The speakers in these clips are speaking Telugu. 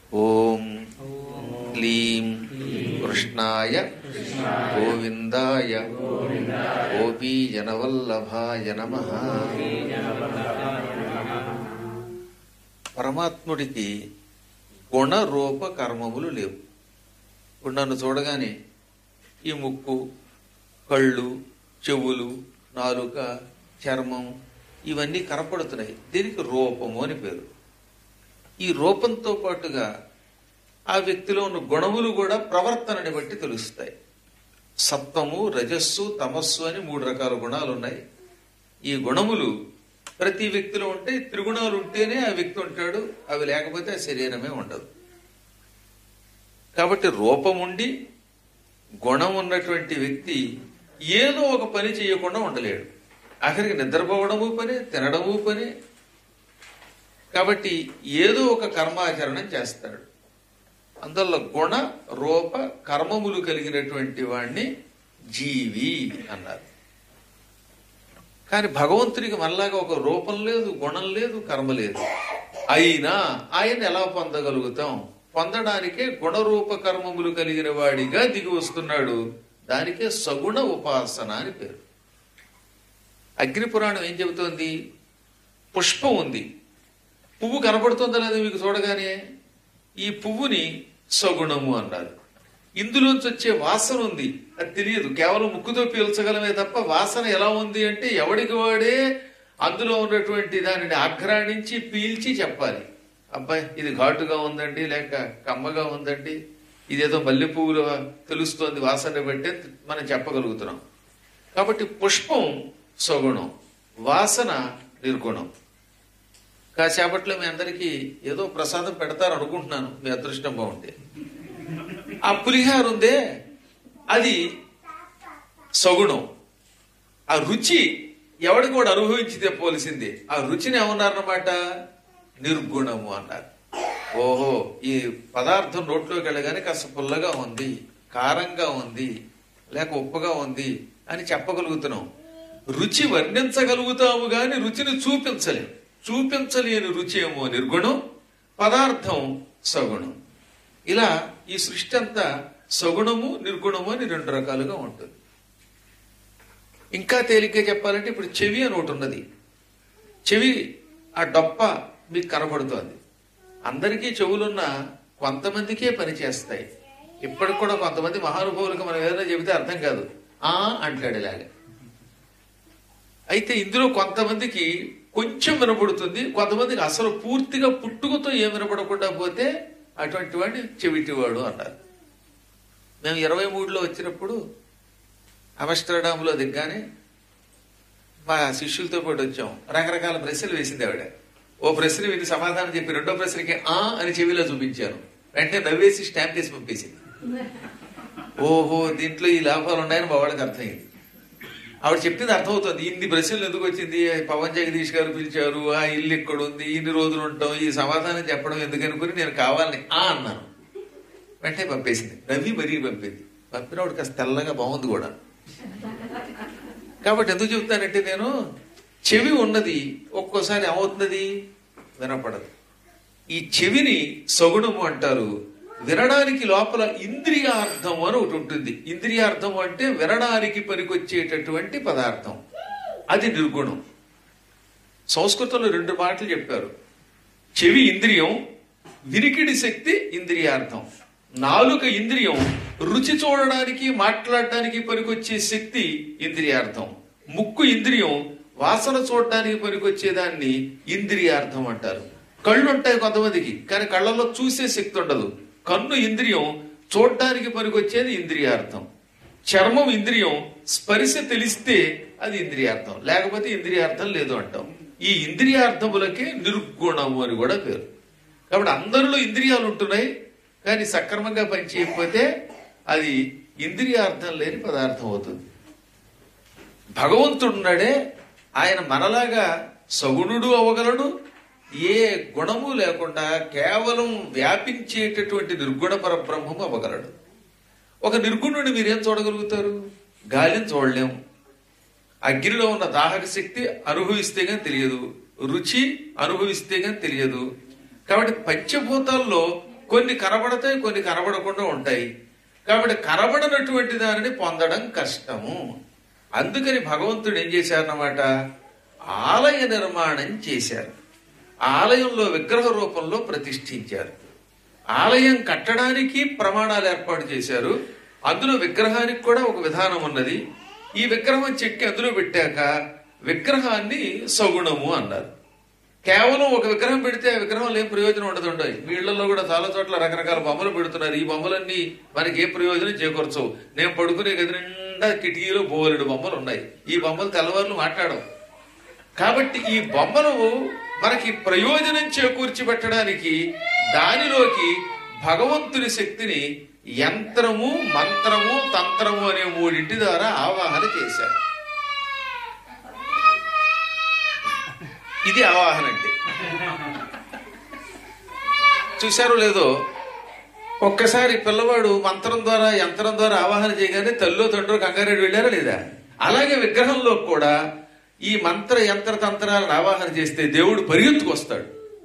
ఓం క్లీం కృష్ణాయ గోవిందాయ గోపీజనవల్లభాయ నమ పరమాత్ముడికి గుణ రూప కర్మములు లేవు ఇప్పుడు నన్ను చూడగానే ఈ ముక్కు కళ్ళు చెవులు నాలుక చర్మం ఇవన్నీ కనపడుతున్నాయి దీనికి రూపము అని పేరు ఈ రూపంతో పాటుగా ఆ వ్యక్తిలో ఉన్న గుణములు కూడా ప్రవర్తనని బట్టి తెలుస్తాయి సత్వము రజస్సు తమస్సు అని మూడు రకాల గుణాలు ఉన్నాయి ఈ గుణములు ప్రతి వ్యక్తిలో ఉంటే త్రిగుణాలు ఉంటేనే ఆ వ్యక్తి ఉంటాడు అవి లేకపోతే ఆ శరీరమే ఉండదు కాబట్టి రూపం ఉండి గుణం ఉన్నటువంటి వ్యక్తి ఏదో ఒక పని చేయకుండా ఉండలేడు ఆఖరికి నిద్రపోవడము పని తినడము పని కాబట్టి ఏదో ఒక కర్మాచరణం చేస్తాడు అందువల్ల గుణ రూప కర్మములు కలిగినటువంటి వాణ్ణి జీవి అన్నారు కానీ భగవంతునికి మనలాగా ఒక రూపం లేదు గుణం లేదు కర్మ లేదు అయినా ఆయన ఎలా పొందగలుగుతాం పొందడానికే గుణరూప కర్మములు కలిగిన వాడిగా దిగి వస్తున్నాడు దానికే సగుణ ఉపాసన అని పేరు అగ్నిపురాణం ఏం చెబుతోంది పుష్పం ఉంది పువ్వు కనపడుతుందా లేదా మీకు చూడగానే ఈ పువ్వుని సగుణము అన్నారు ఇందులోంచి వచ్చే వాసన ఉంది అది తెలియదు కేవలం ముక్కుతో పీల్చగలమే తప్ప వాసన ఎలా ఉంది అంటే ఎవడికి వాడే అందులో ఉన్నటువంటి దానిని ఆఘ్రాణించి పీల్చి చెప్పాలి అబ్బాయి ఇది ఘాటుగా ఉందండి లేక కమ్మగా ఉందండి ఇదేదో మల్లె పువ్వులు తెలుస్తోంది వాసన బట్టి మనం చెప్పగలుగుతున్నాం కాబట్టి పుష్పం సగుణం వాసన నిర్గుణం కాసేపట్లో మీ అందరికీ ఏదో ప్రసాదం పెడతారు అనుకుంటున్నాను మీ అదృష్టం బాగుంటే ఆ పులిహార ఉందే అది సగుణం ఆ రుచి ఎవడి కూడా అనుభవించి తెప్పవలసింది ఆ రుచిని ఏమన్నారన్నమాట నిర్గుణము అన్నారు ఓహో ఈ పదార్థం నోట్లోకి వెళ్ళగానే కాస్త పుల్లగా ఉంది కారంగా ఉంది లేక ఉప్పుగా ఉంది అని చెప్పగలుగుతున్నాం రుచి వర్ణించగలుగుతాము గాని రుచిని చూపించలేం చూపించలేని రుచి ఏమో నిర్గుణం పదార్థం సగుణం ఇలా ఈ సృష్టి అంతా సగుణము నిర్గుణము అని రెండు రకాలుగా ఉంటుంది ఇంకా తేలిగ్గా చెప్పాలంటే ఇప్పుడు చెవి అని ఒకటి ఉన్నది చెవి ఆ డొప్ప మీకు కనబడుతోంది అందరికీ చెవులున్న కొంతమందికే పని చేస్తాయి ఇప్పటికి కూడా కొంతమంది మహానుభావులకు మనం ఏదైనా చెబితే అర్థం కాదు ఆ అంటాడు ఇలాగా అయితే ఇందులో కొంతమందికి కొంచెం వినపడుతుంది కొంతమందికి అసలు పూర్తిగా పుట్టుకతో ఏం వినపడకుండా పోతే అటువంటి వాడిని చెవిటివాడు అన్నారు మేము ఇరవై మూడులో వచ్చినప్పుడు అమస్టర్డామ్లో దిగ్గానే మా శిష్యులతో పాటు వచ్చాం రకరకాల ప్రశ్నలు వేసింది ఆవిడ ఓ ప్రశ్న విని సమాధానం చెప్పి రెండో ప్రశ్నకి ఆ అని చెవిలో చూపించాను వెంటనే నవ్వేసి స్టాంప్ చేసి పంపేసింది ఓహో దీంట్లో ఈ లాభాలు ఉన్నాయని మా వాళ్ళకి అర్థమైంది ఆవిడ చెప్పింది అర్థమవుతుంది ఇన్ని ప్రశ్నలు ఎందుకు వచ్చింది పవన్ జగదీష్ గారు పిలిచారు ఆ ఇల్లు ఎక్కడ ఉంది ఇన్ని రోజులు ఉంటాం ఈ సమాధానం చెప్పడం ఎందుకు అనుకుని నేను కావాలని ఆ అన్నాను వెంటనే పంపేసింది రవి మరీ పంపింది పంపినప్పుడు కాస్త తెల్లగా బాగుంది కూడా కాబట్టి ఎందుకు చెప్తానంటే నేను చెవి ఉన్నది ఒక్కోసారి ఏమవుతున్నది వినపడదు ఈ చెవిని సగుణము అంటారు వినడానికి లోపల ఇంద్రియార్థం అని ఒకటి ఉంటుంది ఇంద్రియార్థం అంటే వినడానికి పనికొచ్చేటటువంటి పదార్థం అది నిర్గుణం సంస్కృతంలో రెండు మాటలు చెప్పారు చెవి ఇంద్రియం వినికిడి శక్తి ఇంద్రియార్థం నాలుక ఇంద్రియం రుచి చూడడానికి మాట్లాడడానికి పనికొచ్చే శక్తి ఇంద్రియార్థం ముక్కు ఇంద్రియం వాసన చూడడానికి పనికొచ్చేదాన్ని ఇంద్రియార్థం అంటారు కళ్ళు ఉంటాయి కొంతమందికి కానీ కళ్ళలో చూసే శక్తి ఉండదు కన్ను ఇంద్రియం చూడడానికి పనికొచ్చేది ఇంద్రియార్థం చర్మం ఇంద్రియం స్పర్శ తెలిస్తే అది ఇంద్రియార్థం లేకపోతే ఇంద్రియార్థం లేదు అంటాం ఈ ఇంద్రియార్థములకే నిర్గుణము అని కూడా పేరు కాబట్టి అందరిలో ఇంద్రియాలు ఉంటున్నాయి కానీ సక్రమంగా పనిచేయకపోతే అది ఇంద్రియార్థం లేని పదార్థం అవుతుంది భగవంతుడున్నాడే ఆయన మనలాగా సగుణుడు అవగలడు ఏ గుణము లేకుండా కేవలం వ్యాపించేటటువంటి నిర్గుణ పరబ్రహ్మము అవ్వగలడు ఒక నిర్గుణుడిని మీరేం చూడగలుగుతారు గాలిని చూడలేం అగ్నిలో ఉన్న దాహక శక్తి అనుభవిస్తే గాని తెలియదు రుచి అనుభవిస్తే గాని తెలియదు కాబట్టి పంచభూతాల్లో కొన్ని కనబడతాయి కొన్ని కనబడకుండా ఉంటాయి కాబట్టి కనబడనటువంటి దానిని పొందడం కష్టము అందుకని భగవంతుడు ఏం చేశారన్నమాట ఆలయ నిర్మాణం చేశారు ఆలయంలో విగ్రహ రూపంలో ప్రతిష్ఠించారు ఆలయం కట్టడానికి ప్రమాణాలు ఏర్పాటు చేశారు అందులో విగ్రహానికి కూడా ఒక విధానం ఉన్నది ఈ విగ్రహం చెక్కి అందులో పెట్టాక విగ్రహాన్ని సగుణము అన్నారు కేవలం ఒక విగ్రహం పెడితే ఆ విగ్రహంలో ఏం ప్రయోజనం ఉండదు ఉండదు వీళ్ళల్లో కూడా చాలా చోట్ల రకరకాల బొమ్మలు పెడుతున్నారు ఈ బొమ్మలన్నీ మనకి ఏ ప్రయోజనం చేకూర్చవు నేను పడుకునే గది నిండా కిటికీలో బోలెడు బొమ్మలు ఉన్నాయి ఈ బొమ్మలు తెల్లవారులు మాట్లాడవు కాబట్టి ఈ బొమ్మను మనకి ప్రయోజనం చేకూర్చి పెట్టడానికి దానిలోకి భగవంతుని శక్తిని యంత్రము మంత్రము తంత్రము అనే మూడింటి ద్వారా ఆవాహన చేశారు ఇది ఆవాహన అంటే చూశారో లేదో ఒక్కసారి పిల్లవాడు మంత్రం ద్వారా యంత్రం ద్వారా ఆవాహన చేయగానే తల్లిలో తండ్రి కంగారెడ్డి వెళ్ళారా లేదా అలాగే విగ్రహంలో కూడా ఈ మంత్ర యంత్ర తంత్రాలను ఆవాహన చేస్తే దేవుడు పరిగెత్తుకొస్తాడు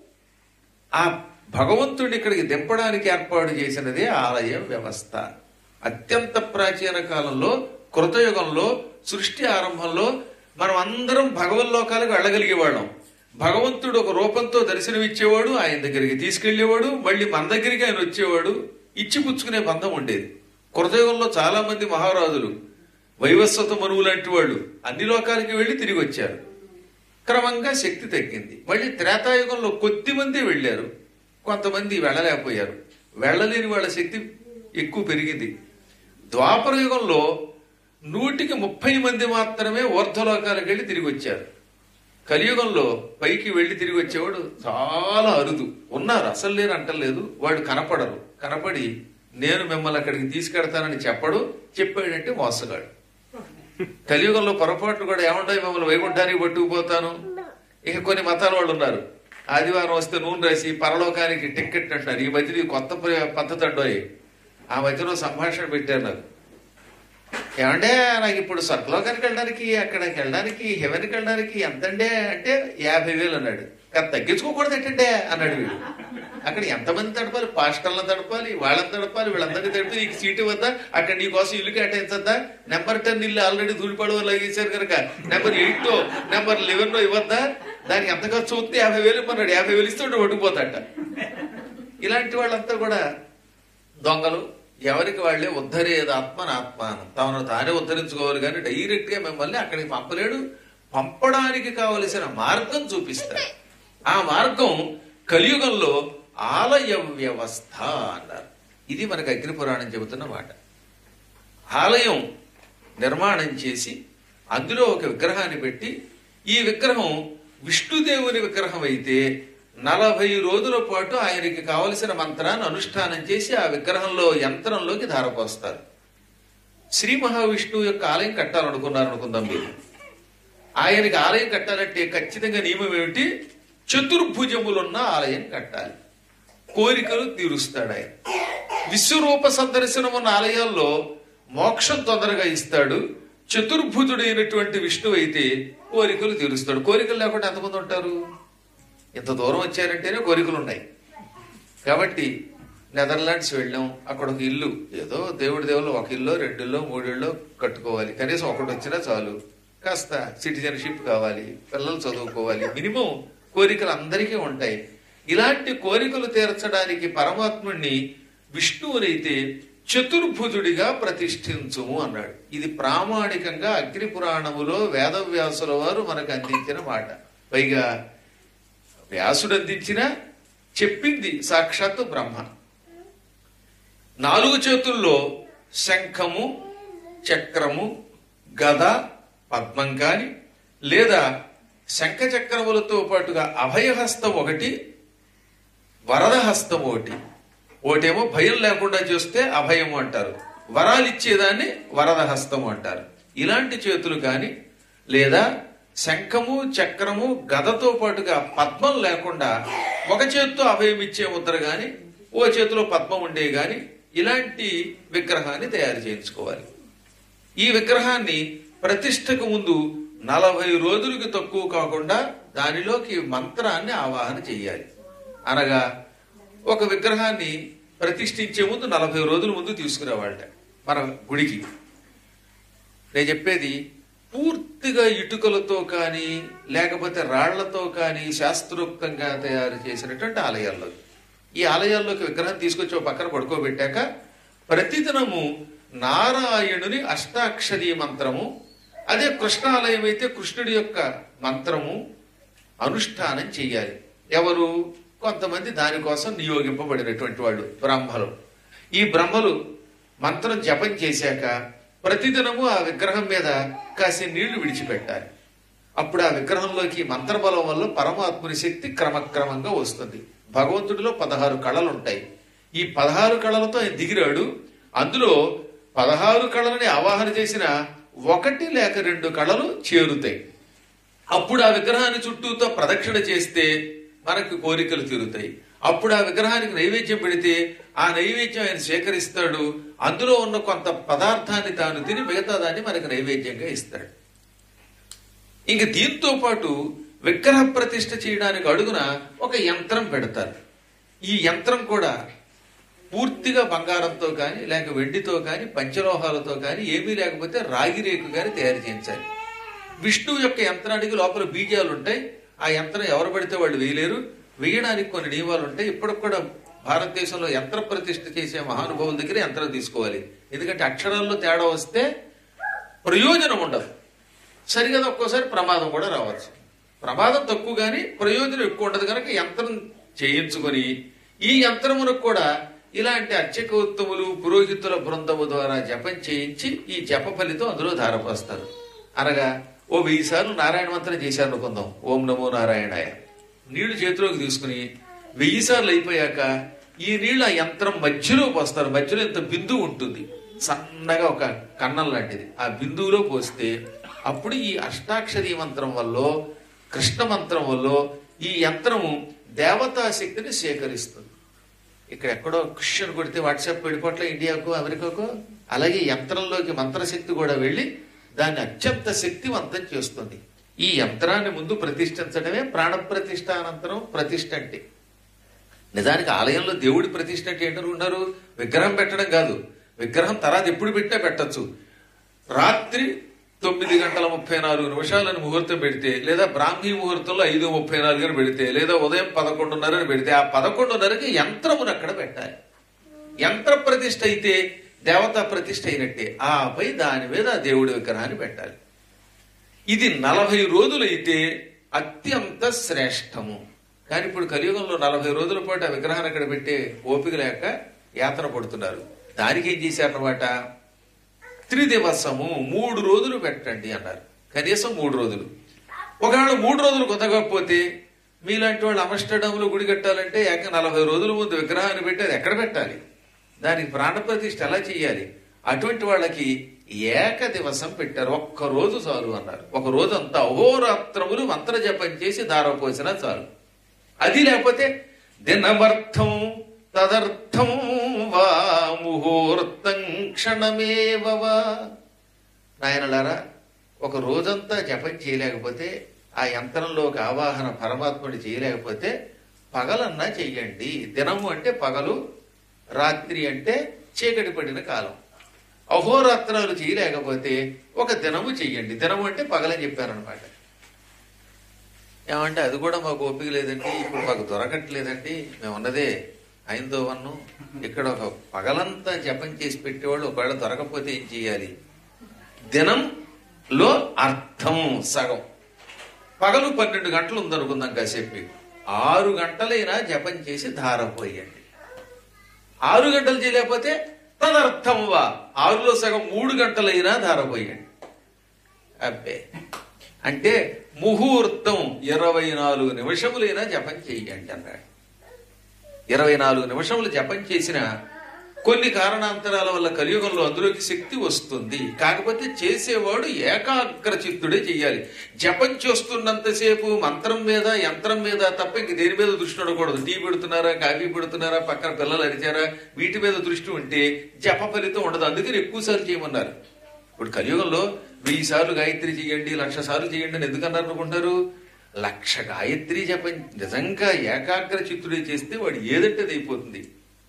ఆ భగవంతుడిని ఇక్కడికి దింపడానికి ఏర్పాటు చేసినదే ఆలయ వ్యవస్థ అత్యంత ప్రాచీన కాలంలో కృతయుగంలో సృష్టి ఆరంభంలో మనం అందరం భగవల్లోకాలకు వెళ్ళగలిగే వాళ్ళం భగవంతుడు ఒక రూపంతో దర్శనమిచ్చేవాడు ఆయన దగ్గరికి తీసుకెళ్లేవాడు మళ్ళీ మన దగ్గరికి ఆయన వచ్చేవాడు ఇచ్చి పుచ్చుకునే బంధం ఉండేది కృతయుగంలో చాలా మంది మహారాజులు వైవస్వత మనువు లాంటి వాళ్ళు అన్ని లోకాలకి వెళ్ళి తిరిగి వచ్చారు క్రమంగా శక్తి తగ్గింది మళ్ళీ త్రేతాయుగంలో కొద్ది మంది వెళ్ళారు కొంతమంది వెళ్ళలేకపోయారు వెళ్ళలేని వాళ్ళ శక్తి ఎక్కువ పెరిగింది ద్వాపర యుగంలో నూటికి ముప్పై మంది మాత్రమే ఊర్ధ్వలోకాలకు వెళ్ళి తిరిగి వచ్చారు కలియుగంలో పైకి వెళ్ళి తిరిగి వచ్చేవాడు చాలా అరుదు ఉన్నారు అసలు లేరు అంటలేదు వాడు కనపడరు కనపడి నేను మిమ్మల్ని అక్కడికి తీసుకెడతానని చెప్పడు చెప్పాడంటే మోసగాడు కలియుగంలో పొరపాట్లు కూడా ఏముంటాయి మిమ్మల్ని వైకుంఠానికి పట్టుకుపోతాను ఇక కొన్ని మతాల వాళ్ళు ఉన్నారు ఆదివారం వస్తే నూనె రాసి పరలోకానికి టిక్కెట్ అంటున్నారు ఈ మధ్యలో ఇది కొత్త ప్ర- పద్ధతి అండోయ్ ఆ మధ్యలో సంభాషణ పెట్టారు నాకు ఏమంటే నాకు ఇప్పుడు స్వర్గలోకానికి వెళ్ళడానికి అక్కడికి వెళ్ళడానికి హెవెన్కి వెళ్ళడానికి ఎంతండే అంటే యాభై వేలు అన్నాడు కాదు తగ్గించుకోకూడదు ఏంటంటే అన్నాడు వీడు అక్కడ ఎంతమంది తడపాలి పాస్టర్లను తడపాలి వాళ్ళని తడపాలి వీళ్ళందరినీ తడిపి నీకు సీటు వద్దా అక్కడ నీ కోసం ఇల్లు కేటాయించద్దా నెంబర్ టెన్ ఇల్లు ఆల్రెడీ ధూళిపడవ లాగేశారు కనుక నెంబర్ ఎయిట్ నెంబర్ లెవెన్ ఇవ్వద్దా దానికి ఎంత ఖర్చు అవుతుంది యాభై వేలు ఇమ్మన్నాడు యాభై వేలు ఇస్తే వాడు పట్టుకుపోతాట ఇలాంటి వాళ్ళంతా కూడా దొంగలు ఎవరికి వాళ్ళే ఉద్ధరేది ఆత్మన ఆత్మానం తమను తానే ఉద్ధరించుకోవాలి కానీ డైరెక్ట్ గా మిమ్మల్ని అక్కడికి పంపలేడు పంపడానికి కావలసిన మార్గం చూపిస్తాడు ఆ మార్గం కలియుగంలో ఆలయ వ్యవస్థ అన్నారు ఇది మనకు అగ్ని పురాణం చెబుతున్న మాట ఆలయం నిర్మాణం చేసి అందులో ఒక విగ్రహాన్ని పెట్టి ఈ విగ్రహం విష్ణుదేవుని విగ్రహం అయితే నలభై రోజుల పాటు ఆయనకి కావలసిన మంత్రాన్ని అనుష్ఠానం చేసి ఆ విగ్రహంలో యంత్రంలోకి ధారపోస్తారు శ్రీ మహావిష్ణువు యొక్క ఆలయం కట్టాలనుకున్నారు అనుకుందాం మీరు ఆయనకి ఆలయం కట్టాలంటే ఖచ్చితంగా నియమం ఏమిటి చతుర్భుజములున్న ఆలయం కట్టాలి కోరికలు తీరుస్తాడు ఆయన విశ్వరూప సందర్శనం ఉన్న ఆలయాల్లో మోక్షం తొందరగా ఇస్తాడు చతుర్భుజుడైనటువంటి విష్ణువు అయితే కోరికలు తీరుస్తాడు కోరికలు లేకుండా ఎంతమంది ఉంటారు ఇంత దూరం వచ్చారంటేనే కోరికలు ఉన్నాయి కాబట్టి నెదర్లాండ్స్ వెళ్ళాం అక్కడ ఒక ఇల్లు ఏదో దేవుడి దేవుళ్ళు ఒక ఇల్లు రెండిల్లో మూడిల్లో కట్టుకోవాలి కనీసం ఒకటి వచ్చినా చాలు కాస్త సిటిజన్షిప్ కావాలి పిల్లలు చదువుకోవాలి మినిమం కోరికలు అందరికీ ఉంటాయి ఇలాంటి కోరికలు తీర్చడానికి పరమాత్ముణ్ణి విష్ణువునైతే చతుర్భుజుడిగా ప్రతిష్ఠించుము అన్నాడు ఇది ప్రామాణికంగా అగ్ని పురాణములో వేదవ్యాసుల వారు మనకు అందించిన మాట పైగా వ్యాసుడు అందించిన చెప్పింది సాక్షాత్తు బ్రహ్మ నాలుగు చేతుల్లో శంఖము చక్రము గద పద్మం కాని లేదా శంఖ చక్రములతో పాటుగా అభయహస్తం ఒకటి వరదహస్తం ఒకటి ఒకటేమో భయం లేకుండా చూస్తే అభయము అంటారు వరాలు ఇచ్చేదాన్ని వరదహస్తము అంటారు ఇలాంటి చేతులు కాని లేదా శంఖము చక్రము గదతో పాటుగా పద్మం లేకుండా ఒక చేత్తో అభయం ఇచ్చే ముద్ర గాని ఓ చేతిలో పద్మం ఉండే గాని ఇలాంటి విగ్రహాన్ని తయారు చేయించుకోవాలి ఈ విగ్రహాన్ని ప్రతిష్టకు ముందు నలభై రోజులకి తక్కువ కాకుండా దానిలోకి మంత్రాన్ని ఆవాహన చెయ్యాలి అనగా ఒక విగ్రహాన్ని ప్రతిష్ఠించే ముందు నలభై రోజుల ముందు తీసుకునేవాళ్ళ మన గుడికి నేను చెప్పేది పూర్తిగా ఇటుకలతో కానీ లేకపోతే రాళ్లతో కానీ శాస్త్రోక్తంగా తయారు చేసినటువంటి ఆలయాల్లో ఈ ఆలయాల్లోకి విగ్రహం తీసుకొచ్చి ఒక పక్కన పడుకోబెట్టాక ప్రతిదినము నారాయణుని అష్టాక్షరీ మంత్రము అదే కృష్ణాలయం అయితే కృష్ణుడి యొక్క మంత్రము అనుష్ఠానం చేయాలి ఎవరు కొంతమంది దానికోసం నియోగింపబడినటువంటి వాళ్ళు బ్రహ్మలు ఈ బ్రహ్మలు మంత్రం జపం చేశాక ప్రతిదినము ఆ విగ్రహం మీద కాసి నీళ్లు విడిచిపెట్టాలి అప్పుడు ఆ విగ్రహంలోకి మంత్రబలం వల్ల పరమాత్ముని శక్తి క్రమక్రమంగా వస్తుంది భగవంతుడిలో పదహారు కళలు ఉంటాయి ఈ పదహారు కళలతో ఆయన దిగిరాడు అందులో పదహారు కళలని ఆవాహన చేసిన ఒకటి లేక రెండు కళలు చేరుతాయి అప్పుడు ఆ విగ్రహాన్ని చుట్టూతో ప్రదక్షిణ చేస్తే మనకు కోరికలు తీరుతాయి అప్పుడు ఆ విగ్రహానికి నైవేద్యం పెడితే ఆ నైవేద్యం ఆయన స్వీకరిస్తాడు అందులో ఉన్న కొంత పదార్థాన్ని తాను తిని మిగతా దాన్ని మనకు నైవేద్యంగా ఇస్తాడు ఇంక దీంతో పాటు విగ్రహ ప్రతిష్ఠ చేయడానికి అడుగున ఒక యంత్రం పెడతారు ఈ యంత్రం కూడా పూర్తిగా బంగారంతో కానీ లేక వెండితో కానీ పంచలోహాలతో కానీ ఏమీ లేకపోతే రాగి రేకు కానీ తయారు చేయించాలి విష్ణువు యొక్క యంత్రానికి లోపల బీజాలు ఉంటాయి ఆ యంత్రం ఎవరు పడితే వాళ్ళు వేయలేరు వేయడానికి కొన్ని నియమాలు ఉంటాయి ఇప్పటికి కూడా భారతదేశంలో యంత్ర ప్రతిష్ఠ చేసే మహానుభావుల దగ్గర యంత్రం తీసుకోవాలి ఎందుకంటే అక్షరాల్లో తేడా వస్తే ప్రయోజనం ఉండదు సరిగా ఒక్కోసారి ప్రమాదం కూడా రావచ్చు ప్రమాదం తక్కువ కానీ ప్రయోజనం ఎక్కువ ఉండదు కనుక యంత్రం చేయించుకొని ఈ యంత్రమునకు కూడా ఇలాంటి అర్చకోత్తములు పురోహితుల బృందము ద్వారా జపం చేయించి ఈ జప ఫలితం అందులో ధారపోస్తారు అనగా ఓ వెయ్యి సార్లు నారాయణ మంత్రం చేశారు అనుకుందాం ఓం నమో నారాయణాయ నీళ్లు చేతిలోకి తీసుకుని వెయ్యి సార్లు అయిపోయాక ఈ నీళ్ళు ఆ యంత్రం మధ్యలో పోస్తారు మధ్యలో ఇంత బిందువు ఉంటుంది సన్నగా ఒక కన్నం లాంటిది ఆ బిందువులో పోస్తే అప్పుడు ఈ అష్టాక్షరీ మంత్రం వల్ల కృష్ణ మంత్రం వల్ల ఈ యంత్రము దేవతా శక్తిని సేకరిస్తుంది ఇక్కడ ఎక్కడో క్వశ్చన్ కొడితే వాట్సాప్ వెళ్ళిపోట్ల ఇండియాకు అమెరికాకు అలాగే యంత్రంలోకి మంత్రశక్తి కూడా వెళ్ళి దాన్ని అత్యంత శక్తివంతం చేస్తుంది ఈ యంత్రాన్ని ముందు ప్రతిష్ఠించడమే ప్రాణ ప్రతిష్ఠ అనంతరం ప్రతిష్ఠ అంటే నిజానికి ఆలయంలో దేవుడి ప్రతిష్ఠ అంటే ఏంటనుకుంటారు విగ్రహం పెట్టడం కాదు విగ్రహం తర్వాత ఎప్పుడు పెట్టినా పెట్టచ్చు రాత్రి తొమ్మిది గంటల ముప్పై నాలుగు నిమిషాలను ముహూర్తం పెడితే లేదా బ్రాహ్మీ ముహూర్తంలో ఐదు ముప్పై నాలుగు అని పెడితే లేదా ఉదయం పదకొండున్నరని పెడితే ఆ పదకొండున్నరకి యంత్రమును అక్కడ పెట్టాలి యంత్ర ప్రతిష్ఠ అయితే దేవతా ప్రతిష్ఠ అయినట్టే ఆపై దాని మీద ఆ దేవుడి విగ్రహాన్ని పెట్టాలి ఇది నలభై రోజులైతే అత్యంత శ్రేష్టము కానీ ఇప్పుడు కలియుగంలో నలభై రోజుల పాటు ఆ విగ్రహాన్ని అక్కడ పెట్టే ఓపిక లేక యాత్ర పడుతున్నారు దానికి ఏం చేశారన్నమాట త్రిదివసము మూడు రోజులు పెట్టండి అన్నారు కనీసం మూడు రోజులు ఒకవేళ మూడు రోజులు కుదరకపోతే మీలాంటి వాళ్ళు అమస్టర్డామ్లో గుడి కట్టాలంటే ఏక నలభై రోజుల ముందు విగ్రహాన్ని పెట్టి అది ఎక్కడ పెట్టాలి దానికి ప్రాణప్రతిష్ఠ ఎలా చేయాలి అటువంటి వాళ్ళకి ఏక దివసం పెట్టారు ఒక్క రోజు చాలు అన్నారు ఒక రోజు అంతా అహోరాత్రములు మంత్ర జపం చేసి దారపోసినా చాలు అది లేకపోతే దినమర్థం తదర్థం వా ముహూర్తం క్షణమేవ వా నాయనలారా ఒక రోజంతా జపం చేయలేకపోతే ఆ యంత్రంలోకి ఆవాహన పరమాత్ముడు చేయలేకపోతే పగలన్నా చెయ్యండి దినము అంటే పగలు రాత్రి అంటే చీకటి పడిన కాలం అహోరాత్రాలు చేయలేకపోతే ఒక దినము చెయ్యండి దినము అంటే పగలని చెప్పారనమాట ఏమంటే అది కూడా మాకు ఓపిక లేదండి ఇప్పుడు మాకు దొరకట్లేదండి మేము ఉన్నదే ఐందో వన్ను ఇక్కడ ఒక పగలంతా జపం చేసి పెట్టేవాళ్ళు ఒకవేళ దొరకపోతే ఏం చేయాలి దినంలో అర్థం సగం పగలు పన్నెండు గంటలు ఉందనుకుందాం కాసేపు ఆరు గంటలైనా జపం చేసి ధారపోయండి ఆరు గంటలు చేయలేకపోతే తదర్థం వా ఆరులో సగం మూడు గంటలైనా ధారపోయండి అబ్బే అంటే ముహూర్తం ఇరవై నాలుగు నిమిషములైనా జపం చెయ్యండి అన్నాడు ఇరవై నాలుగు నిమిషములు జపం చేసిన కొన్ని కారణాంతరాల వల్ల కలియుగంలో అందులోకి శక్తి వస్తుంది కాకపోతే చేసేవాడు ఏకాగ్ర చిత్తుడే చెయ్యాలి జపం చేస్తున్నంతసేపు మంత్రం మీద యంత్రం మీద తప్ప ఇంక దేని మీద దృష్టి ఉండకూడదు టీ పెడుతున్నారా కాఫీ పెడుతున్నారా పక్కన పిల్లలు అరిచారా వీటి మీద దృష్టి ఉంటే జప ఫలితం ఉండదు అందుకని ఎక్కువ సార్లు చేయమన్నారు ఇప్పుడు కలియుగంలో వెయ్యి సార్లు గాయత్రి చేయండి లక్ష సార్లు చేయండి అని ఎందుకన్నారు అనుకుంటారు లక్ష గాయత్రి జపం నిజంగా ఏకాగ్ర చిత్తుడే చేస్తే వాడు ఏదంటే అది అయిపోతుంది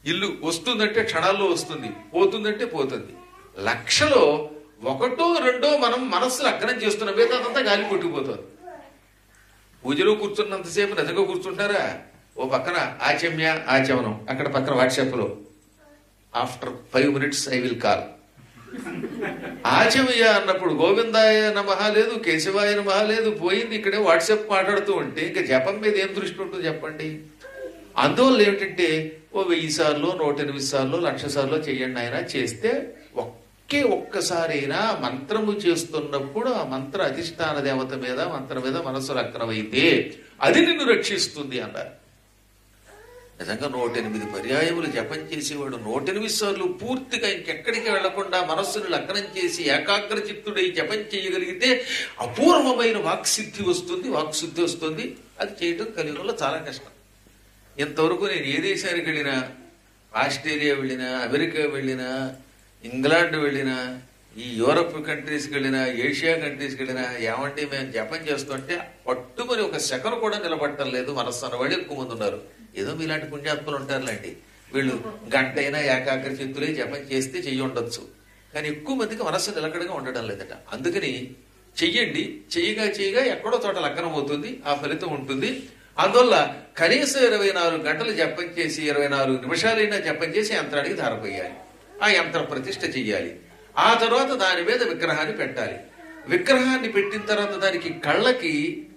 ఇల్లు వస్తుందంటే క్షణాల్లో వస్తుంది పోతుందంటే పోతుంది లక్షలో ఒకటో రెండో మనం మనస్సు లగ్నం చేస్తున్న మీద అదంతా గాలి కొట్టుకుపోతుంది పూజలో కూర్చున్నంతసేపు నిజంగా కూర్చుంటారా ఓ పక్కన ఆచమ్య ఆచమనం అక్కడ పక్కన వాట్సాప్ లో after five minutes I will call ఆచమయ్య అన్నప్పుడు గోవిందాయ నమః లేదు కేశవాయ నమః లేదు పోయింది ఇక్కడే వాట్సాప్ మాట్లాడుతూ ఉంటే ఇంకా జపం మీద ఏం దృష్టి ఉంటుంది చెప్పండి అందువల్ల ఏమిటంటే ఓ వెయ్యి సార్లు నూట ఎనిమిది సార్లు లక్ష సార్లు చెయ్యండి ఆయన చేస్తే ఒకే ఒక్కసారైనా మంత్రము చేస్తున్నప్పుడు ఆ మంత్ర అధిష్టాన దేవత మీద మంత్రం మీద మనస్సు లగ్నమైతే అది నిన్ను రక్షిస్తుంది అన్నారు నిజంగా నూట ఎనిమిది పర్యాయములు జపం చేసేవాడు నూట ఎనిమిది సార్లు పూర్తిగా ఇంకెక్కడికి వెళ్లకుండా మనస్సును లగ్నం చేసి ఏకాగ్ర చిత్తుడై జపం చేయగలిగితే అపూర్వమైన వాక్సిద్ధి వస్తుంది వాక్శుద్ధి వస్తుంది అది చేయటం కలియుగంలో చాలా కష్టం ఇంతవరకు నేను ఏ దేశానికి వెళ్ళినా ఆస్ట్రేలియా వెళ్ళినా అమెరికా వెళ్ళినా ఇంగ్లాండ్ వెళ్ళినా ఈ యూరప్ కంట్రీస్కి వెళ్ళినా ఏషియా కంట్రీస్కి వెళ్ళినా ఏమంటే మేము జపం చేస్తుంటే పట్టుమని ఒక సెకను కూడా నిలబడటం లేదు మనస్సు అన్నవాళ్ళు ఎక్కువ మంది ఉన్నారు ఏదో మీలాంటి పుణ్యాత్ములు ఉంటారులేండి వీళ్ళు గంట అయినా ఏకాగ్ర చిత్తులే జపం చేస్తే చెయ్యి ఉండొచ్చు కానీ ఎక్కువ మందికి మనస్సు నిలకడగా ఉండడం లేదట అందుకని చెయ్యండి చెయ్యగా చెయ్యగా ఎక్కడో చోట లగ్నం అవుతుంది ఆ ఫలితం ఉంటుంది అందువల్ల కనీసం ఇరవై నాలుగు గంటలు జపం చేసి ఇరవై నాలుగు నిమిషాలైనా జపం చేసి యంత్రానికి ధారపోయాలి ఆ యంత్ర ప్రతిష్ఠ చెయ్యాలి ఆ తర్వాత దాని మీద విగ్రహాన్ని పెట్టాలి విగ్రహాన్ని పెట్టిన తర్వాత దానికి కళ్ళకి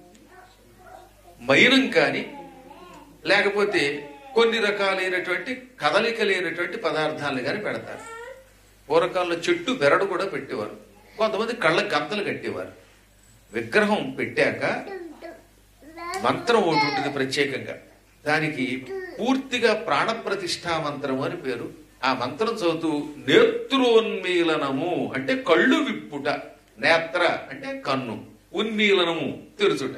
మైనం కానీ లేకపోతే కొన్ని రకాలైనటువంటి కదలిక లేనటువంటి పదార్థాలు కానీ పెడతారు పూర్వకాలంలో చెట్టు బెరడు కూడా పెట్టేవారు కొంతమంది కళ్ళ గంతలు కట్టేవారు విగ్రహం పెట్టాక మంత్రం ఒకటి ఉంటుంది ప్రత్యేకంగా దానికి పూర్తిగా ప్రాణప్రతిష్ఠా మంత్రం అని పేరు ఆ మంత్రం చదువుతూ నేత్రోన్మీలనము అంటే కళ్ళు విప్పుట నేత్ర అంటే కన్ను ఉన్మీలనము తెరుచుట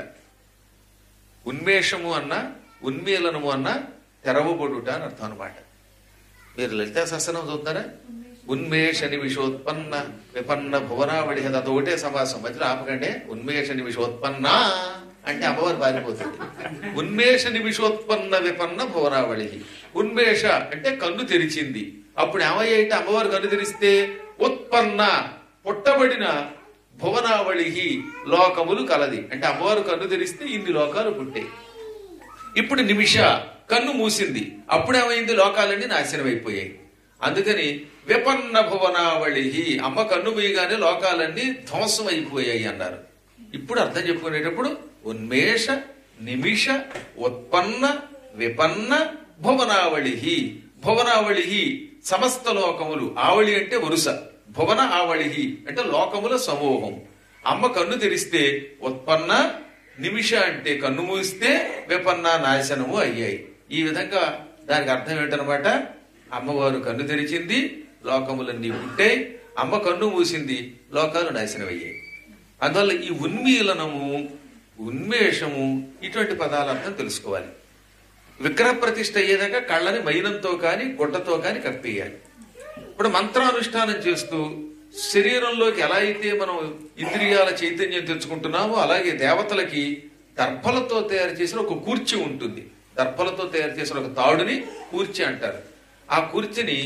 ఉన్మేషము అన్న ఉన్మీలనము అన్న తెరవబడుట అని అర్థం అనమాట మీరు లలితా సహస్రం చూస్తారా ఉన్మేష నిమిషోత్పన్న విపన్న భువనావళి అది ఒకటే సమాసం మధ్యలో ఆపకండి ఉన్మేష నిమిషోత్పన్న అంటే అమ్మవారు పారిపోతుంది ఉన్మేష నిమిషోత్పన్న విపన్న భువనావళి ఉన్మేష అంటే కన్ను తెరిచింది అప్పుడు ఏమయ్యాయితే అమ్మవారు కన్ను తెరిస్తే ఉత్పన్న పుట్టబడిన భువనావళి లోకములు కలది అంటే అమ్మవారు కన్ను తెరిస్తే ఇన్ని లోకాలు పుట్టాయి ఇప్పుడు నిమిష కన్ను మూసింది అప్పుడేమైంది లోకాలన్నీ నాశనం అయిపోయాయి అందుకని విపన్న భువనావళి అమ్మ కన్ను మూయగానే లోకాలన్నీ ధ్వంసం అయిపోయాయి అన్నారు ఇప్పుడు అర్థం చెప్పుకునేటప్పుడు ఉన్మేష నిమిష ఉత్పన్న విపన్న భువనావళి భువనావళి సమస్త లోకములు ఆవళి అంటే వరుస భువన ఆవళి అంటే లోకముల సమూహం అమ్మ కన్ను తెరిస్తే ఉత్పన్న నిమిష అంటే కన్ను మూస్తే విపన్న నాశనము అయ్యాయి ఈ విధంగా దానికి అర్థం ఏంటనమాట అమ్మవారు కన్ను తెరిచింది లోకములన్నీ పుట్టాయి అమ్మ కన్ను మూసింది లోకాలు నాశనం అయ్యాయి అందువల్ల ఈ ఉన్మీలనము ఉన్మేషము ఇటువంటి పదాల అర్థం తెలుసుకోవాలి విగ్రహ ప్రతిష్ఠ అయ్యేదాకా కళ్ళని మైనంతో కానీ గుడ్డతో కానీ కప్పేయాలి ఇప్పుడు మంత్రానుష్ఠానం చేస్తూ శరీరంలోకి ఎలా అయితే మనం ఇంద్రియాల చైతన్యం తెచ్చుకుంటున్నామో అలాగే దేవతలకి దర్భలతో తయారు చేసిన ఒక కూర్చి ఉంటుంది దర్భలతో తయారు చేసిన ఒక తాడుని కూర్చి అంటారు ఆ కూర్చిని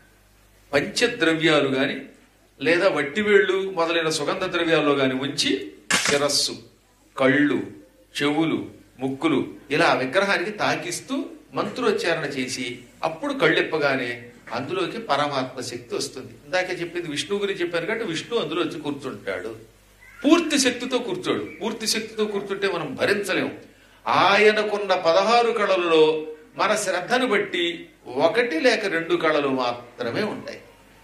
పంచద్రవ్యాలు గాని లేదా వట్టివేళ్లు మొదలైన సుగంధ ద్రవ్యాల్లో గాని ఉంచి శిరస్సు కళ్ళు చెవులు ముక్కులు ఇలా ఆ విగ్రహానికి తాకిస్తూ మంత్రోచ్చారణ చేసి అప్పుడు కళ్ళెప్పగానే అందులోకి పరమాత్మ శక్తి వస్తుంది ఇందాక చెప్పింది విష్ణు గురించి చెప్పారు కాబట్టి విష్ణు అందులో వచ్చి కూర్చుంటాడు పూర్తి శక్తితో కూర్చోడు పూర్తి శక్తితో కూర్చుంటే మనం భరించలేం ఆయనకున్న పదహారు కళలలో మన శ్రద్ధను బట్టి ఒకటి లేక రెండు కళలు మాత్రమే ఉంటాయి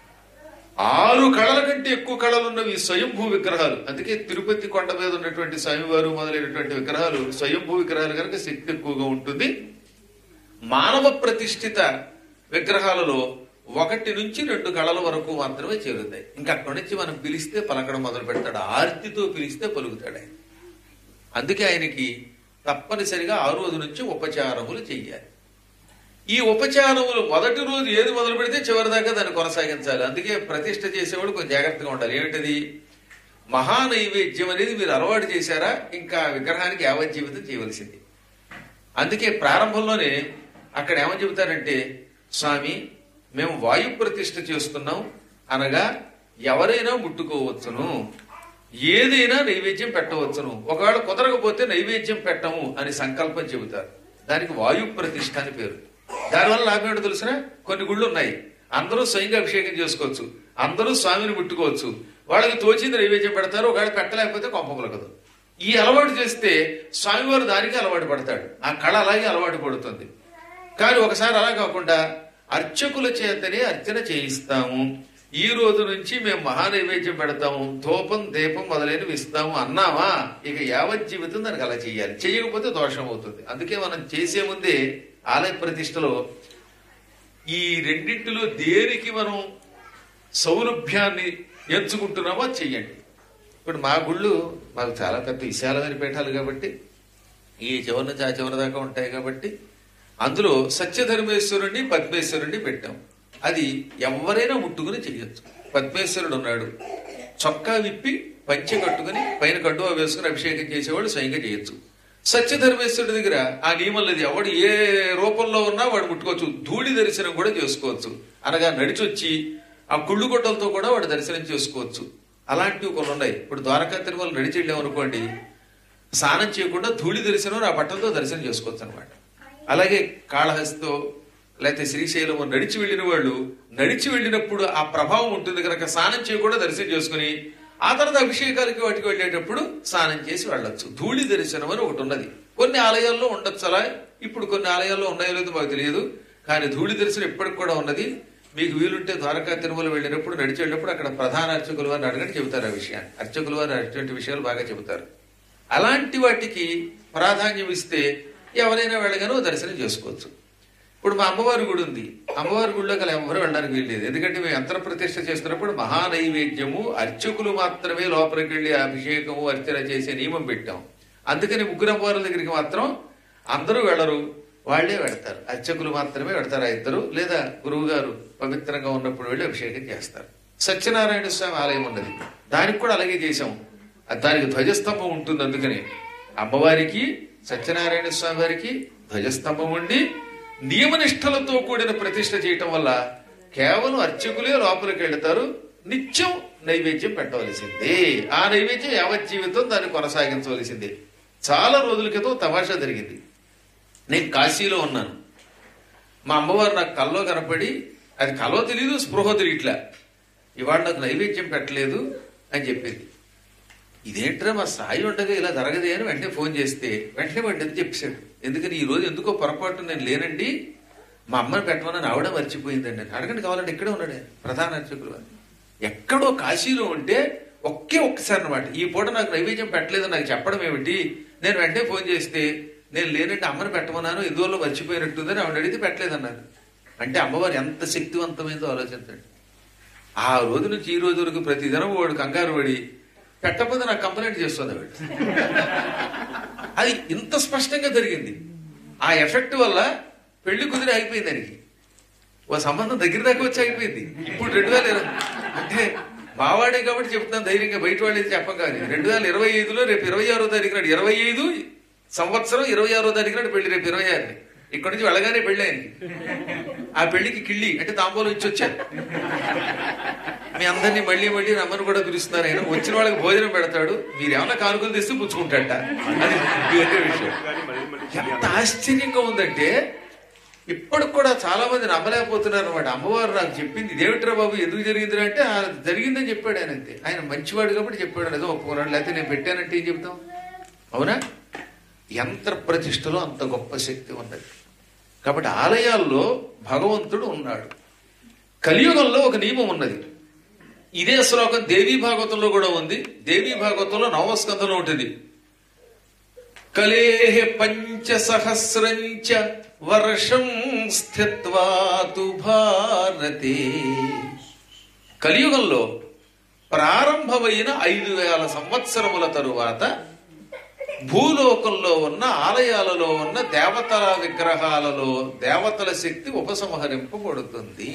ఆరు కళల కంటే ఎక్కువ కళలు ఉన్నవి స్వయంభూ విగ్రహాలు అందుకే తిరుపతి కొండ మీద ఉన్నటువంటి స్వామివారు మొదలైనటువంటి విగ్రహాలు స్వయంభూ విగ్రహాలు కనుక శక్తి ఎక్కువగా ఉంటుంది మానవ ప్రతిష్ఠిత విగ్రహాలలో ఒకటి నుంచి రెండు కళల వరకు మాత్రమే చేరుతాయి ఇంకా అక్కడి నుంచి మనం పిలిస్తే పలకడం మొదలు పెడతాడు ఆర్తితో పిలిస్తే పలుకుతాడు ఆయన అందుకే ఆయనకి తప్పనిసరిగా ఆ రోజు నుంచి ఉపచారములు చెయ్యాలి ఈ ఉపచారములు మొదటి రోజు ఏది మొదలు పెడితే చివరి దాకా దాన్ని కొనసాగించాలి అందుకే ప్రతిష్ఠ చేసేవాడు కొంచెం జాగ్రత్తగా ఉండాలి ఏమిటది మహానైవేద్యం అనేది మీరు అలవాటు చేశారా ఇంకా విగ్రహానికి యావత్ జీవితం చేయవలసింది అందుకే ప్రారంభంలోనే అక్కడ ఏమని చెబుతారంటే స్వామి మేము వాయు ప్రతిష్ఠ చేస్తున్నాం అనగా ఎవరైనా ముట్టుకోవచ్చును ఏదైనా నైవేద్యం పెట్టవచ్చును ఒకవేళ కుదరకపోతే నైవేద్యం పెట్టము అని సంకల్పం చెబుతారు దానికి వాయు ప్రతిష్ఠ అని పేరు దానివల్ల లాభం ఏంటో తెలిసిన కొన్ని గుళ్ళు ఉన్నాయి అందరూ స్వయంగా అభిషేకం చేసుకోవచ్చు అందరూ స్వామిని ముట్టుకోవచ్చు వాళ్ళకి తోచింది నైవేద్యం పెడతారు ఒకవేళ పెట్టలేకపోతే కొంపములకదు ఈ అలవాటు చేస్తే స్వామివారు దానికి అలవాటు పడతాడు ఆ కళ అలాగే అలవాటు పడుతుంది కానీ ఒకసారి అలా కాకుండా అర్చకుల చేతనే అర్చన చేయిస్తాము ఈ రోజు నుంచి మేము మహానైవేద్యం పెడతాము ధూపం దీపం మొదలైనవి ఇస్తాము అన్నామా ఇక యావత్ జీవితం దానికి అలా చేయాలి చేయకపోతే దోషం అవుతుంది అందుకే మనం చేసే ముందే ఆలయ ప్రతిష్టలో ఈ రెండింటిలో దేనికి మనం సౌలభ్యాన్ని ఎంచుకుంటున్నామో అది చెయ్యండి ఇప్పుడు మా గుళ్ళు మాకు చాలా పెద్ద విశాలమైన పీఠాలు కాబట్టి ఈ చివరి నుంచి ఆ చివరి దాకా ఉంటాయి కాబట్టి అందులో సత్యధర్మేశ్వరుణ్ణి పద్మేశ్వరుణ్ణి పెట్టాం అది ఎవరైనా ముట్టుకుని చెయ్యొచ్చు పద్మేశ్వరుడు ఉన్నాడు చొక్కా విప్పి పంచె కట్టుకుని పైన కడ్డువా వేసుకుని అభిషేకం చేసేవాడు స్వయంగా చేయొచ్చు సత్యధర్మేశ్వరుడి దగ్గర ఆ నియమం లేదు ఎవడు ఏ రూపంలో ఉన్నా వాడు ముట్టుకోవచ్చు ధూళి దర్శనం కూడా చేసుకోవచ్చు అనగా నడిచొచ్చి ఆ కుళ్ళు గుడ్డలతో కూడా వాడు దర్శనం చేసుకోవచ్చు అలాంటివి కొన్ని ఉన్నాయి ఇప్పుడు ద్వారకా తిరుమల నడిచి వెళ్ళామనుకోండి స్నానం చేయకుండా ధూళి దర్శనం ఆ బట్టలతో దర్శనం చేసుకోవచ్చు అనమాట అలాగే కాళహస్తో లేకపోతే శ్రీశైలం నడిచి వెళ్ళిన వాళ్ళు నడిచి వెళ్ళినప్పుడు ఆ ప్రభావం ఉంటుంది కనుక స్నానం చేయకుండా దర్శనం చేసుకుని ఆ తర్వాత అభిషేకాలకి వాటికి వెళ్ళేటప్పుడు స్నానం చేసి వెళ్ళొచ్చు ధూళి దర్శనం అని ఒకటి ఉన్నది కొన్ని ఆలయాల్లో ఉండొచ్చు అలా ఇప్పుడు కొన్ని ఆలయాల్లో ఉన్నాయో లేదో మాకు తెలియదు కానీ ధూళి దర్శనం ఇప్పటికి కూడా ఉన్నది మీకు వీలుంటే ద్వారకా తిరుమల వెళ్ళినప్పుడు నడిచి వెళ్ళినప్పుడు అక్కడ ప్రధాన అర్చకుల వారిని అడగని చెబుతారు ఆ విషయాన్ని అర్చకుల వారు అటువంటి విషయాలు బాగా చెబుతారు అలాంటి వాటికి ప్రాధాన్యం ఇస్తే ఎవరైనా వెళ్ళగానో దర్శనం చేసుకోవచ్చు ఇప్పుడు మా అమ్మవారి గుడి ఉంది అమ్మవారి గుడిలోకి అలా ఎవరు వెళ్ళడానికి వీల్లేదు ఎందుకంటే మేము యంత్ర ప్రతిష్ఠ చేస్తున్నప్పుడు మహానైవేద్యము అర్చకులు మాత్రమే లోపలికి వెళ్ళి అభిషేకము అర్చన చేసే నియమం పెట్టాం అందుకని ముగ్గురు అమ్మవారుల దగ్గరికి మాత్రం అందరూ వెళ్ళరు వాళ్లే వెడతారు అర్చకులు మాత్రమే వెడతారు ఆ ఇద్దరు లేదా గురువు గారు పవిత్రంగా ఉన్నప్పుడు వెళ్ళి అభిషేకం చేస్తారు సత్యనారాయణ స్వామి ఆలయం ఉన్నది దానికి కూడా అలాగే చేశాం అది దానికి ధ్వజస్తంభం ఉంటుంది అందుకని అమ్మవారికి సత్యనారాయణ స్వామి వారికి ధ్వజస్తంభం ఉండి నియమనిష్టలతో కూడిన ప్రతిష్ఠ చేయటం వల్ల కేవలం అర్చకులే లోపలికి వెళ్తారు నిత్యం నైవేద్యం పెట్టవలసిందే ఆ నైవేద్యం యావత్ జీవితం దాన్ని కొనసాగించవలసిందే చాలా రోజుల క్రితం తమాషా జరిగింది నేను కాశీలో ఉన్నాను మా అమ్మవారు నాకు కల్లో కనపడి అది కలో తెలియదు స్పృహ తెలియట్లా ఇవాళ నాకు నైవేద్యం పెట్టలేదు అని చెప్పింది ఇదేంట్రా మా సాయి ఉండగా ఇలా జరగదే అని వెంటనే ఫోన్ చేస్తే వెంటనే వాడు ఎందుకు చెప్పాడు ఎందుకని ఈ రోజు ఎందుకో పొరపాటు నేను లేనండి మా అమ్మని పెట్టమని ఆవిడ మర్చిపోయిందండి అని అడగండి కావాలంటే ఇక్కడే ఉన్నాడు ఆయన, ప్రధాన అర్చకులు వారు. ఎక్కడో కాశీలో ఉంటే ఒకే ఒక్కసారి అనమాట ఈ పూట నాకు నైవేద్యం పెట్టలేదని నాకు చెప్పడం ఏమిటి నేను వెంటనే ఫోన్ చేస్తే నేను లేనంటే అమ్మని పెట్టమన్నాను ఎందువల్ల మర్చిపోయినట్టుందని ఆవిడ అడిగితే పెట్టలేదన్నారు అంటే అమ్మవారు ఎంత శక్తివంతమైందో ఆలోచించండి ఆ రోజు నుంచి ఈ రోజు వరకు ప్రతి దినం వాడు కంగారు పడి పెట్టకపోతే నాకు కంప్లైంట్ చేస్తుంది ఆవిడ అది ఇంత స్పష్టంగా జరిగింది ఆ ఎఫెక్ట్ వల్ల పెళ్లి కుదిరి అయిపోయింది దానికి ఓ సంబంధం దగ్గర దాకా వచ్చి అయిపోయింది ఇప్పుడు రెండు వేల ఇరవై అంటే మావాడే కాబట్టి చెప్తున్నాను ధైర్యంగా బయట వాళ్ళేది చెప్పం కానీ రెండు వేల ఇరవై ఐదులో రేపు ఇరవై ఆరో తారీఖు నాడు ఇరవై ఐదు సంవత్సరం ఇరవై ఆరో తారీఖు నాడు పెళ్లి రేపు ఇరవై ఆరుని ఇక్కడ నుంచి వెళ్ళగానే పెళ్ళి ఆయనకి ఆ పెళ్లికి కిళ్ళి అంటే తాంబూలం ఇచ్చి వచ్చారు మీ అందరినీ మళ్ళీ మళ్ళీ రమ్మని కూడా పిలుస్తున్నారు ఆయన వచ్చిన వాళ్ళకి భోజనం పెడతాడు మీరు ఏమైనా కానుకలు తెస్తే పుచ్చుకుంటాట అది వేరే విషయం ఎంత ఆశ్చర్యంగా ఉందంటే ఇప్పటికి కూడా చాలా మంది నమ్మలేకపోతున్నారు అనమాట అమ్మవారు నాకు చెప్పింది ఇదేమిట్రా బాబు ఎందుకు జరిగింది అంటే "ఆ, జరిగిందని చెప్పాడు ఆయన అంతే ఆయన మంచివాడు కాబట్టి చెప్పాడు ఏదో ఒప్పుకున్నాడు లేకపోతే నేను పెట్టానంటే ఏం చెప్తాం అవునా యంత్ర ప్రతిష్టలో అంత గొప్ప శక్తి ఉన్నది కాబట్టి ఆలయాల్లో భగవంతుడు ఉన్నాడు కలియుగంలో ఒక నియమం ఉన్నది ఇదే శ్లోకం దేవీ భాగవతంలో కూడా ఉంది దేవీ భాగవతంలో నవస్కంధంలో ఉంటుంది కలేహ పంచ సహస్రంచ వర్షం స్థిత్వాతు భారతే కలియుగంలో ప్రారంభమైన ఐదు వేల సంవత్సరముల తరువాత భూలోకంలో ఉన్న ఆలయాలలో ఉన్న దేవతల విగ్రహాలలో దేవతల శక్తి ఉపసంహరింపబడుతుంది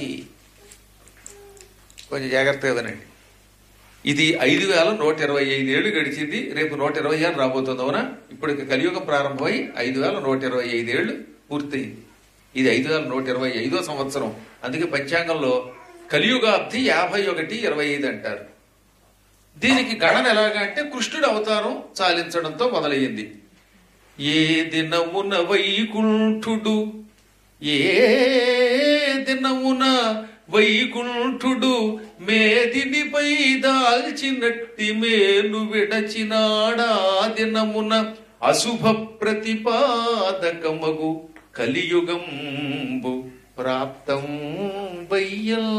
కొంచెం జాగ్రత్తగా వినండి ఇది ఐదు వేల నూట ఇరవై ఐదు ఏళ్ళు గడిచింది రేపు నూట ఇరవై ఆరు రాబోతుంది అవునా ఇప్పుడు ఇక కలియుగం ప్రారంభమై ఐదు వేల నూట ఇరవై ఐదు ఏళ్ళు పూర్తయింది ఇది ఐదు వేల నూట ఇరవై ఐదో సంవత్సరం అందుకే పంచాంగంలో కలియుగాబ్ది యాభై ఒకటి ఇరవై ఐదు అంటారు దీనికి గణన ఎలాగా అంటే కృష్ణుడు అవతారం చాలించడంతో మొదలయ్యింది ఏ దినమున వైకుంఠుడు ఏ దినమున వైకుంఠుడు మేదినిపై దాల్చినట్టి మేలు విడచినాడా దినమున అశుభ ప్రతిపాదకమగు కలియుగంబు ప్రాప్తం వయ్యల్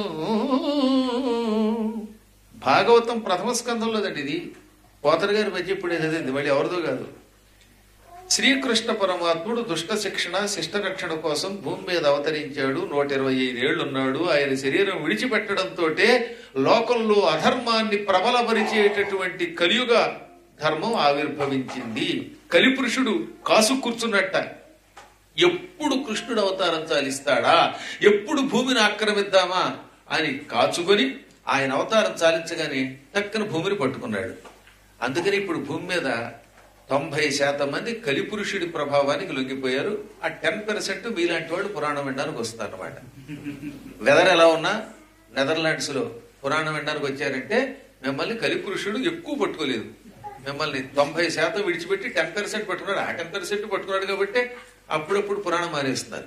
భాగవతం ప్రథమ స్కంధంలోదండి ఇది పోతన గారి మధ్య ఇప్పుడు చదివింది మళ్ళీ ఎవరిదో కాదు శ్రీకృష్ణ పరమాత్ముడు దుష్ట శిక్షణ శిష్ట రక్షణ కోసం భూమి మీద అవతరించాడు నూట ఇరవై ఐదేళ్లు ఉన్నాడు ఆయన శరీరం విడిచిపెట్టడంతో లోకంలో అధర్మాన్ని ప్రబలపరిచేటటువంటి కలియుగ ధర్మం ఆవిర్భవించింది కలిపురుషుడు కాసు కూర్చున్నట్ట ఎప్పుడు కృష్ణుడు అవతారం చాలిస్తాడా ఎప్పుడు భూమిని ఆక్రమిద్దామా అని కాచుకొని ఆయన అవతారం చాలించగానే టక్కన భూమిని పట్టుకున్నాడు అందుకని ఇప్పుడు భూమి మీద తొంభై శాతం మంది కలిపురుషుడి ప్రభావానికి లొంగిపోయారు ఆ టెన్ పర్సెంట్ మీలాంటి వాళ్ళు పురాణం వినడానికి వస్తారన్నమాట వెదర్ ఎలా ఉన్నా నెదర్లాండ్స్ లో పురాణం వినడానికి వచ్చారంటే మిమ్మల్ని కలిపురుషుడు ఎక్కువ పట్టుకోలేదు మిమ్మల్ని తొంభై శాతం విడిచిపెట్టి టెన్ పర్సెంట్ పట్టుకున్నాడు ఆ టెన్ పర్సెంట్ పట్టుకున్నాడు కాబట్టి అప్పుడప్పుడు పురాణం మానేస్తున్నారు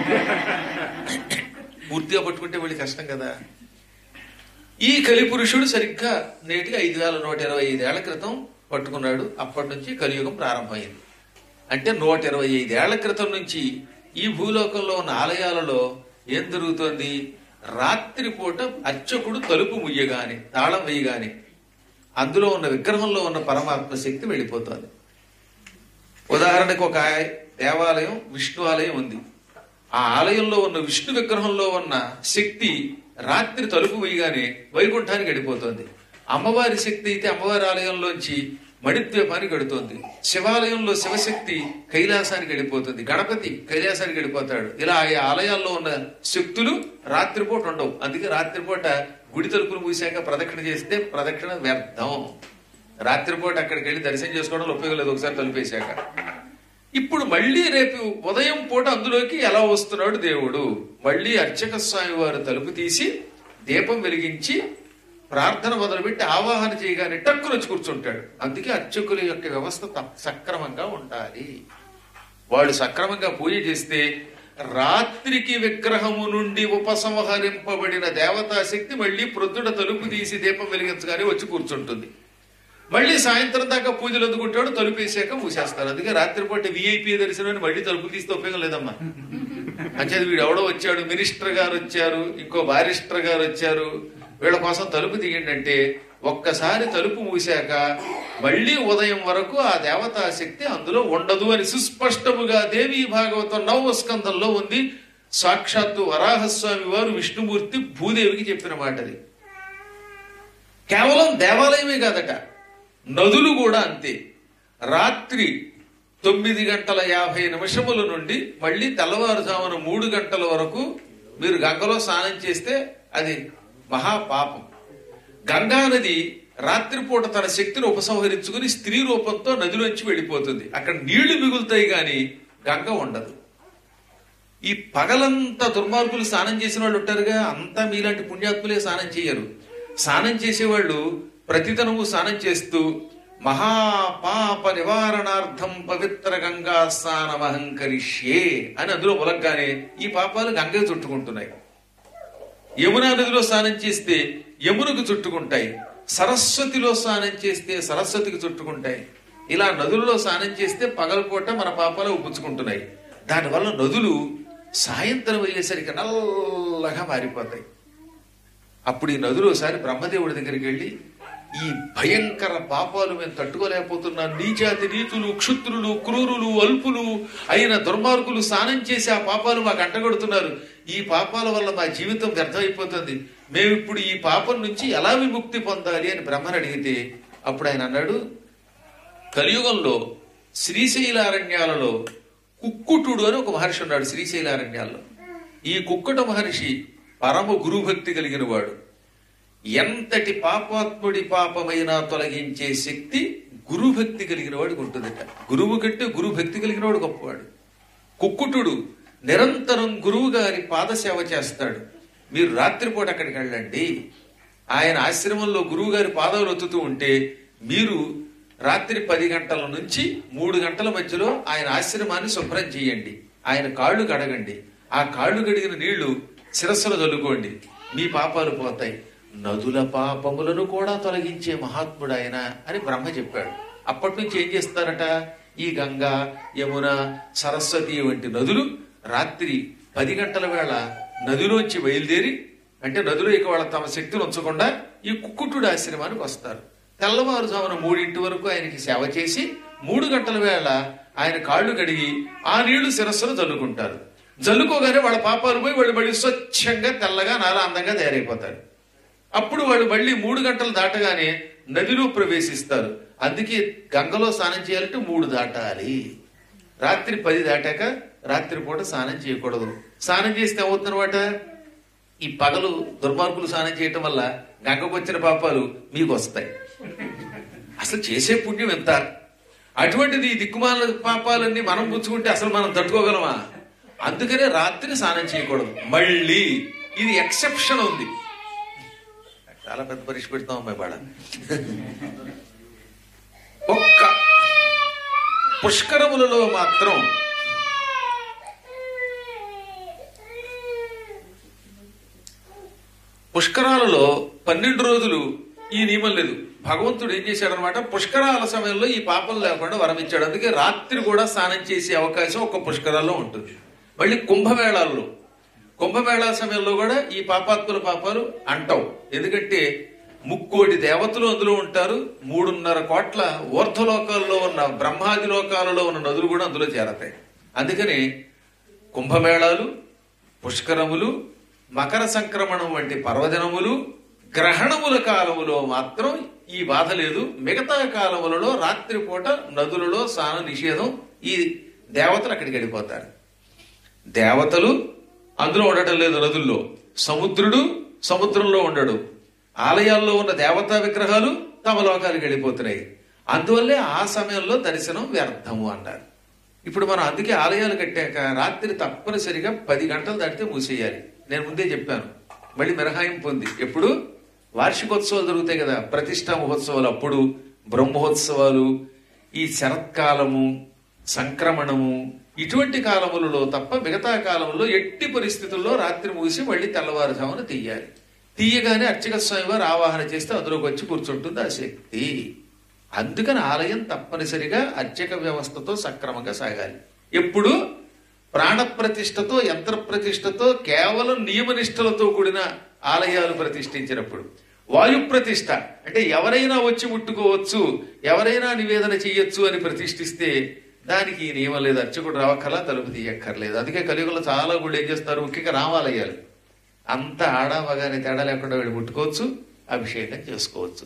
పూర్తిగా పట్టుకుంటే మళ్ళీ కష్టం కదా ఈ కలిపురుషుడు సరిగ్గా నేటికి ఐదు వేల నూట ఇరవై ఐదేళ్ల క్రితం పట్టుకున్నాడు అప్పటి నుంచి కలియుగం ప్రారంభమైంది అంటే నూట ఇరవై ఐదేళ్ల క్రితం నుంచి ఈ భూలోకంలో ఉన్న ఆలయాలలో ఏం జరుగుతోంది రాత్రిపూట అర్చకుడు తలుపు ముయ్యగాని తాళం వేయగాని అందులో ఉన్న విగ్రహంలో ఉన్న పరమాత్మ శక్తి వెళ్ళిపోతోంది ఉదాహరణకు ఒక దేవాలయం విష్ణు ఆలయం ఉంది ఆ ఆలయంలో ఉన్న విష్ణు విగ్రహంలో ఉన్న శక్తి రాత్రి తలుపు వేయగానే వైకుంఠానికి వెళ్ళిపోతుంది అమ్మవారి శక్తి అయితే అమ్మవారి ఆలయంలోంచి మణిద్వీపానికి వెడుతోంది శివాలయంలో శివశక్తి కైలాసానికి వెళ్ళిపోతుంది గణపతి కైలాసానికి వెళ్ళిపోతాడు ఇలా ఆ ఆలయాల్లో ఉన్న శక్తులు రాత్రిపూట ఉండవు అందుకే రాత్రిపూట గుడి తలుపులు మూసాక ప్రదక్షిణ చేస్తే ప్రదక్షిణ వ్యర్థం రాత్రిపూట అక్కడికి వెళ్ళి దర్శనం చేసుకోవడం ఉపయోగం లేదు ఒకసారి తలుపేశాక ఇప్పుడు మళ్ళీ రేపు ఉదయం పూట అందులోకి ఎలా వస్తున్నాడు దేవుడు మళ్ళీ అర్చక స్వామి వారు తలుపు తీసి దీపం వెలిగించి ప్రార్థన మొదలుపెట్టి ఆవాహన చేయగానే టక్కున వచ్చి కూర్చుంటాడు అందుకే అర్చకుల యొక్క వ్యవస్థ త- సక్రమంగా ఉండాలి వాళ్ళు సక్రమంగా పూజ చేస్తే రాత్రికి విగ్రహము నుండి ఉపసంహరింపబడిన దేవతా శక్తి మళ్ళీ ప్రొద్దున తలుపు తీసి దీపం వెలిగించగానే వచ్చి కూర్చుంటుంది మళ్ళీ సాయంత్రం దాకా పూజలు అందుకుంటాడు తలుపు వేసాక మూసేస్తారు అందుకే రాత్రిపూట విఐపి దర్శనం మళ్ళీ తలుపు తీస్తే ఉపయోగం లేదమ్మా అంచేది వీడు ఎవడో వచ్చాడు మినిస్టర్ గారు వచ్చారు ఇంకో బారిస్టర్ గారు వచ్చారు వీళ్ళ కోసం తలుపు తీయండి అంటే ఒక్కసారి తలుపు మూసాక మళ్ళీ ఉదయం వరకు ఆ దేవతా శక్తి అందులో ఉండదు అని సుస్పష్టముగా దేవీ భాగవతం నవ స్కందంలో ఉంది సాక్షాత్తు వరాహస్వామి వారు విష్ణుమూర్తి భూదేవికి చెప్పిన మాటది కేవలం దేవాలయమే కాదట నదులు కూడా అంతే రాత్రి తొమ్మిది గంటల యాభై నిమిషముల నుండి మళ్ళీ తెల్లవారుజామున మూడు గంటల వరకు మీరు గంగలో స్నానం చేస్తే అది మహాపాపం గంగా నది రాత్రిపూట తన శక్తిని ఉపసంహరించుకుని స్త్రీ రూపంతో నదిలోంచి వెళ్ళిపోతుంది అక్కడ నీళ్లు మిగులుతాయి గాని గంగ ఉండదు ఈ పగలంతా దుర్మార్గులు స్నానం చేసిన వాళ్ళు ఉంటారుగా అంతా మీలాంటి పుణ్యాత్ములే స్నానం చేయరు స్నానం చేసేవాళ్ళు ప్రతిదినము స్నానం చేస్తూ మహాపాప నివారణార్థం పవిత్ర గంగా స్నానమహంకరిష్యే అని అందులో మొలగ్గానే ఈ పాపాలు గంగ చుట్టుకుంటున్నాయి యమునా నదిలో స్నానం చేస్తే యమునకు చుట్టుకుంటాయి సరస్వతిలో స్నానం చేస్తే సరస్వతికి చుట్టుకుంటాయి ఇలా నదుల్లో స్నానం చేస్తే పగలపూట మన పాపాలు ఉప్పుచ్చుకుంటున్నాయి దానివల్ల నదులు సాయంత్రం అయ్యేసరికి నల్లగా మారిపోతాయి అప్పుడు ఈ నదులు ఒకసారి బ్రహ్మదేవుడి దగ్గరికి వెళ్ళి ఈ భయంకర పాపాలు మేము తట్టుకోలేకపోతున్నాం నీచాతి నీతులు క్షుద్రులు క్రూరులు అల్పులు అయిన దుర్మార్గులు స్నానం చేసి ఆ పాపాలు మాకు అంటగడుతున్నారు ఈ పాపాల వల్ల మా జీవితం వ్యర్థమైపోతుంది మేము ఇప్పుడు ఈ పాపం నుంచి ఎలా విముక్తి పొందాలి అని బ్రహ్మని అడిగితే అప్పుడు ఆయన అన్నాడు కలియుగంలో శ్రీశైలారణ్యాలలో కుక్కుటుడు అని ఒక మహర్షి ఉన్నాడు శ్రీశైలారణ్యాల్లో ఈ కుక్కుట మహర్షి పరమ గురుభక్తి కలిగిన వాడు ఎంతటి పాపాత్ముడి పాపమైనా తొలగించే శక్తి గురుభక్తి కలిగిన వాడికి ఉంటుందట గురువు కంటే గురుభక్తి కలిగిన వాడు గొప్పవాడు కుక్కుటుడు నిరంతరం గురువు గారి పాదసేవ చేస్తాడు మీరు రాత్రిపూట అక్కడికి వెళ్ళండి ఆయన ఆశ్రమంలో గురువు గారి పాదాలు ఒత్తుతూ ఉంటే మీరు రాత్రి పది గంటల నుంచి మూడు గంటల మధ్యలో ఆయన ఆశ్రమాన్ని శుభ్రం చేయండి ఆయన కాళ్ళు కడగండి ఆ కాళ్ళు కడిగిన నీళ్లు శిరస్సులో చల్లుకోండి మీ పాపాలు పోతాయి నదుల పాపములను కూడా తొలగించే మహాత్ముడు ఆయన అని బ్రహ్మ చెప్పాడు అప్పటి నుంచి ఏం చేస్తారట ఈ గంగా యమున సరస్వతి వంటి నదులు రాత్రి పది గంటల వేళ నదిలోంచి బయలుదేరి అంటే నదిలో ఇక వాళ్ళ తమ శక్తిని ఉంచకుండా ఈ కుక్కుటుడు ఆశ్రమానికి వస్తారు తెల్లవారుజామున మూడింటి వరకు ఆయనకి సేవ చేసి మూడు గంటల వేళ ఆయన కాళ్ళు కడిగి ఆ నీళ్లు శిరస్సును జల్లుకుంటారు జల్లుకోగానే వాళ్ళ పాపాలు పోయి వాళ్ళు మళ్ళీ స్వచ్ఛంగా తెల్లగా నాలా అందంగా తయారైపోతారు అప్పుడు వాళ్ళు మళ్ళీ మూడు గంటలు దాటగానే నదిలో ప్రవేశిస్తారు అందుకే గంగలో స్నానం చేయాలంటే మూడు దాటాలి రాత్రి పది దాటాక రాత్రి పూట స్నానం చేయకూడదు స్నానం చేస్తే ఏమవుతుందన్నమాట ఈ పగలు దుర్మార్గులు స్నానం చేయటం వల్ల గంగకు వచ్చిన పాపాలు మీకు వస్తాయి అసలు చేసే పుణ్యం ఎంత అటువంటిది ఈ దిక్కుమాల పాపాలన్నీ మనం పుచ్చుకుంటే అసలు మనం తట్టుకోగలమా అందుకనే రాత్రి స్నానం చేయకూడదు మళ్ళీ ఇది ఎక్సెప్షన్ ఉంది చాలా పెద్ద పరీక్ష పెడతాం అమ్మాయి బాడ ఒక్క పుష్కరములలో మాత్రం పుష్కరాలలో పన్నెండు రోజులు ఈ నియమం లేదు భగవంతుడు ఏం చేశాడనమాట పుష్కరాల సమయంలో ఈ పాపం లేకుండా వరం ఇచ్చాడు అందుకే రాత్రి కూడా స్నానం చేసే అవకాశం ఒక పుష్కరాల్లో ఉంటుంది మళ్ళీ కుంభమేళాల్లో కుంభమేళా సమయంలో కూడా ఈ పాపాత్ముల పాపాలు అంటావు ఎందుకంటే ముక్కోటి దేవతలు అందులో ఉంటారు మూడున్నర కోట్ల ఊర్ధ్వలోకాల్లో ఉన్న బ్రహ్మాది లోకాలలో ఉన్న నదులు కూడా అందులో చేరతాయి అందుకని కుంభమేళాలు పుష్కరములు మకర సంక్రమణం వంటి పర్వదినములు గ్రహణముల కాలములో మాత్రం ఈ బాధ లేదు మిగతా కాలములలో రాత్రిపూట నదులలో స్నాన నిషేధం ఈ దేవతలు అక్కడికి వెళ్ళిపోతారు దేవతలు అందులో ఉండటం లేదు నదుల్లో సముద్రుడు సముద్రంలో ఉండడు ఆలయాల్లో ఉన్న దేవతా విగ్రహాలు తమ లోకాలకు వెళ్ళిపోతున్నాయి అందువల్లే ఆ సమయంలో దర్శనం వ్యర్థము అన్నారు ఇప్పుడు మనం అందుకే ఆలయాలు కట్టాక రాత్రి తప్పనిసరిగా పది గంటలు దాటితే మూసేయాలి నేను ముందే చెప్పాను మళ్ళీ మినహాయింపు ఉంది ఎప్పుడు వార్షికోత్సవాలు జరుగుతాయి కదా ప్రతిష్టా మహోత్సవాలు అప్పుడు బ్రహ్మోత్సవాలు ఈ శరత్కాలము సంక్రమణము ఇటువంటి కాలములలో తప్ప మిగతా కాలంలో ఎట్టి పరిస్థితుల్లో రాత్రి మూసి మళ్ళీ తెల్లవారుజామున తీయాలి తీయగానే అర్చక స్వామి వారు ఆవాహన చేస్తే అందులోకి వచ్చి కూర్చుంటుంది ఆ శక్తి అందుకని ఆలయం తప్పనిసరిగా అర్చక వ్యవస్థతో సక్రమంగా సాగాలి ఎప్పుడు ప్రాణ ప్రతిష్టతో యంత్ర ప్రతిష్టతో కేవలం నియమనిష్టలతో కూడిన ఆలయాలు ప్రతిష్ఠించినప్పుడు వాయు ప్రతిష్ట అంటే ఎవరైనా వచ్చి ముట్టుకోవచ్చు ఎవరైనా నివేదన చేయొచ్చు అని ప్రతిష్ఠిస్తే దానికి ఈ నియమం లేదు అర్చకుడు రావక్కర్లా తలుపు తీయక్కర్లేదు అందుకే కలియుగంలో చాలా గుళ్ళు ఏం చేస్తారు ముఖ్యంగా రామాలయాలు అంత ఆడ మగాని తేడా లేకుండా వెళ్ళి ముట్టుకోవచ్చు అభిషేకం చేసుకోవచ్చు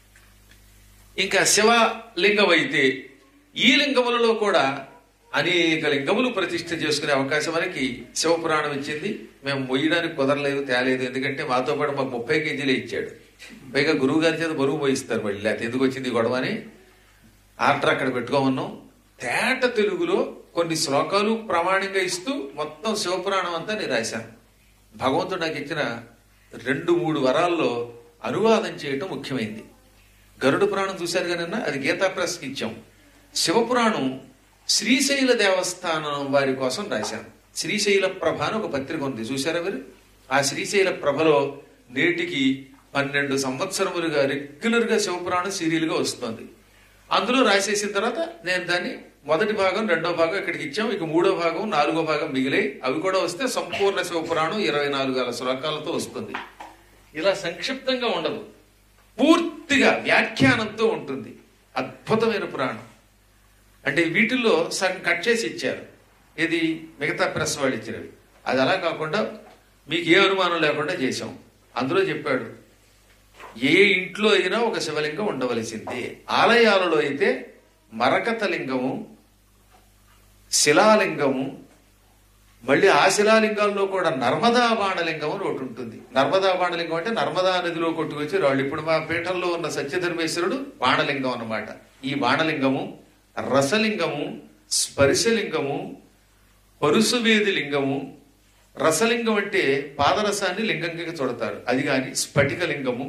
ఇంకా శివలింగం అయితే ఈ లింగములలో కూడా అనేక లింగములు ప్రతిష్ఠ చేసుకునే అవకాశం మనకి శివపురాణం ఇచ్చింది మేము మొయ్యడానికి కుదరలేదు తేలేదు ఎందుకంటే మాతో పాటు మాకు ముప్పై కేజీలే ఇచ్చాడు పైగా గురువు గారి చేత బరువు పోయిస్తారు మళ్ళీ లేకపోతే ఎందుకు వచ్చింది ఈ గొడవ అని ఆర్డర్ అక్కడ పెట్టుకోమన్నాం తేట తెలుగులో కొన్ని శ్లోకాలు ప్రామాణికంగా ఇస్తూ మొత్తం శివపురాణం అంతా నేను రాశాను భగవంతుడు నాకు ఇచ్చిన రెండు మూడు వరాల్లో అనువాదం చేయటం ముఖ్యమైంది గరుడ పురాణం చూశారు కానీ అది గీతా ప్రెస్కి ఇచ్చాం శివపురాణం శ్రీశైల దేవస్థానం వారి కోసం రాశాను శ్రీశైల ప్రభ అని ఒక పత్రిక ఉంది చూశారా మీరు ఆ శ్రీశైల ప్రభలో నేటికి పన్నెండు సంవత్సరములుగా రెగ్యులర్ గా శివపురాణం సీరియల్ గా వస్తుంది అందులో రాసేసిన తర్వాత నేను దాన్ని మొదటి భాగం రెండో భాగం ఇక్కడికి ఇచ్చాం ఇక మూడో భాగం నాలుగో భాగం మిగిలాయి అవి కూడా వస్తే సంపూర్ణ శివపురాణం ఇరవై నాలుగు వేల శ్లోకాలతో వస్తుంది ఇలా సంక్షిప్తంగా ఉండదు పూర్తిగా వ్యాఖ్యానంతో ఉంటుంది అద్భుతమైన పురాణం అంటే వీటిల్లో సగం కట్ చేసి ఇచ్చారు ఇది మిగతా ప్రెస్ వాళ్ళు ఇచ్చినవి అది అలా కాకుండా మీకు ఏ అనుమానం లేకుండా చేశాం అందులో చెప్పాడు ఏ ఇంట్లో అయినా ఒక శివలింగం ఉండవలసిందే ఆలయాలలో అయితే మరకత లింగము శిలాలింగము మళ్ళీ ఆ శిలాలింగాల్లో కూడా నర్మదా బాణలింగం అని ఒకటి ఉంటుంది నర్మదా బాణలింగం అంటే నర్మదా నదిలో కొట్టుకొచ్చి రాళ్ళు ఇప్పుడు మా పీఠంలో ఉన్న సత్యధర్మేశ్వరుడు బాణలింగం అన్నమాట ఈ బాణలింగము రసలింగము స్పర్శలింగము పరుసువేది లింగము రసలింగం అంటే పాదరసాన్ని లింగంగా చూడతారు అది కాని స్ఫటిక లింగము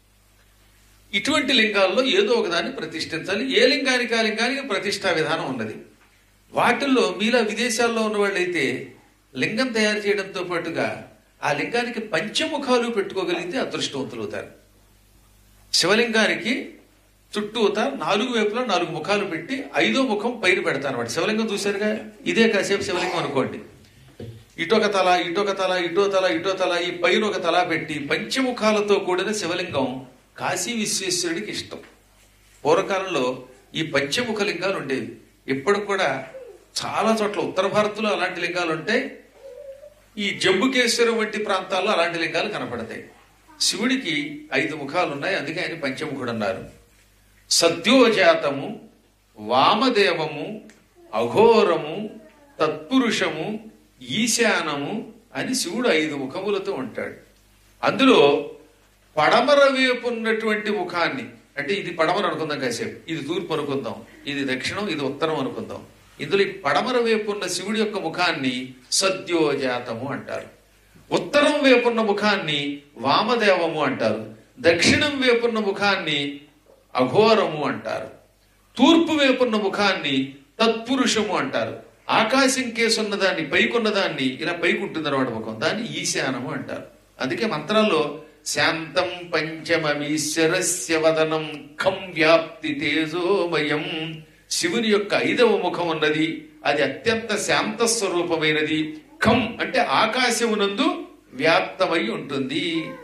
ఇటువంటి లింగాల్లో ఏదో ఒకదాన్ని ప్రతిష్ఠించాలి ఏ లింగానికి ఆ లింగానికి ప్రతిష్టా విధానం ఉన్నది వాటిల్లో మీలా విదేశాల్లో ఉన్న వాళ్ళైతే లింగం తయారు చేయడంతో పాటుగా ఆ లింగానికి పంచముఖాలు పెట్టుకోగలిగితే అదృష్టవంతులు అవుతారు శివలింగానికి చుట్టూత నాలుగు వైపులా నాలుగు ముఖాలు పెట్టి ఐదో ముఖం పైన పెడతారు అనమాట శివలింగం చూశారుగా ఇదే కాసేపు శివలింగం అనుకోండి ఇటొక తల ఇటొక తల ఇటో తల ఇటో తల ఈ పైన ఒక తల పెట్టి పంచముఖాలతో కూడిన శివలింగం కాశీ విశ్వేశ్వరుడికి ఇష్టం పూర్వకాలంలో ఈ పంచముఖ లింగాలు ఉండేవి ఇప్పటికి కూడా చాలా చోట్ల ఉత్తర భారత్లో అలాంటి లింగాలు ఉంటాయి ఈ జంబుకేశ్వరం వంటి ప్రాంతాల్లో అలాంటి లింగాలు కనపడతాయి శివుడికి ఐదు ముఖాలు ఉన్నాయి అందుకే ఆయన పంచముఖుడు అన్నారు సద్యోజాతము వామదేవము అఘోరము తత్పురుషము ఈశానము అని శివుడు ఐదు ముఖములతో ఉంటాడు అందులో పడమర వైపు ఉన్నటువంటి ముఖాన్ని అంటే ఇది పడమర అనుకుందాం కాసేపు ఇది తూర్పు అనుకుందాం ఇది దక్షిణం ఇది ఉత్తరం అనుకుందాం ఇందులో ఈ పడమర వైపు ఉన్న శివుడి యొక్క ముఖాన్ని సద్యోజాతము అంటారు ఉత్తరం వైపున్న ముఖాన్ని వామదేవము అంటారు దక్షిణం వైపున్న ముఖాన్ని అఘోరము అంటారు తూర్పు వైపున్న ముఖాన్ని తత్పురుషము అంటారు ఆకాశం కేసున్న దాన్ని పైకున్న దాన్ని ఇలా పైకి ఉంటుంది అనమాట ముఖం దాన్ని ఈశానము అంటారు అందుకే మంత్రాల్లో శాంతం పంచమీశ్వరస్య వదనం ఖం వ్యాప్తి తేజోమయం శివుని యొక్క ఐదవ ముఖం ఉన్నది అది అత్యంత శాంత స్వరూపమైనది ఖం అంటే ఆకాశమునందు వ్యాప్తమై ఉంటుంది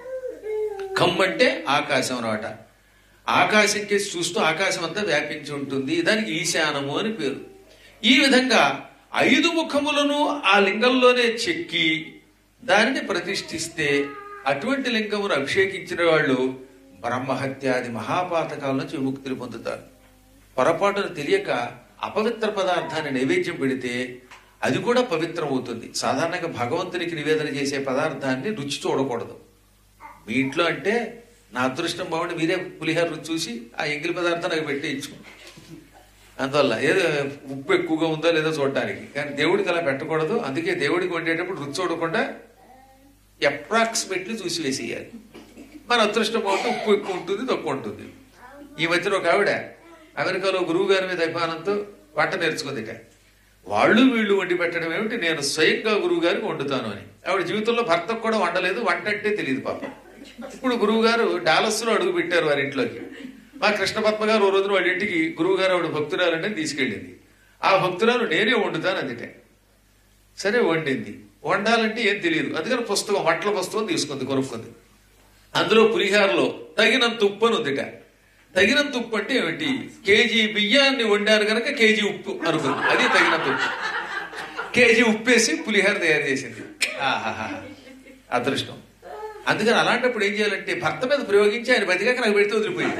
ఖం అంటే ఆకాశం అనమాట ఆకాశం కేసి చూస్తూ ఆకాశం అంతా వ్యాపించి ఉంటుంది దానికి ఈశానము అని పేరు ఈ విధంగా ఐదు ముఖములను ఆ లింగంలోనే చెక్కి దానిని ప్రతిష్ఠిస్తే అటువంటి లింగమును అభిషేకించిన వాళ్ళు బ్రహ్మహత్యాది మహాపాతకాల నుంచి విముక్తులు పొందుతారు పొరపాటును తెలియక అపవిత్ర పదార్థాన్ని నైవేద్యం పెడితే అది కూడా పవిత్రం అవుతుంది సాధారణంగా భగవంతునికి నివేదన చేసే పదార్థాన్ని రుచి చూడకూడదు మీ ఇంట్లో అంటే నా అదృష్టం బాగుండి మీరే పులిహోర రుచి చూసి ఆ ఎంగిలి పదార్థం నాకు పెట్టేయచ్చు అందువల్ల ఏదో ఉప్పు ఎక్కువగా ఉందో లేదో చూడటానికి కానీ దేవుడికి అలా పెట్టకూడదు అందుకే దేవుడికి వండేటప్పుడు రుచి చూడకుండా అప్రాక్సిమేట్లీ చూసి వేసేయాలి మన అదృష్టం బాగుంటే ఉప్పు ఎక్కువ ఉంటుంది తక్కువ ఉంటుంది ఈ మధ్యన ఒక ఆవిడ అమెరికాలో గురువు గారి మీద అభిమానంతో వంట నేర్చుకుందిట వాళ్ళు వీళ్ళు వండి పెట్టడం ఏమిటి నేను స్వయంగా గురువు గారికి వండుతాను అని ఆవిడ జీవితంలో భర్తకు కూడా వండలేదు వంట అంటే తెలియదు పాపం ఇప్పుడు గురువు గారు డాలస్ లో అడుగు పెట్టారు వారి ఇంట్లోకి మా కృష్ణ పద్మ గారు ఓ రోజున వాళ్ళ ఇంటికి గురువు గారు ఆవిడ భక్తురాలంటే తీసుకెళ్ళింది ఆ భక్తురాలు నేనే వండుతాను అందుటే సరే వండింది వండాలంటే ఏం తెలియదు అందుకని పుస్తకం వంటల పుస్తకం తీసుకుంది కొనుక్కుంది అందులో పులిహారలో తగినంత ఉప్పు అని ఉందిట తగినంత ఉప్పు అంటే ఏమిటి కేజీ బియ్యాన్ని వండారు కనుక కేజీ ఉప్పు అనుకుంది అది తగినంత ఉప్పు కేజీ ఉప్పేసి పులిహార తయారు చేసింది ఆహాహా అదృష్టం అందుకని అలాంటప్పుడు ఏం చేయాలంటే భర్త మీద ప్రయోగించి ఆయన బతికాక నాకు పెడితే వదిలిపోయింది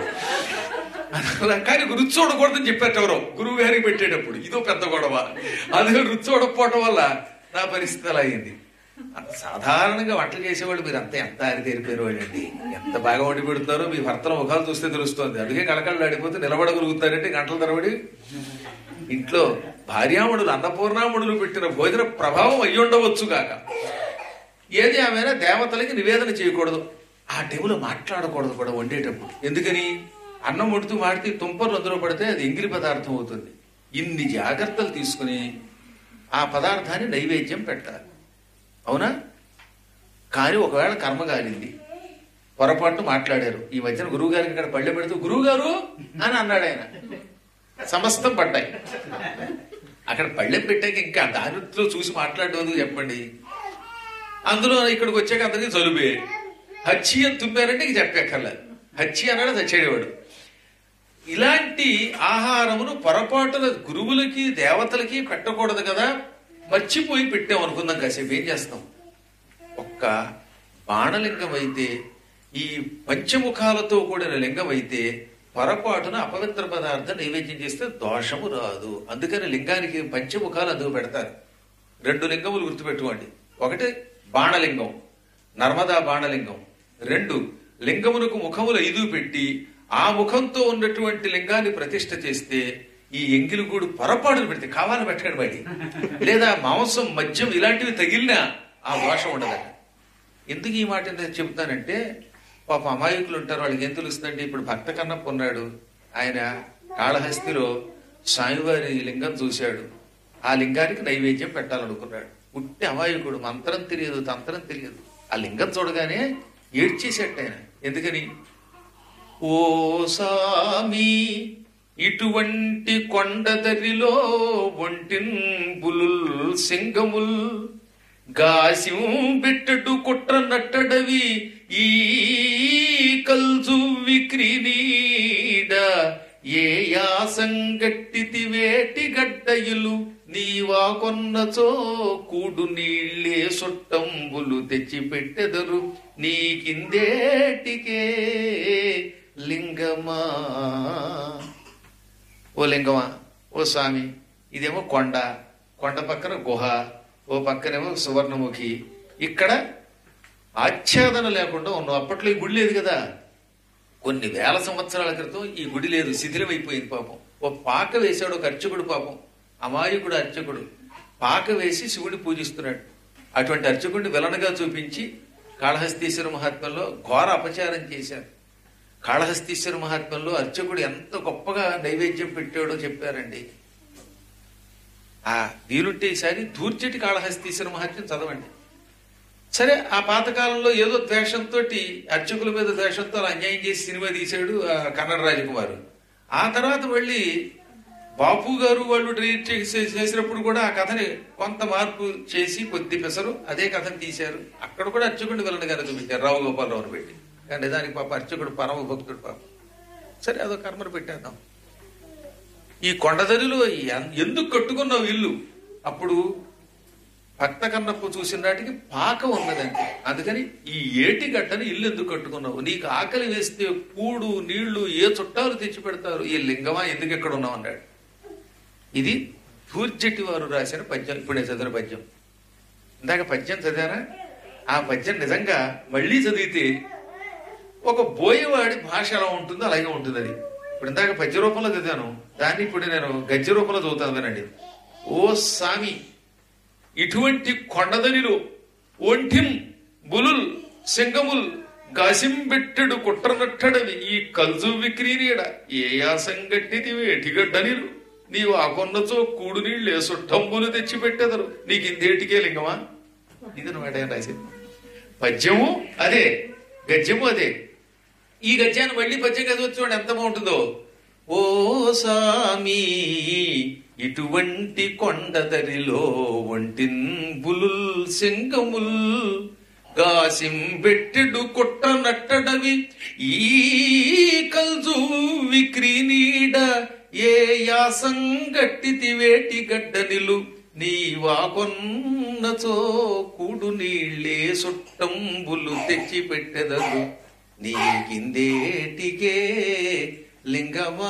అలా కానీ రుచి చూడకూడదని చెప్పారు ఎవరో గురువు గారికి పెట్టేటప్పుడు ఇదో పెద్ద గొడవ అందుకని రుచి చూడకపోవడం వల్ల నా పరిస్థితి అలా అయింది సాధారణంగా వంటలు చేసేవాళ్ళు మీరు అంతా ఎంత ఆరితేరిపోయారు వాళ్ళండి ఎంత బాగా వండి పెడుతున్నారో మీ భర్తల ముఖాలు చూస్తే తెలుస్తుంది అందుకే కళకళలు ఆడిపోతే నిలబడగలుగుతారంటే గంటల తరబడి ఇంట్లో భార్యామణులు అన్నపూర్ణామణులు పెట్టిన భోజన ప్రభావం అయ్యి ఉండవచ్చు కాక ఏది ఆమెనా దేవతలకి నివేదన చేయకూడదు ఆ టైంలో మాట్లాడకూడదు కూడా వండేటప్పుడు ఎందుకని అన్నం వండుతూ మాడితే తుంపర్లు అందులో పడితే అది ఎంగిలి పదార్థం అవుతుంది ఇన్ని జాగ్రత్తలు తీసుకుని ఆ పదార్థాన్ని నైవేద్యం పెట్టాలి అవునా కానీ ఒకవేళ కర్మ కాలింది పొరపాటు మాట్లాడారు ఈ మధ్యన గురువు గారికి ఇక్కడ పళ్ళె పెడుతూ గురువు గారు అని అన్నాడు ఆయన సమస్తం పడ్డాయి అక్కడ పళ్ళెం పెట్టాక ఇంకా దానిలో చూసి మాట్లాడడం ఎందుకు చెప్పండి అందులో ఇక్కడికి వచ్చాక అందరికి జలుబే హచ్చి అని తుమ్మారంటే ఇంక చెప్పక్కర్లేదు హచ్చి అన్నాడు చచ్చేవాడు ఇలాంటి ఆహారమును పొరపాటున గురువులకి దేవతలకి పెట్టకూడదు కదా మర్చిపోయి పెట్టాం అనుకుందాం కాసేపు ఏం చేస్తాం ఒక్క బాణలింగం అయితే ఈ పంచముఖాలతో కూడిన లింగం అయితే పొరపాటున అపవిత్ర పదార్థం నైవేద్యం చేస్తే దోషము రాదు అందుకని లింగానికి పంచముఖాలు అందుకు పెడతారు రెండు లింగములు గుర్తుపెట్టుకోండి ఒకటి బాణలింగం నర్మదా బాణలింగం రెండు లింగమునకు ముఖములు ఐదు పెట్టి ఆ ముఖంతో ఉన్నటువంటి లింగాన్ని ప్రతిష్ఠ చేస్తే ఈ ఎంగిలి గూడు పొరపాటును పెడితే కావాలని పెట్టకండి బయట లేదా మాంసం మద్యం ఇలాంటివి తగిలినా ఆ దోషం ఉండదట ఎందుకు ఈ మాట నేను చెప్తానంటే పాప అమాయకులు ఉంటారు వాళ్ళకి ఏం తెలుస్తుందంటే ఇప్పుడు భక్త కన్నప్ప ఉన్నాడు ఆయన కాళహస్తిలో స్వామివారి లింగం చూశాడు ఆ లింగానికి నైవేద్యం పెట్టాలనుకున్నాడు ఉట్టి అమాయకుడు మంత్రం తెలియదు తంత్రం తెలియదు ఆ లింగం చూడగానే ఏడ్చేసేట ఆయన ఎందుకని ఓ సామి ఇటువంటి కొండదరిలో ఒంటిన్ బులుల్ సింగముల్ గాసిం బిట్టడు కుట్ర నట్టడవి ఈ కల్జు విక్రినీడ ఏ యాసంగట్టితి వేటి గడ్డయులు నీవా కొన్నచో కూడు నీళ్ళే సొట్టంబులు తెచ్చి పెట్టెదరు నీకిందేటికే లింగమా ఓ లింగమా ఓ స్వామి ఇదేమో కొండ కొండ పక్కన గుహ ఓ పక్కనేమో సువర్ణముఖి ఇక్కడ ఆచ్ఛాదన లేకుండా ఉన్నావు అప్పట్లో ఈ గుడి లేదు కదా కొన్ని వేల సంవత్సరాల క్రితం ఈ గుడి లేదు శిథిలమైపోయింది పాపం ఓ పాక వేశాడు ఒక అర్చకుడు పాపం అమాయకుడు అర్చకుడు పాక వేసి శివుడి పూజిస్తున్నాడు అటువంటి అర్చకుడిని విలనగా చూపించి కాళహస్తీశ్వర మహాత్మ్యంలో ఘోర అపచారం చేశారు కాళహస్తీశ్వర మహాత్మ్యంలో అర్చకుడు ఎంత గొప్పగా నైవేద్యం పెట్టాడో చెప్పారండి ఆ వీలుంటే ఈసారి దూర్చటి కాళహస్తీశ్వర మహాత్మ్యం చదవండి సరే ఆ పాతకాలంలో ఏదో ద్వేషంతో అర్చకుల మీద ద్వేషంతో అలా అన్యాయం చేసి సినిమా తీశాడు ఆ కన్నడ రాజకుమారు ఆ తర్వాత మళ్ళీ బాపు గారు వాళ్ళు డైరెక్ట్ చేసే- చేసినప్పుడు కూడా ఆ కథని కొంత మార్పు చేసి కొద్ది పెసరు అదే కథని తీశారు అక్కడ కూడా అర్చకుడిని వెళ్ళండి గారు చూపించారు రావు గోపాలరావుని పెట్టి కానీ దానికి పాప అర్చకుడు పరమ భక్తుడు పాప సరే అదో కర్మను పెట్టేద్దాం ఈ కొండదరిలో ఎన్- ఎందుకు కట్టుకున్నావు ఇల్లు అప్పుడు భక్త కన్నప్పు చూసిన నాటికి పాక ఉన్నదండి అందుకని ఈ ఏటి గడ్డని ఇల్లు ఎందుకు కట్టుకున్నావు నీకు ఆకలి వేస్తే కూడు నీళ్లు ఏ చుట్టాలు తెచ్చి పెడతారు ఈ లింగమా ఎందుకు ఎక్కడ ఉన్నావు అన్నాడు ఇది దూర్జటి వారు రాసిన పద్యం ఇప్పుడే చదివిన పద్యం ఇందాక పద్యం చదివారా ఆ పద్యం నిజంగా మళ్ళీ చదివితే ఒక బోయవాడి భాష ఎలా ఉంటుందో అలాగే ఉంటుంది అది ఇప్పుడు ఇందాక పద్య రూపంలో చదివాను దాన్ని ఇప్పుడు నేను గద్య రూపంలో చదువుతాను వినండి ఓ సామి ఇటువంటి కొండదనిలో ఒంటిం బులుల్ సింగముల్ గాసింబెట్టెడు కుట్రనట్టడవి ఈ కల్జు విక్రీనీడ ఏ యాసంగట్టిది వేటిగడ్డనిలు నీవు ఆ కొన్నచో కూడు నీళ్ళు ఏ సుట్టంబులు తెచ్చి పెట్టెదరు నీకు ఇందేటికే లింగమా ఇది నువ్వు రాసేది పద్యము అదే గద్యము అదే ఈ గద్యాన్ని మళ్ళీ పద్యం చదివచ్చు చూడండి ఎంత బాగుంటుందో ఓ సామి ఇటువంటి కొండదరిలో ఒంటిన్ బులుల్ సింగముల్ గాసిం బెట్టెడు కొట్ట నట్టడవి ఈ కల్జు విక్రీనీడ ఏ యాసంగట్టితి వేటి గడ్డనిలు నీవా కొన్నచో కూడు నీళ్ళే సుట్టంబులు తెచ్చి పెట్టెదరు నీకిందేటికే లింగమా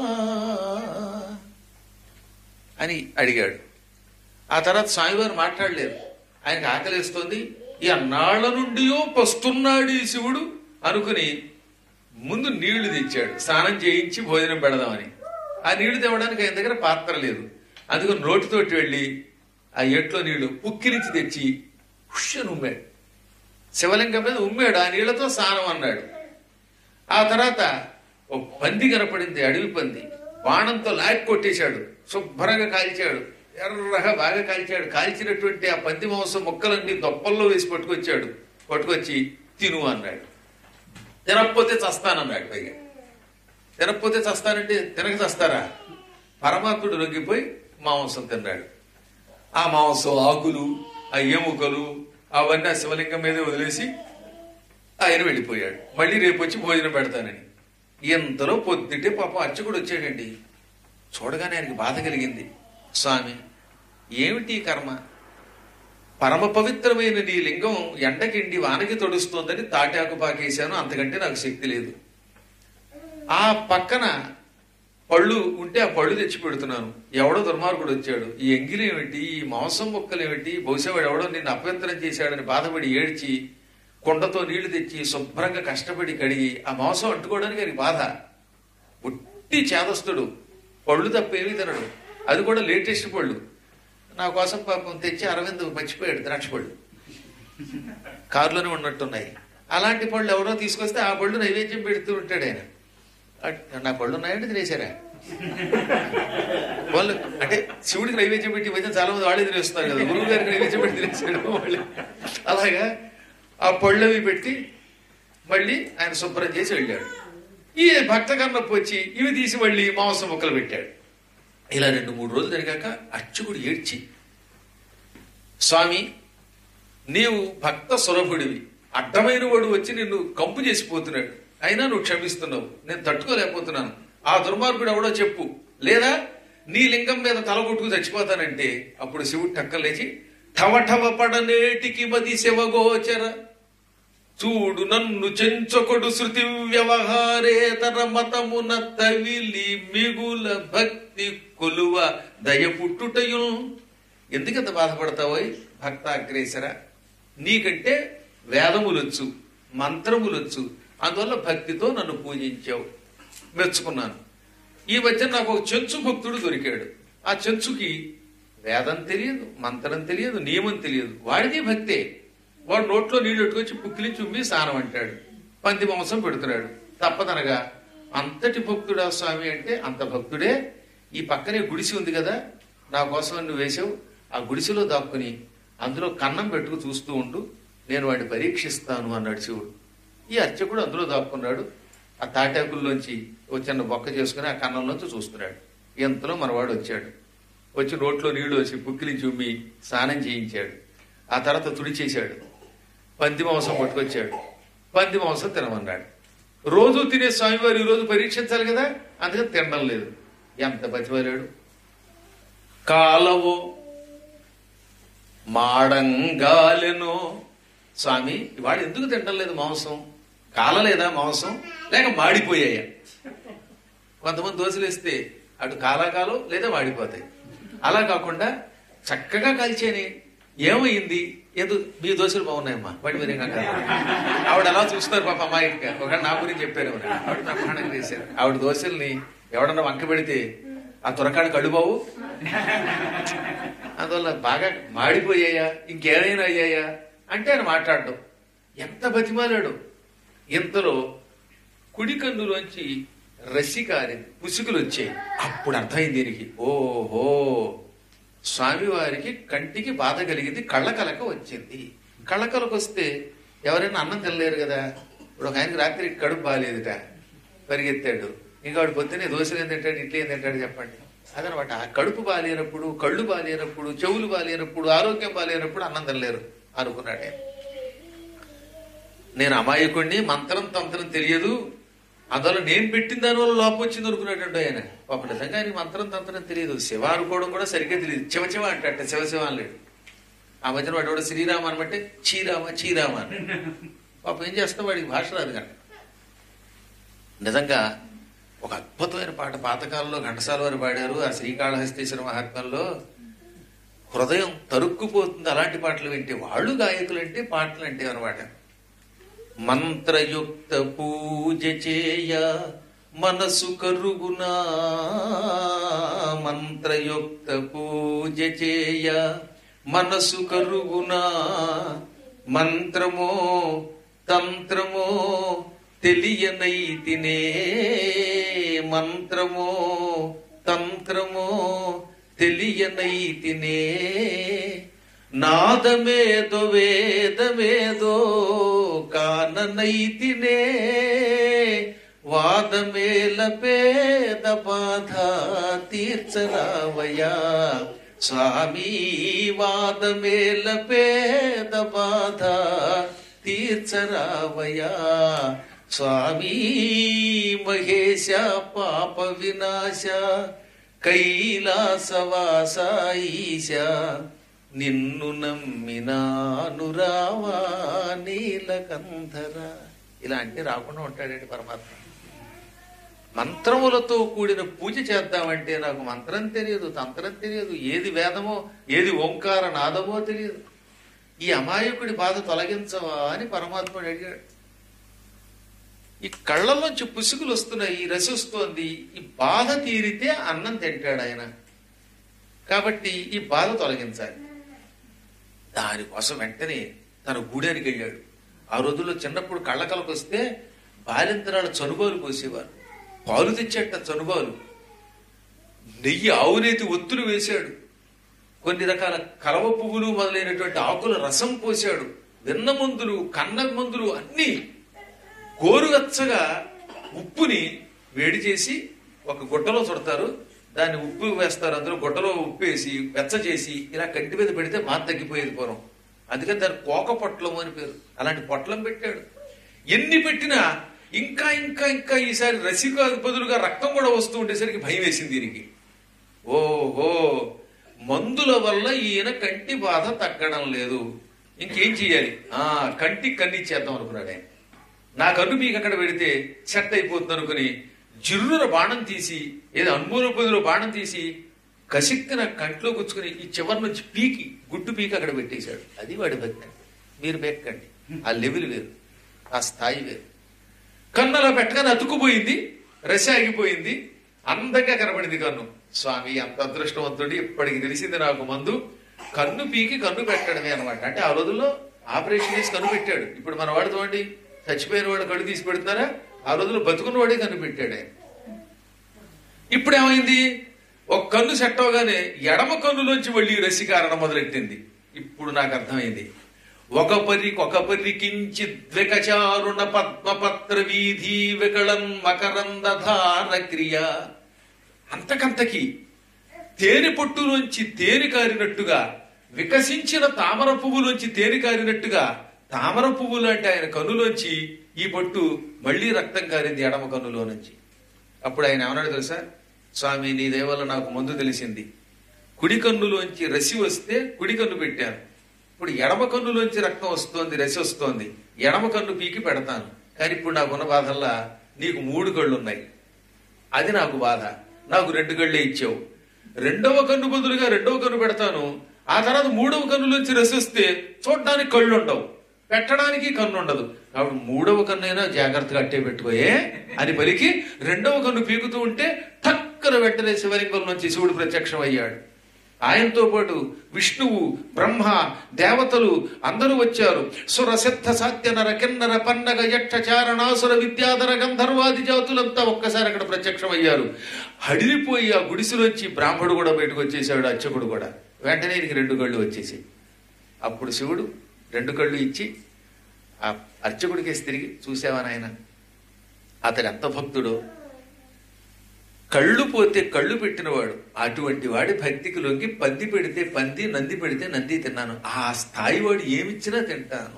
అని అడిగాడు ఆ తర్వాత స్వామివారు మాట్లాడలేదు ఆయనకు ఆకలిస్తోంది ఈ అన్నాళ్ల నుండియో పస్తున్నాడు ఈ శివుడు అనుకుని ముందు నీళ్లు తెచ్చాడు స్నానం చేయించి భోజనం పెడదామని ఆ నీళ్లు తేవడానికి ఆయన దగ్గర పాత్ర లేదు అందుకని నోటితోటి వెళ్ళి ఆ ఎట్లో నీళ్లు ఉక్కిరించి తెచ్చి హుష్యను ఉమ్మాడు శివలింగం మీద ఉమ్మాడు ఆ నీళ్లతో స్నానం అన్నాడు ఆ తర్వాత ఓ పంది కనపడింది అడవి పంది బాణంతో లాక్ కొట్టేశాడు శుభ్రంగా కాల్చాడు ఎర్రగా బాగా కాల్చాడు కాల్చినటువంటి ఆ పంది మాంసం ముక్కలన్నీ దొప్పల్లో వేసి పట్టుకొచ్చాడు పట్టుకొచ్చి తిను అన్నాడు తినకపోతే చస్తానన్నాడు పైగా తినకపోతే చస్తానంటే తినక చస్తారా పరమాత్ముడు నొగ్గిపోయి మాంసం తిన్నాడు ఆ మాంసం ఆకులు ఆ ఎముకలు అవన్నీ ఆ శివలింగం మీదే వదిలేసి ఆయన వెళ్ళిపోయాడు మళ్ళీ రేపు వచ్చి భోజనం పెడతానని ఎంతలో పొద్దుటే పాపం అర్చకుడు వచ్చాడండి చూడగానే ఆయనకి బాధ కలిగింది స్వామి ఏమిటి ఈ కర్మ పరమ పవిత్రమైన నీ లింగం ఎండకిండి వానకి తొడుస్తోందని తాటాకు పాకేశాను అంతకంటే నాకు శక్తి లేదు ఆ పక్కన పళ్ళు ఉంటే ఆ పళ్ళు తెచ్చి పెడుతున్నాను ఎవడో దుర్మార్గుడు వచ్చాడు ఈ ఎంగిలి ఏమిటి ఈ మాంసం ముక్కలు ఏమిటి బహుశా వాడు ఎవడో నిన్ను అభ్యంతరం చేశాడని బాధపడి ఏడ్చి కుండతో నీళ్లు తెచ్చి శుభ్రంగా కష్టపడి కడిగి ఆ మాంసం అంటుకోవడానికి ఆయనకి బాధ ఉట్టి చేదస్తుడు పళ్ళు తప్ప ఏమీ తినడు అది కూడా లేటెస్ట్ పళ్ళు నా కోసం పాపం తెచ్చి అరవింద్ మర్చిపోయాడు ద్రాక్ష పళ్ళు కారులోనే ఉన్నట్టున్నాయి అలాంటి పళ్ళు ఎవరో తీసుకొస్తే ఆ పళ్ళు నైవేద్యం పెడుతూ ఉంటాడు ఆయన అట్- నా పళ్ళు ఉన్నాయంటే తినేశారా వాళ్ళు అంటే శివుడికి నైవేద్యం పెట్టి ఈ మధ్య చాలా మంది వాళ్ళే తినేస్తున్నారు కదా గురువు గారికి నైవేద్యం పెట్టి తినేసాడు వాళ్ళు అలాగా ఆ పళ్ళు అవి పెట్టి మళ్ళీ ఆయన శుభ్రం చేసి వెళ్ళాడు ఈ భక్త కన్నప్ప వచ్చి ఇవి తీసి మళ్ళీ మాంసం ముక్కలు పెట్టాడు ఇలా రెండు మూడు రోజులు జరిగాక అర్చకుడు ఏడ్చి స్వామి నీవు భక్త సురభుడివి అడ్డమైన వాడు వచ్చి నిన్ను కంపు చేసిపోతున్నాడు అయినా నువ్వు క్షమిస్తున్నావు నేను తట్టుకోలేకపోతున్నాను ఆ దుర్మార్గుడు ఎవడో చెప్పు లేదా నీ లింగం మీద తల కొట్టుకు చచ్చిపోతానంటే అప్పుడు శివుడు టక్కలేచి ఠవఠవ పడనేటికి మది శివగోచర చూడు నన్ను చెంచొకడు శృతి వ్యవహారేతర మతమున తవిలి మిగుల భక్తి కొలువ దయ పుట్టుటయు ఎందుకంత బాధపడతావోయ్ భక్త అగ్రేసర నీకంటే వేదములొచ్చు మంత్రములొచ్చు అందువల్ల భక్తితో నన్ను పూజించావు మెచ్చుకున్నాను ఈ మధ్య నాకు ఒక చెంచు భక్తుడు దొరికాడు ఆ చెంచుకి వేదం తెలియదు మంత్రం తెలియదు నియమం తెలియదు వాడిది భక్తే వాడు నోట్లో నీళ్లు పెట్టుకొచ్చి పుక్కిలి చుమ్మి స్నానం అంటాడు పంది మాంసం పెడుతున్నాడు తప్పదనగా అంతటి భక్తుడా స్వామి అంటే అంత భక్తుడే ఈ పక్కనే గుడిసి ఉంది కదా నా కోసం నువ్వు వేసావు ఆ గుడిసెలో దాక్కుని అందులో కన్నం పెట్టుకు చూస్తూ ఉండు నేను వాడిని పరీక్షిస్తాను అన్నాడు శివుడు ఈ అర్చకుడు అందులో దాక్కున్నాడు ఆ తాటాకుల్లోంచి ఓ చిన్న బొక్క చేసుకుని ఆ కన్నంలోంచి చూస్తున్నాడు ఎంతలో మనవాడు వచ్చాడు వచ్చి నోట్లో నీళ్లు వచ్చి పుక్కిలించి ఉమ్మి స్నానం చేయించాడు ఆ తర్వాత తుడిచేశాడు పంది మాంసం పట్టుకొచ్చాడు పంది మాంసం తినమన్నాడు రోజు తినే స్వామివారు ఈ రోజు పరీక్షించాలి కదా అందుకని తినడం లేదు ఎంత బతివారాడు కాలవో మాడంగాలెనో స్వామి వాడు ఎందుకు తినడం లేదు మాంసం కాలలేదా మాంసం లేక మాడిపోయాయా కొంతమంది దోశలు వేస్తే అటు కాలాకాలం లేదా మాడిపోతాయి అలా కాకుండా చక్కగా కలిచేని ఏమైంది ఎందుకు మీ దోశలు బాగున్నాయమ్మా వాటి మీరు ఇంకా కాదు. ఆవిడ అలా చూస్తారు పాప అమ్మాయికి ఒక నా గురించి చెప్పారు ఎవరు. ఆవిడ బ్రహ్మాండంగా చేశారు ఆవిడ దోశల్ని ఎవడన్నా వంక పెడితే ఆ తురకాడు కళ్ళు బావు అందువల్ల బాగా మాడిపోయాయా ఇంకేమైనా అయ్యాయా అంటే ఆయన మాట్లాడడం ఎంత బతిమాలాడు ఇంతలో కుడి కన్నులోంచి రసి కారింది పుసుకులు వచ్చాయి అప్పుడు అర్థమైంది దీనికి ఓహో స్వామివారికి కంటికి బాధ కలిగింది కళ్ళకలక వచ్చింది కళ్ళకలకు వస్తే ఎవరైనా అన్నం తినలేరు కదా ఇప్పుడు ఒక ఆయనకి రాత్రి కడుపు బాగాలేదుట పరిగెత్తాడు ఇంకా వాడు పొద్దున్నే దోశలు ఏం తింటాడు ఇడ్లీ ఏం తింటాడు చెప్పండి అదనమాట ఆ కడుపు బాగాలేనప్పుడు కళ్ళు బాగాలేనప్పుడు చెవులు బాగాలేనప్పుడు ఆరోగ్యం బాగాలేనప్పుడు అన్నం తినలేరు అనుకున్నాడు ఆయన. నేను అమాయకుడిని మంత్రం తంత్రం తెలియదు అందువల్ల నేను పెట్టిన దానివల్ల లోపం వచ్చింది అనుకున్నాడు ఆయన పాప నిజంగా ఆయనకి మంత్రం తంత్రం తెలియదు శివ అనుకోవడం కూడా సరిగ్గా తెలియదు శివ శివ అంటే శివ శివ అనలేడు ఆ మధ్యన వాడు కూడా శ్రీరామ అనమంటే చీరామ చీరామ అని పాప ఏం చేస్తాం వాడికి భాష రాదు కనుక నిజంగా ఒక అద్భుతమైన పాట పాతకాలంలో ఘంటసాల వారు పాడారు ఆ శ్రీకాళహస్తీశ్వర మహాత్మ్యంలో హృదయం తరుక్కుపోతుంది అలాంటి పాటలు వింటే వాళ్ళు గాయకులు అంటే పాటలు అంటే అనమాట మంత్రయుక్త పూజ చేయ మనసు కరుగునా మంత్రయుక్త పూజ చేయ మనసు కరుగునా మంత్రమో తంత్రమో తెలియనైతినే మంత్రమో తంత్రమో తెలియనైతినే నాదమేదో వేదమేదో కాననైతినే వాదమేల పేద బాధ తీర్చరావయ్యా స్వామి వాదమేల పేద బాధ తీర్చరావయ్యా స్వామి మహేశ పాప వినాశ కైలాసవాస ఈశ నిన్ను నమ్మినాను రావా నీలకంధర ఇలా అంటే రాకుండా ఉంటాడండి పరమాత్మ మంత్రములతో కూడిన పూజ చేద్దామంటే నాకు మంత్రం తెలియదు తంత్రం తెలియదు ఏది వేదమో ఏది ఓంకార నాదమో తెలియదు ఈ అమాయకుడి బాధ తొలగించవా అని పరమాత్ముడు అడిగాడు ఈ కళ్ళల్లోంచి పుసుగులు వస్తున్నాయి ఈ రసి వస్తోంది ఈ బాధ తీరితే అన్నం తింటాడు ఆయన కాబట్టి ఈ బాధ తొలగించాలి దానికోసం వెంటనే తన గూడానికి వెళ్ళాడు ఆ రోజుల్లో చిన్నప్పుడు కళ్ళకలకు వస్తే బాలింతరాలు చనుబాలు పోసేవారు పాలు తెచ్చేట చనుబాలు నెయ్యి ఆవునేతి ఒత్తులు వేశాడు కొన్ని రకాల కలవ పువ్వులు మొదలైనటువంటి ఆకుల రసం పోశాడు వెన్న మందులు కన్న మందులు అన్నీ గోరువెచ్చగా ఉప్పుని వేడి చేసి ఒక గుడ్డలో చుడతారు దాన్ని ఉప్పు వేస్తారు అందులో గుడ్డలో ఉప్పు వేసి వెచ్చ చేసి ఇలా కంటి మీద పెడితే మాత తగ్గిపోయేది పూర్వం అందుకని దాని కోక పొట్లం అని పేరు అలాంటి పొట్లం పెట్టాడు ఎన్ని పెట్టినా ఇంకా ఇంకా ఇంకా ఈసారి రసిక బదులుగా రక్తం కూడా వస్తూ ఉండేసరికి భయం వేసింది దీనికి ఓహో మందుల వల్ల ఈయన కంటి బాధ తగ్గడం లేదు ఇంకేం చెయ్యాలి ఆ కంటి కన్నిచ్చేద్దాం అనుకున్నాడు ఆయన నా కన్ను మీకు అక్కడ పెడితే సెట్ అయిపోతుంది అనుకుని జిర్రున బాణం తీసి ఏదో అన్మూల పొదిలో బాణం తీసి కసిక్కిన కంట్లో గుచ్చుకుని ఈ చివరి నుంచి పీకి గుడ్డు పీకి అక్కడ పెట్టేశాడు అది వాడి భక్తి మీరు పెక్కండి ఆ లెవెల్ వేరు ఆ స్థాయి వేరు కన్ను అలా పెట్టగానే అతుక్కుపోయింది రసి ఆగిపోయింది అందంగా కనబడింది కన్ను స్వామి అంత అదృష్టవంతుడి ఇప్పటికి తెలిసింది నాకు మందు కన్ను పీకి కన్ను పెట్టడమే అనమాట అంటే ఆ రోజుల్లో ఆపరేషన్ చేసి కన్ను పెట్టాడు ఇప్పుడు మన వాడు చూడండి చచ్చిపోయిన వాడు కళ్ళు తీసి పెడుతున్నారా ఆ రోజుల్లో బతుకున్న వాడే కన్ను పెట్టాడు ఆయన ఇప్పుడు ఏమైంది ఒక కన్ను సెట్ అవగానే ఎడమ కన్నులోంచి వెళ్ళి రసి కారణం మొదలెట్టింది ఇప్పుడు నాకు అర్థమైంది ఒక పరికి ఒక పరికించి ద్వికచారుణ పద్మపత్ర వీధి వికళన్ మకరందధార క్రియ అంతకంతకి తేనె పొట్టులోంచి తేనె కారినట్టుగా వికసించిన తామర పువ్వులోంచి తేనె కారినట్టుగా తామర పువ్వు లాంటి ఆయన కన్నులోంచి ఈ పొట్టు మళ్ళీ రక్తం కారింది ఎడమ కన్నులో నుంచి అప్పుడు ఆయన ఏమన్నాడు తెలుసా స్వామి నీ దేవల్ల నాకు మందు తెలిసింది కుడి కన్నులోంచి రసి వస్తే కుడి కన్ను పెట్టాను ఇప్పుడు ఎడమ కన్నులోంచి రక్తం వస్తోంది రసి వస్తోంది ఎడమ కన్ను పీకి పెడతాను కానీ ఇప్పుడు నాకున్న బాధల్లా నీకు మూడు కళ్ళు ఉన్నాయి అది నాకు బాధ నాకు రెండు కళ్ళే ఇచ్చావు రెండవ కన్ను బదులుగా రెండవ కన్ను పెడతాను ఆ తర్వాత మూడవ కన్నులోంచి రసి వస్తే చూడడానికి కళ్ళు ఉండవు పెట్టడానికి కన్ను ఉండదు కాబట్టి మూడవ కన్నైనా జాగ్రత్తగా అట్టే పెట్టుకోయే అని పలికి రెండవ కన్ను పీకుతూ ఉంటే టక్కన వెంటనే శివలింగం నుంచి శివుడు ప్రత్యక్షం అయ్యాడు ఆయనతో పాటు విష్ణువు బ్రహ్మ దేవతలు అందరూ వచ్చారు సుర సిద్ధ సాధ్య నర కిన్నర పన్నగ యక్ష చారణాసుర విద్యాధర గంధర్వాది జాతులంతా ఒక్కసారి అక్కడ ప్రత్యక్షం అయ్యారు హడిలిపోయి ఆ గుడిసెలోంచి బ్రాహ్మడు కూడా బయటకు వచ్చేసాడు అర్చకుడు కూడా వెంటనే ఈయనకి రెండు కళ్ళు వచ్చేసి అప్పుడు శివుడు రెండు కళ్ళు ఇచ్చి ఆ అర్చకుడికేసి తిరిగి చూసావా నాయన అతడు ఎంత భక్తుడో కళ్ళు పోతే కళ్ళు పెట్టినవాడు అటువంటి వాడి భక్తికి లొంగి పంది పెడితే పంది నంది పెడితే నంది తిన్నాను ఆ స్థాయి వాడు ఏమిచ్చినా తింటాను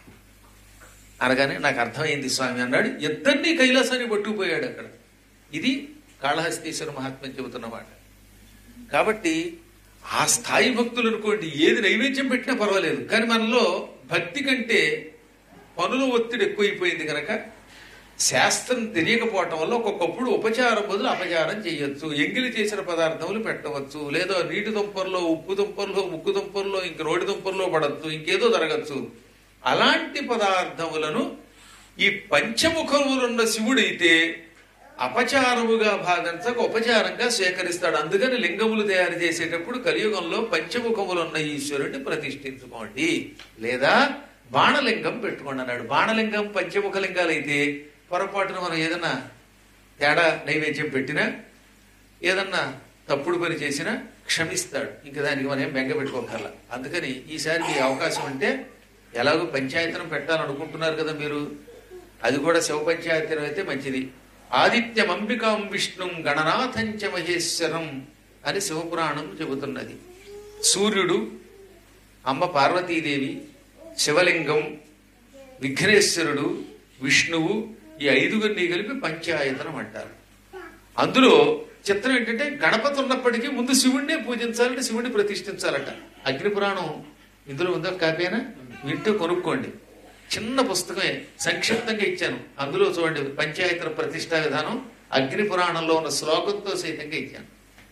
అనగానే నాకు అర్థమైంది స్వామి అన్నాడు ఇద్దరినీ కైలాసాన్ని పట్టుకుపోయాడు అక్కడ ఇది కాళహస్తీశ్వర మహాత్మ్యం చెబుతున్నమాట కాబట్టి ఆ స్థాయి భక్తులు అనుకోండి ఏది నైవేద్యం పెట్టినా పర్వాలేదు కానీ మనలో భక్తి కంటే పనుల ఒత్తిడి ఎక్కువైపోయింది కనుక శాస్త్రం తెలియకపోవటం వల్ల ఒక్కొక్కప్పుడు ఉపచారం బదులు అపచారం చేయొచ్చు ఎంగిలి చేసిన పదార్థములు పెట్టవచ్చు లేదా నీటి దుంపల్లో ఉప్పు దుంపల్లో ముక్కు దుంపల్లో ఇంక రోడి దుంపల్లో పడచ్చు ఇంకేదో జరగచ్చు అలాంటి పదార్థములను ఈ పంచముఖములున్న శివుడైతే అపచారముగా భావించక ఉపచారంగా స్వీకరిస్తాడు అందుకని లింగములు తయారు చేసేటప్పుడు కలియుగంలో పంచముఖములున్న ఈశ్వరుడిని ప్రతిష్ఠించుకోండి లేదా బాణలింగం పెట్టుకోండి అన్నాడు బాణలింగం పంచముఖ లింగాలు అయితే పొరపాటున మనం ఏదన్నా తేడా నైవేద్యం పెట్టినా ఏదన్నా తప్పుడు పని చేసినా క్షమిస్తాడు ఇంకా దానికి మనం ఏం బెంగ పెట్టుకోకర్లా అందుకని ఈసారి మీ అవకాశం ఉంటే ఎలాగో పంచాయతనం పెట్టాలనుకుంటున్నారు కదా మీరు అది కూడా శివ పంచాయతనం అయితే మంచిది ఆదిత్యం అంబికాం విష్ణుం గణనాథంచ మహేశ్వరం అని శివపురాణం చెబుతున్నది సూర్యుడు అమ్మ పార్వతీదేవి శివలింగం విఘ్నేశ్వరుడు విష్ణువు ఈ ఐదుగురిని కలిపి పంచాయతనం అంటారు అందులో చిత్రం ఏంటంటే గణపతి ఉన్నప్పటికీ ముందు శివుణ్ణే పూజించాలంటే శివుణ్ణి ప్రతిష్ఠించాలట అగ్ని పురాణం ఇందులో ఉందో కాపీనా వింటూ కొనుక్కోండి చిన్న పుస్తకమే సంక్షిప్తంగా ఇచ్చాను అందులో చూడండి పంచాయతన ప్రతిష్టా విధానం అగ్ని పురాణంలో ఉన్న శ్లోకంతో సైతంగా ఇచ్చాను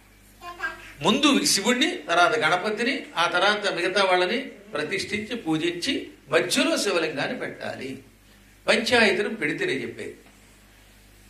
ముందు శివుణ్ణి తర్వాత గణపతిని ఆ తర్వాత మిగతా వాళ్ళని ప్రతిష్ఠించి పూజించి మధ్యలో శివలింగాన్ని పెట్టాలి పంచాయతనం పెడితేనే చెప్పేది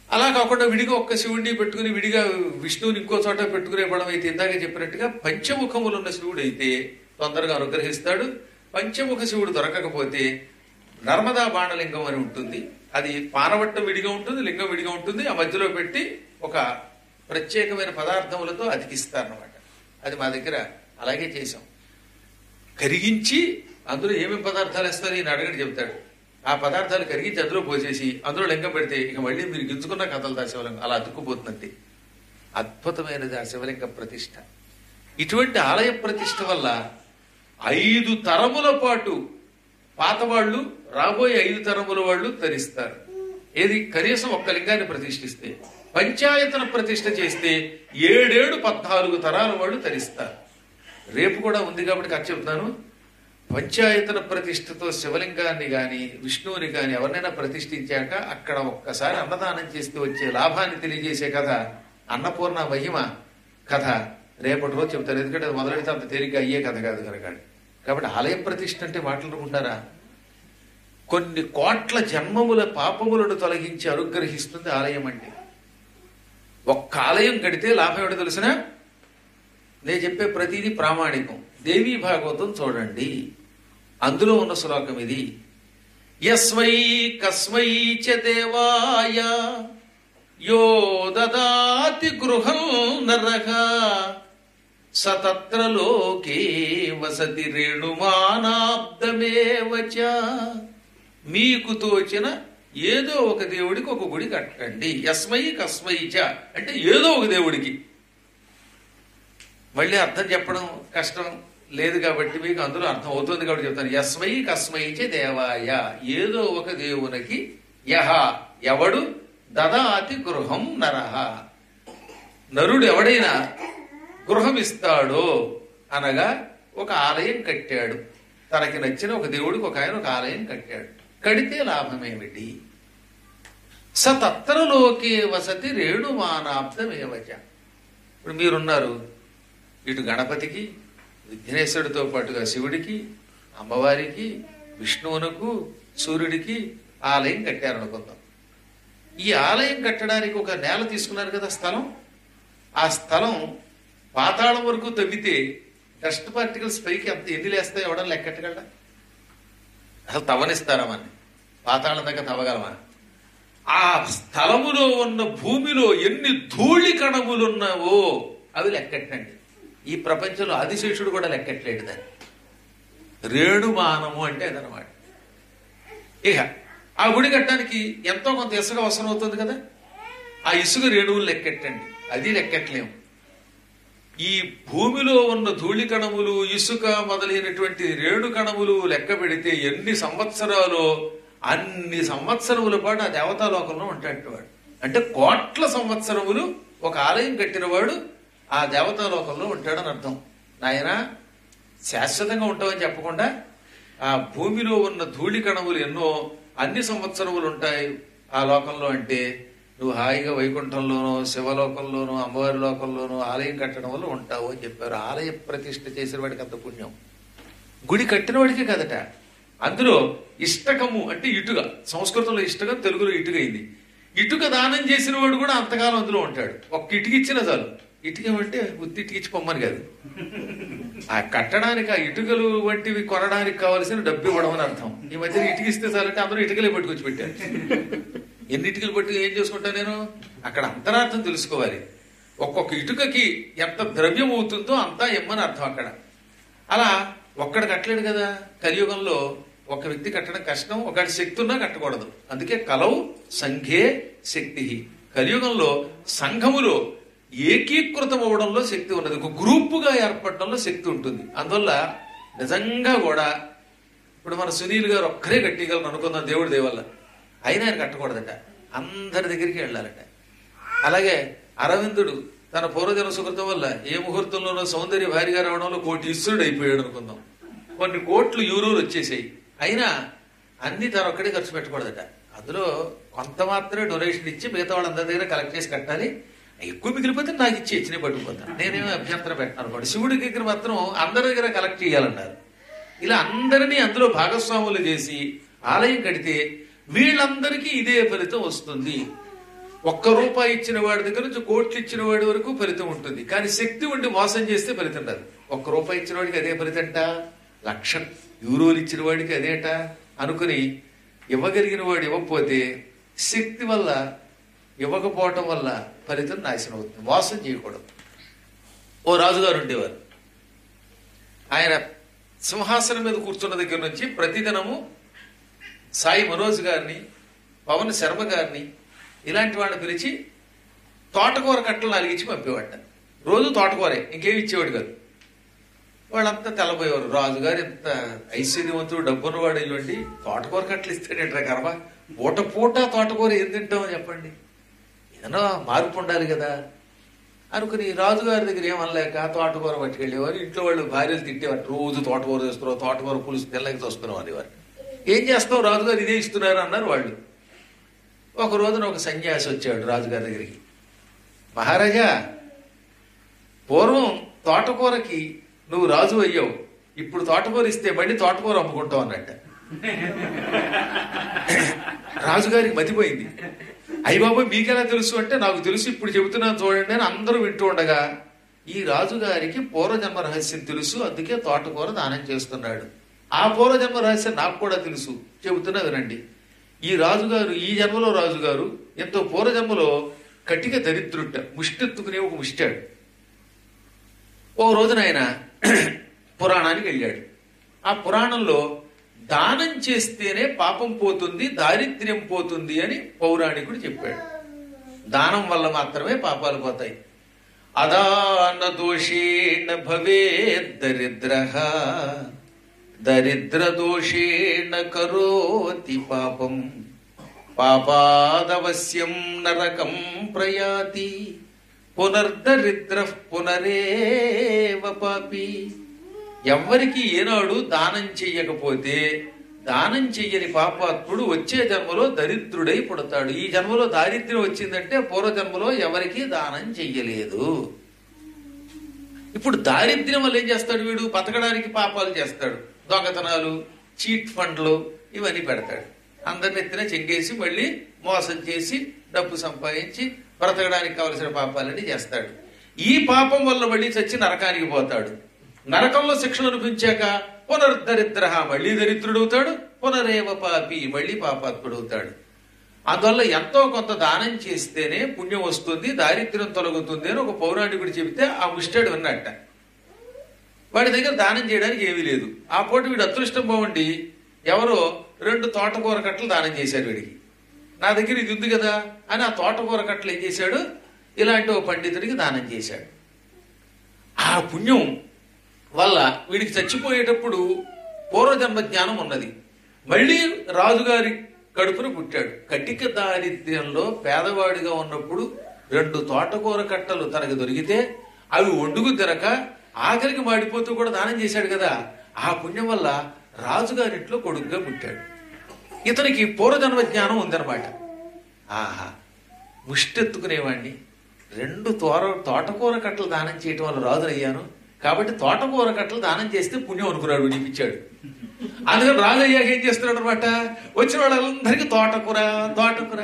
అలా కాకుండా విడిగా ఒక్క శివుడిని పెట్టుకుని విడిగా విష్ణువుని ఇంకో చోట పెట్టుకునే పడం అయితే ఇందాక చెప్పినట్టుగా పంచముఖములు ఉన్న శివుడు అయితే తొందరగా అనుగ్రహిస్తాడు పంచముఖ శివుడు దొరకకపోతే నర్మదా బాణలింగం అని ఉంటుంది అది పానవట్టం విడిగా ఉంటుంది లింగం విడిగా ఉంటుంది ఆ మధ్యలో పెట్టి ఒక ప్రత్యేకమైన పదార్థములతో అతికిస్తారన్నమాట అది మా దగ్గర అలాగే చేసాం కరిగించి అందులో ఏమేమి పదార్థాలు వేస్తారు ఈయన అడగడి చెప్తాడు ఆ పదార్థాలు కరిగించి అందులో పోసేసి అందులో లింగం పెడితే ఇక మళ్ళీ మీరు గింజుకున్న కథలు ఆ శివలింగం అలా అతుక్కుపోతుందండి అద్భుతమైనది ఆ శివలింగ ప్రతిష్ట ఇటువంటి ఆలయ ప్రతిష్ట వల్ల ఐదు తరముల పాటు పాతవాళ్ళు రాబోయే ఐదు తరముల వాళ్ళు తరిస్తారు ఏది కనీసం ఒక్క లింగాన్ని ప్రతిష్ఠిస్తే పంచాయతన ప్రతిష్ఠ చేస్తే ఏడేడు పద్నాలుగు తరాల వాళ్ళు తరిస్తారు రేపు కూడా ఉంది కాబట్టి కథ చెప్తాను పంచాయతన ప్రతిష్ఠతో శివలింగాన్ని గాని విష్ణువుని గాని ఎవరినైనా ప్రతిష్ఠించాక అక్కడ ఒక్కసారి అన్నదానం చేస్తే వచ్చే లాభాన్ని తెలియజేసే కథ అన్నపూర్ణ మహిమ కథ రేపటి రోజు చెప్తారు ఎందుకంటే అది మొదలెడితే అంత తేలిగ్గా అయ్యే కథ కాదు కనుక కాబట్టి ఆలయ ప్రతిష్ఠ అంటే మాట్లాడుకుంటారా కొన్ని కోట్ల జన్మముల పాపములను తొలగించి అనుగ్రహిస్తుంది ఆలయం అంటే ఒక్క ఆలయం కడితే లాభం ఏమిటో తెలిసిన నేను చెప్పే ప్రతిదీ ప్రామాణికం దేవీ భాగవతం చూడండి అందులో ఉన్న శ్లోకం ఇది యస్మై కస్మై చ దేవాయ యో దదాతి గృహం నరహ సతత్ర లోకే వసతి రేణుమానాబ్దమేవ చ మీకు తోచిన ఏదో ఒక దేవుడికి ఒక గుడి కట్టండి యస్మై కస్మై చ అంటే ఏదో ఒక దేవుడికి మళ్ళీ అర్థం చెప్పడం కష్టం లేదు కాబట్టి మీకు అందులో అర్థం అవుతుంది కాబట్టి చెప్తాను యస్మై కస్మై చ దేవాయ ఏదో ఒక దేవునికి యహ ఎవడు దదాతి గృహం నరహ నరుడు ఎవడైనా గృహం ఇస్తాడో అనగా ఒక ఆలయం కట్టాడు తనకి నచ్చిన ఒక దేవుడికి ఒక ఆయన ఒక ఆలయం కట్టాడు కడితే లాభమేమిటి స తత్రలోకే వసతి రేణుమానాబ్దమేవచ ఇప్పుడు మీరున్నారు ఇటు గణపతికి విఘ్నేశ్వరుడితో పాటుగా శివుడికి అమ్మవారికి విష్ణువునకు సూర్యుడికి ఆలయం కట్టారనుకుందాం ఈ ఆలయం కట్టడానికి ఒక నేల తీసుకున్నారు కదా స్థలం ఆ స్థలం పాతాళం వరకు తవ్వితే డస్ట్ పార్టికల్స్ పైకి ఎంత ఎన్ని లేస్తాయి ఎవడం లెక్కట్టగలరా అసలు తవ్వనిస్తారా మన పాతాళం దగ్గర తవ్వగలమా ఆ స్థలములో ఉన్న భూమిలో ఎన్ని ధూళి కణములున్నావో అవి లెక్కట్టండి ఈ ప్రపంచంలో ఆదిశేషుడు కూడా లెక్కట్లేడు దాన్ని రేణుమానము అంటే అదనమాట ఇక ఆ గుడి కట్టడానికి ఎంతో కొంత ఇసుక అవసరం అవుతుంది కదా ఆ ఇసుక రేణువులు లెక్కెట్టండి అది లెక్కట్లేము ఈ భూమిలో ఉన్న ధూళి కణములు ఇసుక మొదలైనటువంటి రేణు కణములు లెక్క పెడితే ఎన్ని సంవత్సరాలు అన్ని సంవత్సరముల పాటు ఆ దేవతాలోకంలో ఉంటాడు వాడు అంటే కోట్ల సంవత్సరములు ఒక ఆలయం కట్టినవాడు ఆ దేవతాలోకంలో ఉంటాడని అర్థం నాయన శాశ్వతంగా ఉంటామని చెప్పకుండా ఆ భూమిలో ఉన్న ధూళి కణములు ఎన్నో అన్ని సంవత్సరములు ఉంటాయి ఆ లోకంలో అంటే నువ్వు హాయిగా వైకుంఠంలోనో శివలోకంలోనో అమ్మవారి లోకంలోనో ఆలయం కట్టడం వల్ల ఉంటావు అని చెప్పారు ఆలయ ప్రతిష్ఠ చేసిన వాడికి అంత పుణ్యం గుడి కట్టిన వాడికే కదట అందులో ఇష్టకము అంటే ఇటుక సంస్కృతంలో ఇష్టకం తెలుగులో ఇటుక అయింది ఇటుక దానం చేసిన వాడు కూడా అంతకాలం అందులో ఉంటాడు ఒక్క ఇటుక ఇచ్చిన చాలు ఇటుక అంటే ఉత్తి ఇటుకిచ్చి పొమ్మని కాదు ఆ కట్టడానికి ఆ ఇటుకలు వంటివి కొనడానికి కావలసిన డబ్బు ఇవ్వడం అని అర్థం ఈ మధ్య ఇటుక ఇస్తే చాలంటే అందరూ ఇటుకలే పట్టుకొచ్చి పెట్టారు ఎన్ని ఇటుకలు పట్టుకు ఏం చేసుకుంటా నేను అక్కడ అంతరార్థం తెలుసుకోవాలి ఒక్కొక్క ఇటుకకి ఎంత ద్రవ్యం అవుతుందో అంతా ఇమ్మని అర్థం అక్కడ అలా ఒక్కడు కట్టలేడు కదా కలియుగంలో ఒక వ్యక్తి కట్టడం కష్టం ఒకటి శక్తి ఉన్నా కట్టకూడదు అందుకే కలవు సంఘే శక్తి కలియుగంలో సంఘములో ఏకీకృతం అవ్వడంలో శక్తి ఉన్నది ఒక గ్రూపుగా ఏర్పడడంలో శక్తి ఉంటుంది అందువల్ల నిజంగా కూడా ఇప్పుడు మన సునీల్ గారు ఒక్కరే కట్టగలరు అనుకుందాం దేవుడి దేవల్ల అయినా ఆయన కట్టకూడదట అందరి దగ్గరికి వెళ్ళాలట అలాగే అరవిందుడు తన పూర్వజన సుకృతం వల్ల ఏ ముహూర్తంలోనో సౌందర్య భారీగా రావడంలో కోటి ఇస్తుడు అయిపోయాడు అనుకుందాం కొన్ని కోట్లు యూరోలు వచ్చేసాయి అయినా అన్ని తను ఒక్కడే ఖర్చు పెట్టకూడదట అందులో కొంత మాత్రమే డొనేషన్ ఇచ్చి మిగతా వాళ్ళందరి దగ్గర కలెక్ట్ చేసి కట్టాలి ఎక్కువ మిగిలిపోతే నాకు ఇచ్చి ఇచ్చిన పట్టుకుపోతాను నేనేమో అభ్యంతరం పెట్టాను అనుకోండి శివుడి దగ్గర మాత్రం అందరి దగ్గర కలెక్ట్ చేయాలన్నారు ఇలా అందరినీ అందులో భాగస్వాములు చేసి ఆలయం కడితే వీళ్ళందరికీ ఇదే ఫలితం వస్తుంది ఒక్క రూపాయి ఇచ్చిన వాడి దగ్గర నుంచి కోట్లు ఇచ్చిన వాడి వరకు ఫలితం ఉంటుంది కానీ శక్తి ఉండి మోసం చేస్తే ఫలితం రాదు ఒక్క రూపాయి ఇచ్చిన వాడికి అదే ఫలితంట లక్ష యూరోలు ఇచ్చిన వాడికి అదేట అనుకుని ఇవ్వగలిగిన వాడు ఇవ్వకపోతే శక్తి వల్ల ఇవ్వకపోవటం వల్ల ఫలితం నాశనం అవుతుంది మోసం చేయకూడదు ఓ రాజుగారు ఉండేవారు ఆయన సింహాసనం మీద కూర్చున్న దగ్గర నుంచి ప్రతిదినము సాయి మనోజ్ గారిని పవన్ శర్మ గారిని ఇలాంటి వాళ్ళని పిలిచి తోటకూర కట్టలు అలిగించి పంపేవాట రోజు తోటకూరే ఇంకేమి ఇచ్చేవాడు కాదు వాళ్ళంతా తెల్లబోయేవారు రాజుగారు ఎంత ఐశ్వర్యవంతుడు డబ్బున్నవాడు అయ్యండి తోటకూర కట్టలు ఇస్తాడంటే కర్మ పూట పూట తోటకూర ఏం తింటామో చెప్పండి ఏదైనా మార్పు ఉండాలి కదా అనుకుని రాజుగారి దగ్గర ఏమనలేక తోటకూర పట్టుకెళ్ళేవారు ఇంట్లో వాళ్ళు భార్యలు తిట్టేవారు రోజు తోటకూర చేస్తున్నారు తోటకూర పులుసు తెల్లకి చూస్తున్నాం అనేవారు ఏం చేస్తావు రాజుగారు ఇదే ఇస్తున్నారు అన్నారు వాళ్ళు ఒక రోజున ఒక సన్యాసి వచ్చాడు రాజుగారి దగ్గరికి మహారాజా పూర్వం తోటకూరకి నువ్వు రాజు అయ్యావు ఇప్పుడు తోటకూర ఇస్తే మళ్ళీ తోటకూర అమ్ముకుంటావు అన్నట్ట రాజుగారికి మతిపోయింది అయ్య బాబు మీకెలా తెలుసు అంటే నాకు తెలుసు ఇప్పుడు చెబుతున్నాను చూడండి అని అందరూ వింటూ ఉండగా ఈ రాజుగారికి పూర్వజన్మ రహస్యం తెలుసు అందుకే తోటకూర దానం చేస్తున్నాడు ఆ పూర్వజన్మ రహస్యం నాకు కూడా తెలుసు చెబుతున్నా వినండి ఈ రాజుగారు ఈ జన్మలో రాజుగారు ఎంతో పూర్వజన్మలో కటిక దరిద్రుట్ట ముష్టెత్తుకునే ఒక ముష్టాడు ఓ రోజున ఆయన పురాణానికి వెళ్ళాడు ఆ పురాణంలో దానం చేస్తేనే పాపం పోతుంది దారిద్ర్యం పోతుంది అని పౌరాణికుడు చెప్పాడు దానం వల్ల మాత్రమే పాపాలు పోతాయి అదాన దోషేణ భవే దరిద్ర దరిద్ర దోషేణ కరోతి పాపం పాపాదవశ్యం నరకం ప్రయాతి పునర్దరిద్ర పునరేవ పాపి ఎవ్వరికి ఏనాడు దానం చెయ్యకపోతే దానం చెయ్యని పాపాత్ముడు వచ్చే జన్మలో దరిద్రుడై పుడతాడు ఈ జన్మలో దారిద్ర్యం వచ్చిందంటే పూర్వ జన్మలో ఎవరికి దానం చెయ్యలేదు ఇప్పుడు దారిద్ర్యం వల్ల ఏం చేస్తాడు వీడు బతకడానికి పాపాలు చేస్తాడు దొంగతనాలు చీట్ ఫండ్లు ఇవన్నీ పెడతాడు అందరిని ఎత్తిన చెంగేసి మళ్ళీ మోసం చేసి డబ్బు సంపాదించి బ్రతకడానికి కావలసిన పాపాలన్నీ చేస్తాడు ఈ పాపం వల్ల మళ్ళీ చచ్చి నరకానికి పోతాడు నరకంలో శిక్షణ అనిపించాక పునర్దరిద్ర మళ్ళీ దరిద్రుడవుతాడు పునరేవ పాపి మళ్ళీ పాపాత్ముడవుతాడు అందువల్ల ఎంతో కొంత దానం చేస్తేనే పుణ్యం వస్తుంది దారిద్ర్యం తొలగుతుంది అని ఒక పౌరాణికుడు చెబితే ఆ ముష్టాడు విన్నట్ట వాడి దగ్గర దానం చేయడానికి ఏమీ లేదు ఆ పూట వీడు అదృష్టం బాగుండి ఎవరో రెండు తోటకూర కట్టలు దానం చేశారు వీడికి నా దగ్గర ఇది ఉంది కదా అని ఆ తోటకూర కట్టలు ఏం చేశాడు ఇలాంటి ఓ పండితుడికి దానం చేశాడు ఆ పుణ్యం వల్ల వీడికి చచ్చిపోయేటప్పుడు పూర్వజన్మ జ్ఞానం ఉన్నది మళ్ళీ రాజుగారి కడుపున పుట్టాడు కటిక దారిద్ర్యంలో పేదవాడిగా ఉన్నప్పుడు రెండు తోటకూర కట్టలు తనకు దొరికితే అవి వండుకు తినక ఆఖరికి మాడిపోతూ కూడా దానం చేశాడు కదా ఆ పుణ్యం వల్ల రాజుగారింట్లో కొడుకుగా పుట్టాడు ఇతనికి పూర్వజన్మ జ్ఞానం ఉందన్నమాట ఆహా ముష్టెత్తుకునేవాడిని రెండు తోర తోటకూర కట్టలు దానం చేయటం వల్ల రాజులయ్యాను కాబట్టి తోటకూర కట్టలు దానం చేస్తే పుణ్యం అనుకున్నాడు నీపిచ్చాడు అందుకని రాజు అయ్యాక ఏం చేస్తున్నాడు అనమాట వచ్చిన వాళ్ళందరికీ తోటకూర తోటకూర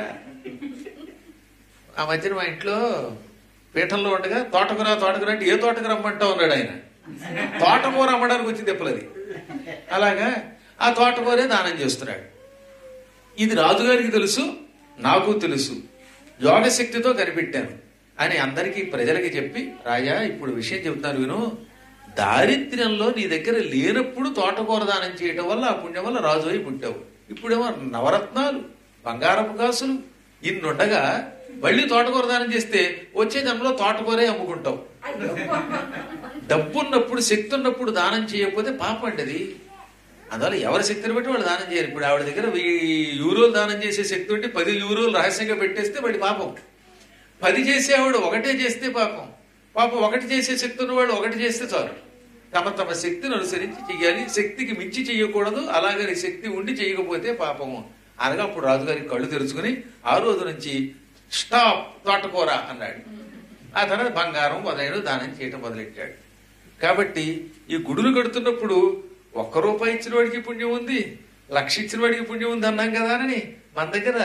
ఆ మధ్యన మా ఇంట్లో పీఠంలో ఉండగా తోటకూర తోటకూర అంటే ఏ తోటకూర అమ్మంటా ఉన్నాడు ఆయన తోటకూర అమ్మడానికి వచ్చింది ఎప్పులది అలాగా ఆ తోటకూరే దానం చేస్తున్నాడు ఇది రాజుగారికి తెలుసు నాకు తెలుసు యోగశక్తితో కనిపెట్టాను అని అందరికీ ప్రజలకి చెప్పి రాజా ఇప్పుడు విషయం చెబుతాను విను దారిద్ర్యంలో నీ దగ్గర లేనప్పుడు తోటకూర దానం చేయటం వల్ల ఆ పుణ్యం వల్ల రాజు అయి పుట్టావు ఇప్పుడేమో నవరత్నాలు బంగారపు కాసులు ఇన్నుండగా మళ్ళీ తోటకూర దానం చేస్తే వచ్చే జన్మలో తోటకూరే అమ్ముకుంటావు డబ్బు ఉన్నప్పుడు శక్తి ఉన్నప్పుడు దానం చేయకపోతే పాపం అండి అది అందువల్ల ఎవరి శక్తిని బట్టి వాళ్ళు దానం చేయాలి ఇప్పుడు ఆవిడ దగ్గర వెయ్యి యూరోలు దానం చేసే శక్తి ఉంటే పది యూరోలు రహస్యంగా పెట్టేస్తే వాడి పాపం పది చేసే ఆవిడ ఒకటే చేస్తే పాపం పాపం ఒకటి చేసే శక్తి ఉన్నవాడు ఒకటి చేస్తే చాలు తమ తమ శక్తిని అనుసరించి చెయ్యాలి శక్తికి మించి చెయ్యకూడదు అలాగని శక్తి ఉండి చేయకపోతే పాపము అనగా అప్పుడు రాజుగారికి కళ్ళు తెరుచుకుని ఆ రోజు నుంచి స్టాప్ తోటకూర అన్నాడు ఆ తర్వాత బంగారం మొదలైన దానం చేయటం మొదలెట్టాడు కాబట్టి ఈ గుడులు కడుతున్నప్పుడు ఒక్క రూపాయి ఇచ్చిన వాడికి పుణ్యం ఉంది లక్ష ఇచ్చిన వాడికి పుణ్యం ఉంది అన్నాం కదా అని మన దగ్గర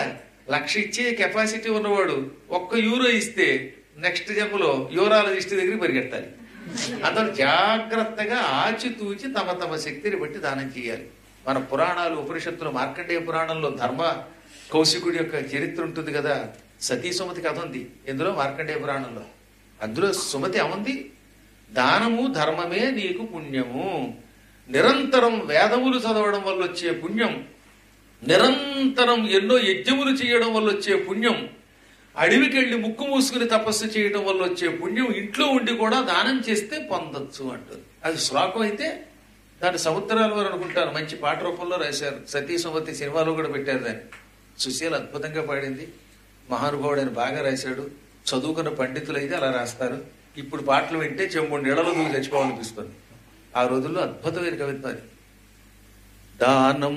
లక్ష ఇచ్చే కెపాసిటీ ఉన్నవాడు ఒక్క యూరో ఇస్తే నెక్స్ట్ జన్మలో యూరాలజిస్ట్ దగ్గరికి పరిగెత్తాలి అందరూ జాగ్రత్తగా ఆచితూచి తమ తమ శక్తిని బట్టి దానం చేయాలి మన పురాణాలు ఉపనిషత్తులు మార్కండేయ పురాణంలో ధర్మ కౌశికుడి యొక్క చరిత్ర ఉంటుంది కదా సతీ సుమతి కథ ఉంది ఇందులో మార్కండేయ పురాణంలో అందులో సుమతి ఏముంది దానము ధర్మమే నీకు పుణ్యము నిరంతరం వేదములు చదవడం వల్ల వచ్చే పుణ్యం నిరంతరం ఎన్నో యజ్ఞములు చేయడం వల్ల వచ్చే పుణ్యం అడవికి వెళ్ళి ముక్కు మూసుకుని తపస్సు చేయడం వల్ల వచ్చే పుణ్యం ఇంట్లో ఉండి కూడా దానం చేస్తే పొందొచ్చు అంటుంది అది శ్లోకం అయితే దాని సముద్రాల వారు అనుకుంటారు మంచి పాట రూపంలో రాశారు సతీ సుమతి సినిమాలో కూడా పెట్టారు దాన్ని సుశీల అద్భుతంగా పాడింది మహానుభావుడని బాగా రాశాడు చదువుకున్న పండితులు అయితే అలా రాస్తారు ఇప్పుడు పాటలు వింటే చెంబు నీళ్ళలో దూకి చచ్చిపోవాలనిపిస్తుంది ఆ రోజుల్లో అద్భుతమైన కవిత్వం అది దానం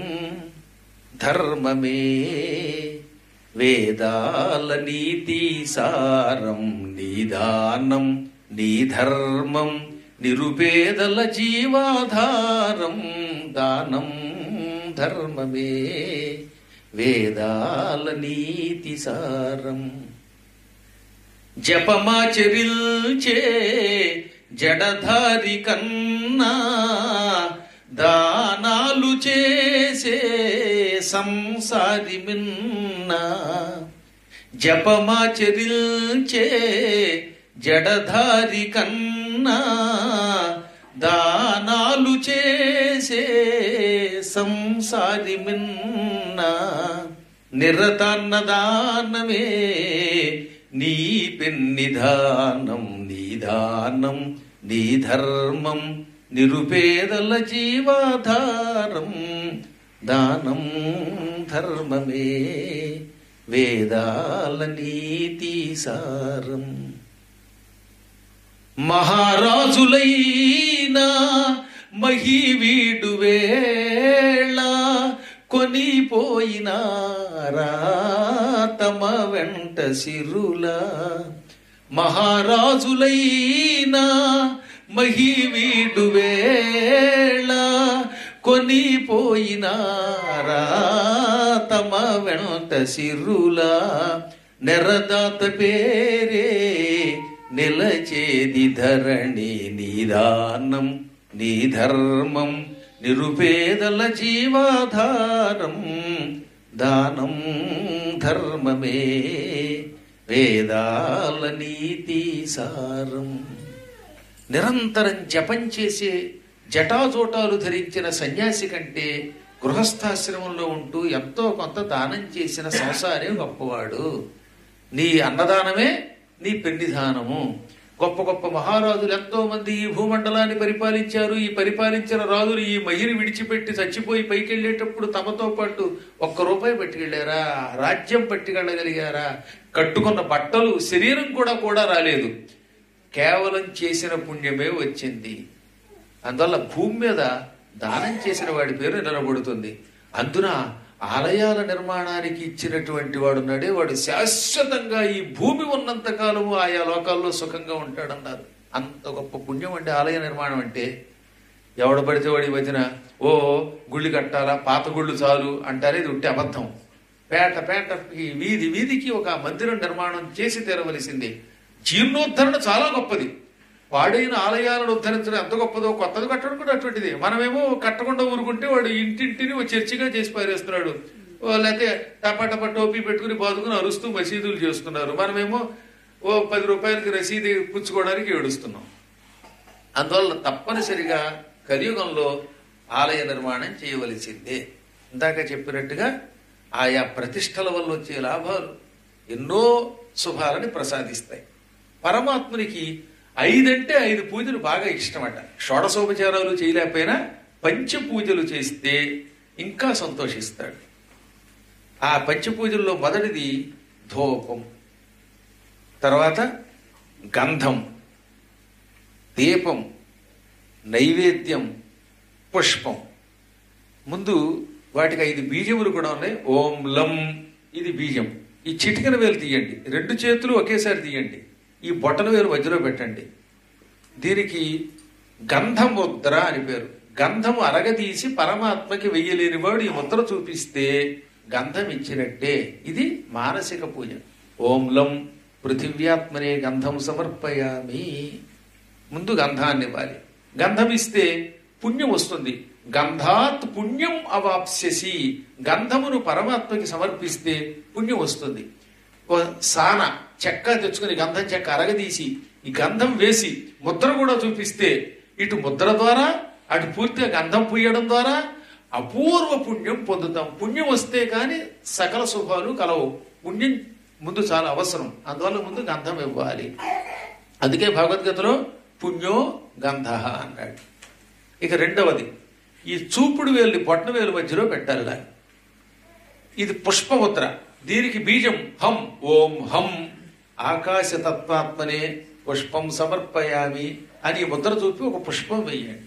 ధర్మమే వేదాల నీతి సారం నిదానం నీ ధర్మం నిరుపేదల జీవాధారం దానం ధర్మమే వేదాల నీతి సారం జపమాచరిల్చే జడధారి కన్నా దానాలు చేసే సంసారి మిన్నా జపమాచరిల్చే జడధారి కన్నా దానాలు చేసే సంసారి మిన్నా నిరతాన్నదానమే నీ పెన్నిధానం నీదానం నీ ధర్మం నిరుపేదల జీవాధారం దానం ధర్మమే వేదాల నీతి సారం మహారాజులైనా మహీవీడు వేళ కొనిపోయినారా తమ వెంట సిరుల మహారాజులైనా మహీవీడు వేళ కొనిపోయినారా తమ వెంట సిరుల నెరదాత పేరే నిలచేది ధరణి నిదానం నీ ధర్మం నిరుపేదల జీవాధారం దానం ధర్మమే వేదాల నీతి సారం నిరంతరం జపం చేసే జటాజోటాలు ధరించిన సన్యాసి కంటే గృహస్థాశ్రమంలో ఉంటూ ఎంతో కొంత దానం చేసిన సంసారే గొప్పవాడు నీ అన్నదానమే నీ పెన్నిధానము గొప్ప గొప్ప మహారాజులు ఎంతో మంది ఈ భూమండలాన్ని పరిపాలించారు ఈ పరిపాలించిన రాజులు ఈ మహిని విడిచిపెట్టి చచ్చిపోయి పైకి వెళ్ళేటప్పుడు తమతో పాటు ఒక్క రూపాయి పట్టుకెళ్ళారా రాజ్యం పట్టుకెళ్ళగలిగారా కట్టుకున్న బట్టలు శరీరం కూడా కూడా రాలేదు కేవలం చేసిన పుణ్యమే వచ్చింది అందువల్ల భూమి మీద దానం చేసిన వాడి పేరు నిలబడుతుంది అందున ఆలయాల నిర్మాణానికి ఇచ్చినటువంటి వాడు ఉన్నాడే వాడు శాశ్వతంగా ఈ భూమి ఉన్నంత కాలము ఆయా లోకాల్లో సుఖంగా ఉంటాడన్నారు అంత గొప్ప పుణ్యం అంటే ఆలయ నిర్మాణం అంటే ఎవడ పడితే వాడి మధ్యన ఓ గుళ్ళు కట్టాలా పాత గుళ్ళు చాలు అంటారే ఇది ఉంటే అబద్ధం పేట పేటకి వీధి వీధికి ఒక మందిరం నిర్మాణం చేసి తీరవలసిందే జీర్ణోద్ధరణ చాలా గొప్పది పాడైన ఆలయాలను ఉద్ధరించడం ఎంత గొప్పదో కొత్తది కట్టడం కూడా అటువంటిది మనమేమో కట్టకుండా ఊరుకుంటే వాడు ఇంటింటిని ఓ చర్చిగా చేసి పారేస్తున్నాడు ఓ లేకపోతే టపా టపా టోపీ పెట్టుకుని బాదుకుని అరుస్తూ మసీదులు చేస్తున్నారు మనమేమో ఓ పది రూపాయలకి రసీదు పుచ్చుకోవడానికి ఏడుస్తున్నాం అందువల్ల తప్పనిసరిగా కలియుగంలో ఆలయ నిర్మాణం చేయవలసిందే ఇందాక చెప్పినట్టుగా ఆయా ప్రతిష్టల వల్ల వచ్చే లాభాలు ఎన్నో శుభాలని ప్రసాదిస్తాయి పరమాత్మునికి ఐదంటే ఐదు పూజలు బాగా ఇష్టమట షోడశోపచారాలు చేయలేకపోయినా పంచ పూజలు చేస్తే ఇంకా సంతోషిస్తాడు ఆ పంచ పూజల్లో మొదటిది ధూపం తర్వాత గంధం దీపం నైవేద్యం పుష్పం ముందు వాటికి ఐదు బీజములు కూడా ఉన్నాయి ఓం లం ఇది బీజం ఈ చిటికన వేలు తీయండి రెండు చేతులు ఒకేసారి తీయండి ఈ బొట్టన వేలు మధ్యలో పెట్టండి దీనికి గంధం ముద్ర అని పేరు గంధం అరగదీసి పరమాత్మకి వెయ్యలేని వాడు ఈ ముద్ర చూపిస్తే గంధం ఇచ్చినట్టే ఇది మానసిక పూజ ఓం లం పృథివ్యాత్మనే గంధం సమర్పయామి ముందు గంధాన్ని ఇవ్వాలి గంధం ఇస్తే పుణ్యం వస్తుంది గంధాత్ పుణ్యం అవాప్స్యసి గంధమును పరమాత్మకి సమర్పిస్తే పుణ్యం వస్తుంది ఓ సాన చెక్క తెచ్చుకుని గంధం చెక్క అరగదీసి ఈ గంధం వేసి ముద్ర కూడా చూపిస్తే ఇటు ముద్ర ద్వారా అటు పూర్తిగా గంధం పూయడం ద్వారా అపూర్వ పుణ్యం పొందుతాం పుణ్యం వస్తే కానీ సకల శుభాలు కలవు పుణ్యం ముందు చాలా అవసరం అందువల్ల ముందు గంధం ఇవ్వాలి అందుకే భగవద్గీతలో పుణ్యో గంధ అన్నాడు ఇక రెండవది ఈ చూపుడు వేలుని బొట్టన వేలు మధ్యలో పెట్టాలి ఇలా. ఇది పుష్పముద్ర దీనికి బీజం హం ఓం హం ఆకాశ తత్వాత్మనే పుష్పం సమర్పయామి అని ఈ ముద్ర చూపి ఒక పుష్పం వేయండి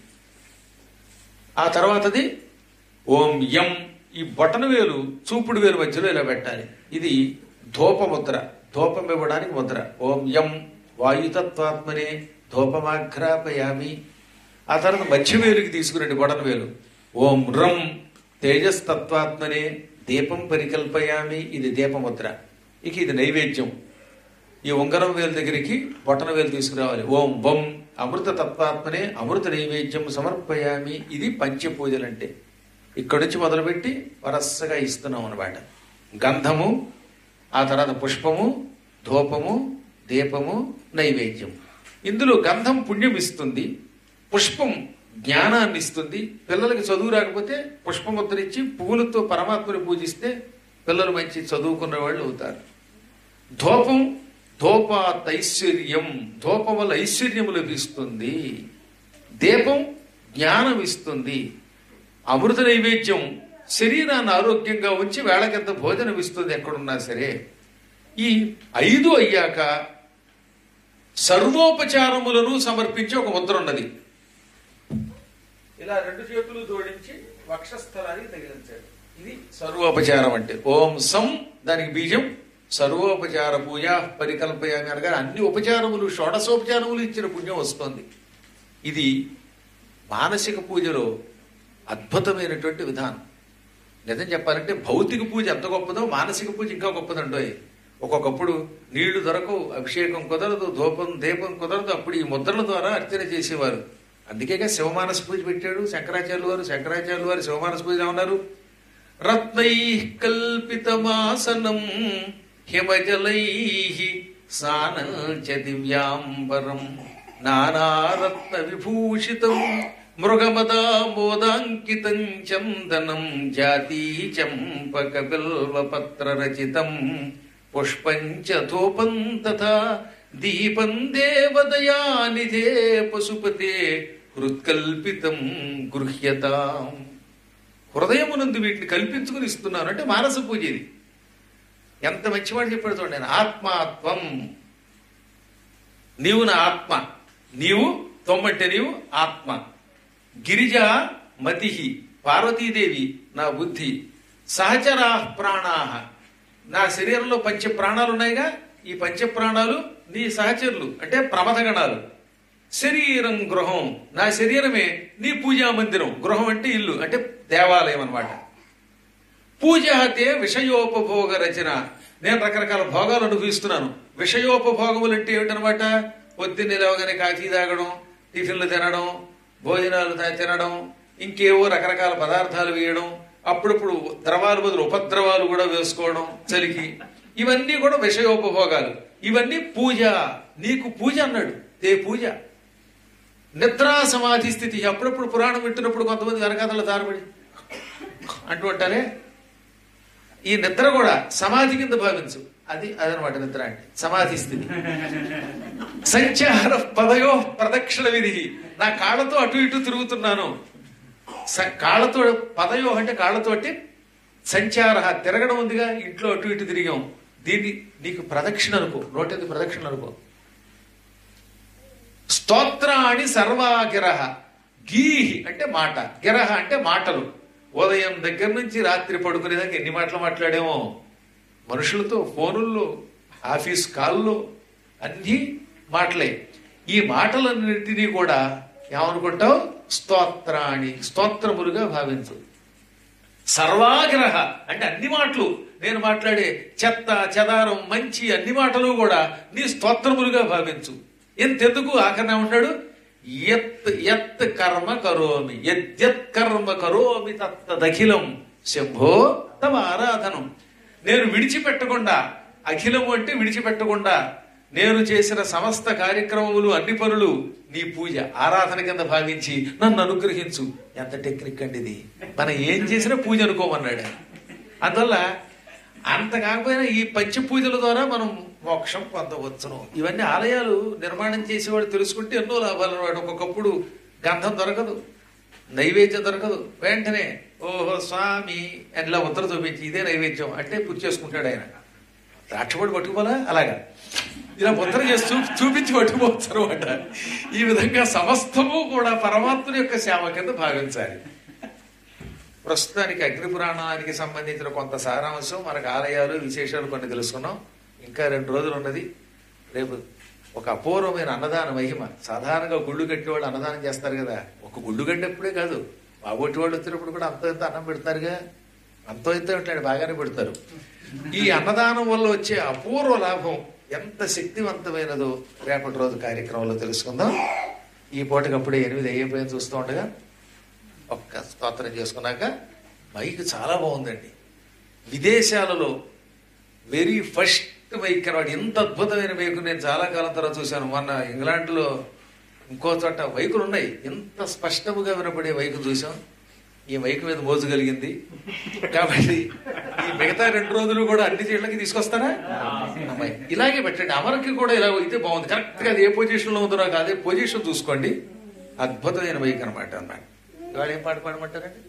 ఆ తర్వాతది ఓం యం ఈ బొటన వేలు చూపుడు వేలు మధ్యలో ఇలా పెట్టాలి ఇది ధూపముద్ర ధూపం ఇవ్వడానికి ముద్ర ఓం యం వాయుతత్వాత్మనే ధూపమాఘ్రాపయామి ఆ తర్వాత మధ్య వేలుకి తీసుకురండి బొటన వేలు ఓం రం తేజస్తత్వాత్మనే దీపం పరికల్పయామి ఇది దీపముద్ర ఇక ఇది నైవేద్యం ఈ ఉంగరం వేలు దగ్గరికి బొటన వేలు తీసుకురావాలి ఓం వం అమృత తత్వాత్మనే అమృత నైవేద్యం సమర్పయామి ఇది పంచపూజలంటే ఇక్కడి నుంచి మొదలుపెట్టి వరసగా ఇస్తున్నాం అనమాట గంధము ఆ తర్వాత పుష్పము ధూపము దీపము నైవేద్యం ఇందులో గంధం పుణ్యం ఇస్తుంది పుష్పం జ్ఞానాన్ని ఇస్తుంది పిల్లలకి చదువు రాకపోతే పుష్పముద్ర ఇచ్చి పువ్వులతో పరమాత్మని పూజిస్తే పిల్లలు మంచి చదువుకున్న వాళ్ళు అవుతారు ధూపం ధూపాత్ ఐశ్వర్యం ధూపం వల్ల ఐశ్వర్యం లభిస్తుంది దీపం జ్ఞానం ఇస్తుంది అమృత నైవేద్యం శరీరాన్ని ఆరోగ్యంగా ఉంచి వేళకెంత భోజనం ఇస్తుంది ఎక్కడున్నా సరే ఈ ఐదు అయ్యాక సర్వోపచారములను సమర్పించే ఒక ముద్ర ఉన్నది ఇలా రెండు చేతులు జోడించి వక్షస్థలానికి తగిలించాడు ఇది సర్వోపచారం అంటే ఓం సం దానికి బీజం సర్వోపచార పూజ పరికల్పయామి అనగా అన్ని ఉపచారములు షోడశోపచారములు ఇచ్చిన పుణ్యం వస్తుంది ఇది మానసిక పూజలో అద్భుతమైనటువంటి విధానం నిజం చెప్పాలంటే భౌతిక పూజ ఎంత గొప్పదో మానసిక పూజ ఇంకా గొప్పదండోయ్ ఒక్కొక్కప్పుడు నీళ్లు దొరకవు అభిషేకం కుదరదు ధూపం దీపం కుదరదు అప్పుడు ఈ ముద్రల ద్వారా అర్చన చేసేవారు అందుకేగా శివమానస పూజ పెట్టాడు శంకరాచార్యులు వారు శంకరాచార్యులు వారు శివమానస పూజ ఉన్నారు రత్నై కల్పితమాసనం హిమజలై సానంచ దివ్యాంబరం నానారత్న విభూషితం మృగమదామోదాంకితం చందనం జాతీ చంపక బిల్వపత్ర రచితం పుష్పంచ ధూపం తథా దీపం దేవదయానిధే పశుపతే హృత్కల్పితం గృహ్యతాం హృదయమునందు వీటిని కల్పించుకుని ఇస్తున్నాను అంటే మానస పూజ ఇది ఎంత మంచివాడు చెప్పాడు చూడండి ఆత్మాత్వం నీవు నా ఆత్మ నీవు తొమ్మంటే నీవు ఆత్మ గిరిజ మతి పార్వతీదేవి నా బుద్ధి సహచరా ప్రాణా నా శరీరంలో పంచ ప్రాణాలు ఉన్నాయిగా ఈ పంచ ప్రాణాలు నీ సహచరులు అంటే ప్రమథగణాలు శరీరం గృహం నా శరీరమే నీ పూజా మందిరం గృహం అంటే ఇల్లు అంటే దేవాలయం అన్నమాట పూజహతే విషయోపభోగ రచన నేను రకరకాల భోగాలు అనుభవిస్తున్నాను విషయోపభోగములు అంటే ఏమిటనమాట పొద్దున్నే లేవగానే కాఫీ తాగడం టిఫిన్లు తినడం భోజనాలు తా- తినడం ఇంకేవో రకరకాల పదార్థాలు వేయడం అప్పుడప్పుడు ద్రవాలు బదులు ఉపద్రవాలు కూడా వేసుకోవడం చలికి ఇవన్నీ కూడా విషయోపభోగాలు ఇవన్నీ పూజ నీకు పూజ అన్నాడు తే పూజ నిద్రా సమాధి స్థితి అప్పుడప్పుడు పురాణం వింటున్నప్పుడు కొంతమంది వెనకాతల దారబడి అంటూ అంటారే ఈ నిద్ర కూడా సమాధి కింద భావించు అది అదనమాట నిద్ర అంటే సమాధి స్థితి సంచార పదయో ప్రదక్షిణ విధి నా కాళ్ళతో అటు ఇటు తిరుగుతున్నాను స- కాళ్ళతో పదయో అంటే కాళ్ళతోటి సంచార తిరగడం ఉందిగా ఇంట్లో అటు ఇటు తిరిగాం దీన్ని నీకు ప్రదక్షిణ అనుకో నోటెందు ప్రదక్షిణ అనుకో స్తోత్రాణి సర్వాగిరహ గీహి అంటే మాట గిరహ అంటే మాటలు ఉదయం దగ్గర నుంచి రాత్రి పడుకునేదాకా ఎన్ని మాటలు మాట్లాడేమో మనుషులతో ఫోనుల్లో ఆఫీస్ కాల్లో అన్ని మాటలే ఈ మాటలన్నింటినీ కూడా ఏమనుకుంటావు స్తోత్రాణి స్తోత్రములుగా భావించు సర్వాగ్రహ అంటే అన్ని మాటలు నేను మాట్లాడే చెత్త చెదారం మంచి అన్ని మాటలు కూడా నీ స్తోత్రములుగా భావించు ఎంతెందుకు ఆఖరణ ఉంటాడు ఎత్ ఎత్ కర్మ కరోమి యద్యత్ కర్మ కరోమి తత్తదఖిలం శంభో తమ ఆరాధనం నేను విడిచిపెట్టకుండా అఖిలము అంటే విడిచిపెట్టకుండా నేను చేసిన సమస్త కార్యక్రమములు అన్ని పనులు నీ పూజ ఆరాధన కింద భావించి నన్ను అనుగ్రహించు ఎంత టెక్నిక్ అండి ఇది మనం ఏం చేసినా పూజ అనుకోమన్నాడు ఆయన. అందువల్ల అంత కాకపోయినా ఈ పంచ పూజల ద్వారా మనం మోక్షం పొందవచ్చును ఇవన్నీ ఆలయాలు నిర్మాణం చేసేవాడు తెలుసుకుంటే ఎన్నో లాభాలు వాడు ఒక్కొక్కప్పుడు గంధం దొరకదు నైవేద్యం దొరకదు వెంటనే ఓహో స్వామి అని ఇలా ఉత్తర చూపించి ఇదే నైవేద్యం అంటే పూజ చేసుకుంటాడు ఆయన రాక్షపడి పట్టుకుపోలా అలాగా ఇలా ముద్ర చేసి చూ- చూపించి పట్టుకోవచ్చు అనమాట ఈ విధంగా సమస్తము కూడా పరమాత్ముని యొక్క సేవ కింద భావించాలి ప్రస్తుతానికి అగ్ని పురాణానికి సంబంధించిన కొంత సారాంశం మనకు ఆలయాలు విశేషాలు కొన్ని తెలుసుకున్నాం ఇంకా రెండు రోజులు ఉన్నది రేపు ఒక అపూర్వమైన అన్నదాన మహిమ సాధారణంగా గుళ్ళు కట్టేవాళ్ళు అన్నదానం చేస్తారు కదా ఒక గుళ్ళు కట్టేప్పుడే కాదు బాగొట్టి వాళ్ళు వచ్చినప్పుడు కూడా అంతో ఇంత అన్నం పెడతారుగా అంతో ఇంత ఉంటాడు బాగానే పెడతారు ఈ అన్నదానం వల్ల వచ్చే అపూర్వ లాభం ఎంత శక్తివంతమైనదో రేపటి రోజు కార్యక్రమంలో తెలుసుకుందాం ఈ పూటకప్పుడే ఎనిమిది అయిపోయింది చూస్తూ ఉండగా ఒక్క స్తోత్రం చేసుకున్నాక మైక్ చాలా బాగుందండి విదేశాలలో వెరీ ఫస్ట్ మైక్ అనమాట ఇంత అద్భుతమైన మైకు నేను చాలా కాలం తర్వాత చూశాను మొన్న ఇంగ్లాండ్లో ఇంకో చోట మైకులు ఉన్నాయి ఇంత స్పష్టముగా వినపడే మైకు చూసాం ఈ మైక్ మీద మోజు కలిగింది కాబట్టి ఈ మిగతా రెండు రోజులు కూడా అన్ని చీట్లకి తీసుకొస్తారా అమ్మాయి ఇలాగే పెట్టండి అమరకి కూడా ఇలా అయితే బాగుంది కరెక్ట్ గా అది ఏ పొజిషన్ లో ఉందో నాకు అదే పొజిషన్ చూసుకోండి అద్భుతమైన మైక్ అనమాట అన్నాడు ఇవాళ ఏం పాట పాడమంటారండి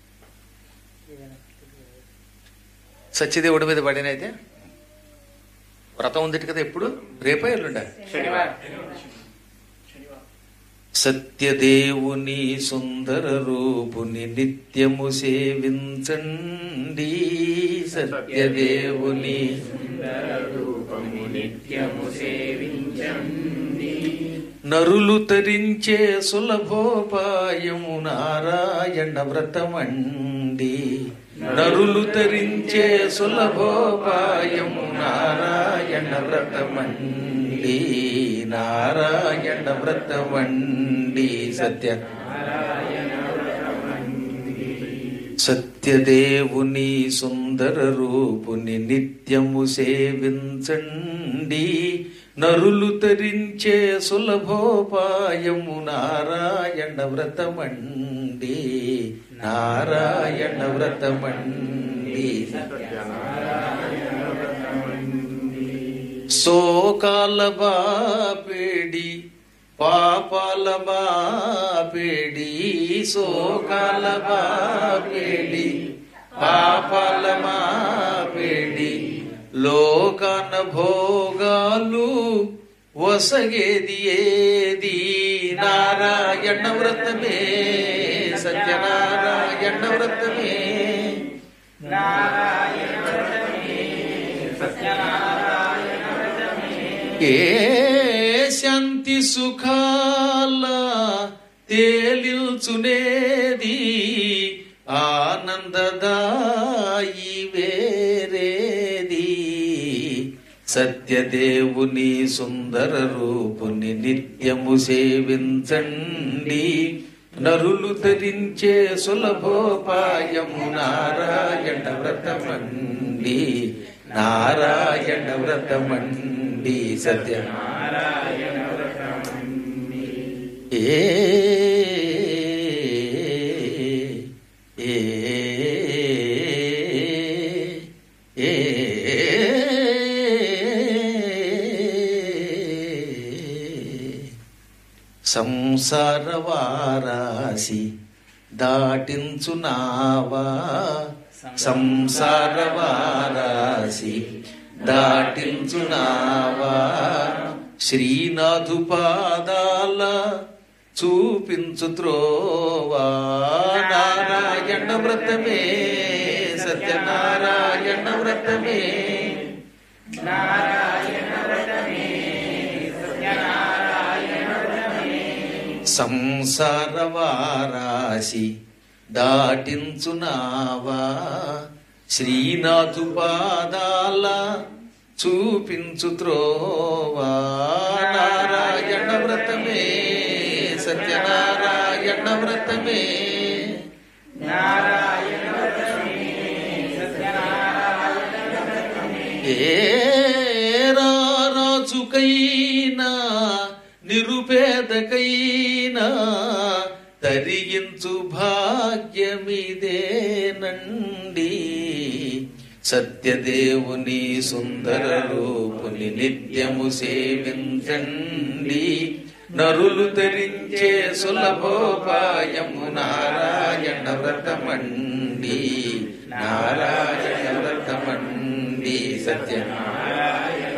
సత్యదేవుడి మీద పడినైతే వ్రతం ఉంది కదా ఎప్పుడు రేపే ఎల్లుండా సత్యదేవుని సుందర రూపుని నిత్యము సేవించండి సత్యదేవుని నిత్యము సేవించండి నరులు తరించే సులభోపాయము నారాయణ వ్రతమండి నరులు తరించే సులభోపాయము నారాయణ వ్రతమండి నారాయణ వ్రతమండి సత్య సత్యదేవుని సుందర రూపుని నిత్యము సేవించండి నరులు తరించే సులభోపాయము నారాయణ వ్రతమండి నారాయణ వ్రతమండి శోకాల బాపేడి పాపాల బాపేడి శోకాల బాపేడి పాపాల మాపేడి లోకాన భోగాలు వసగేది ఏది నారాయణ వ్రతమే సత్యనారాయణ వ్రతమే ఏ శాంతి సుఖాల తేలిల్చునేది ఆనందదాయి వేరేది సత్యదేవుని సుందర రూపుని నిత్యము సేవించండి నరులు ధరించే సులభోపాయము నారాయణ వ్రతమండి నారాయణ వ్రతమండి సత్య ఏ ఏ ఏ సంసార వారాసి దాటించునావా సంసార వారాసి దాటించునావా శ్రీనాథు పాదాల చూపించు త్రోవా నారాయణ వ్రతమే సత్యనారాయణ వ్రతమే సంసార వారాసి దాటించునావా శ్రీనాథు పాదాల చూపించు త్రోవా నారాయణ వ్రతమే సత్యనారాయణ వ్రతమే ఏరా రాజుకైనా నిరుపేదకైనా తరిగించు భాగ్యమిదేనండి సత్యదేవుని సుందర రూపుని నిత్యము సేవించండి నరులు ధరించే సులభోపాయము నారాయణ వ్రతమండి నారాయణ వ్రతమండి సత్యనారాయణ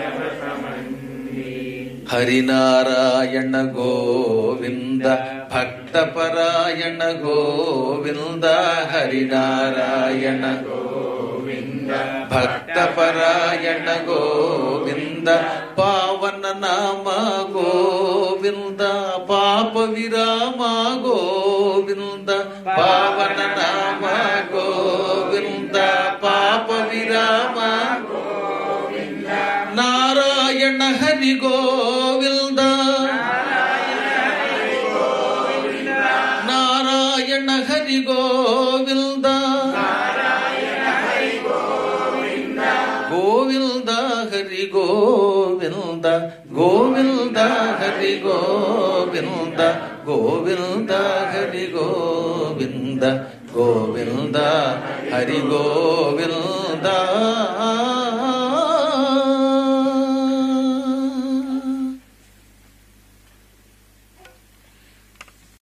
హరినారాయణ గోవింద భక్తపరాయణ గోవింద హరినారాయణ భక్తపరాయణ గోవింద పావన నామ గోవింద పాప విరామ గోవింద పావన నామ గోవింద పాప విరామ నారాయణ హరి గోవింద నారాయణ హరి గోవింద గోవింద హరి గోవింద గోవింద హరి గోవింద గోవింద హరి గోవింద గోవింద హరి గోవింద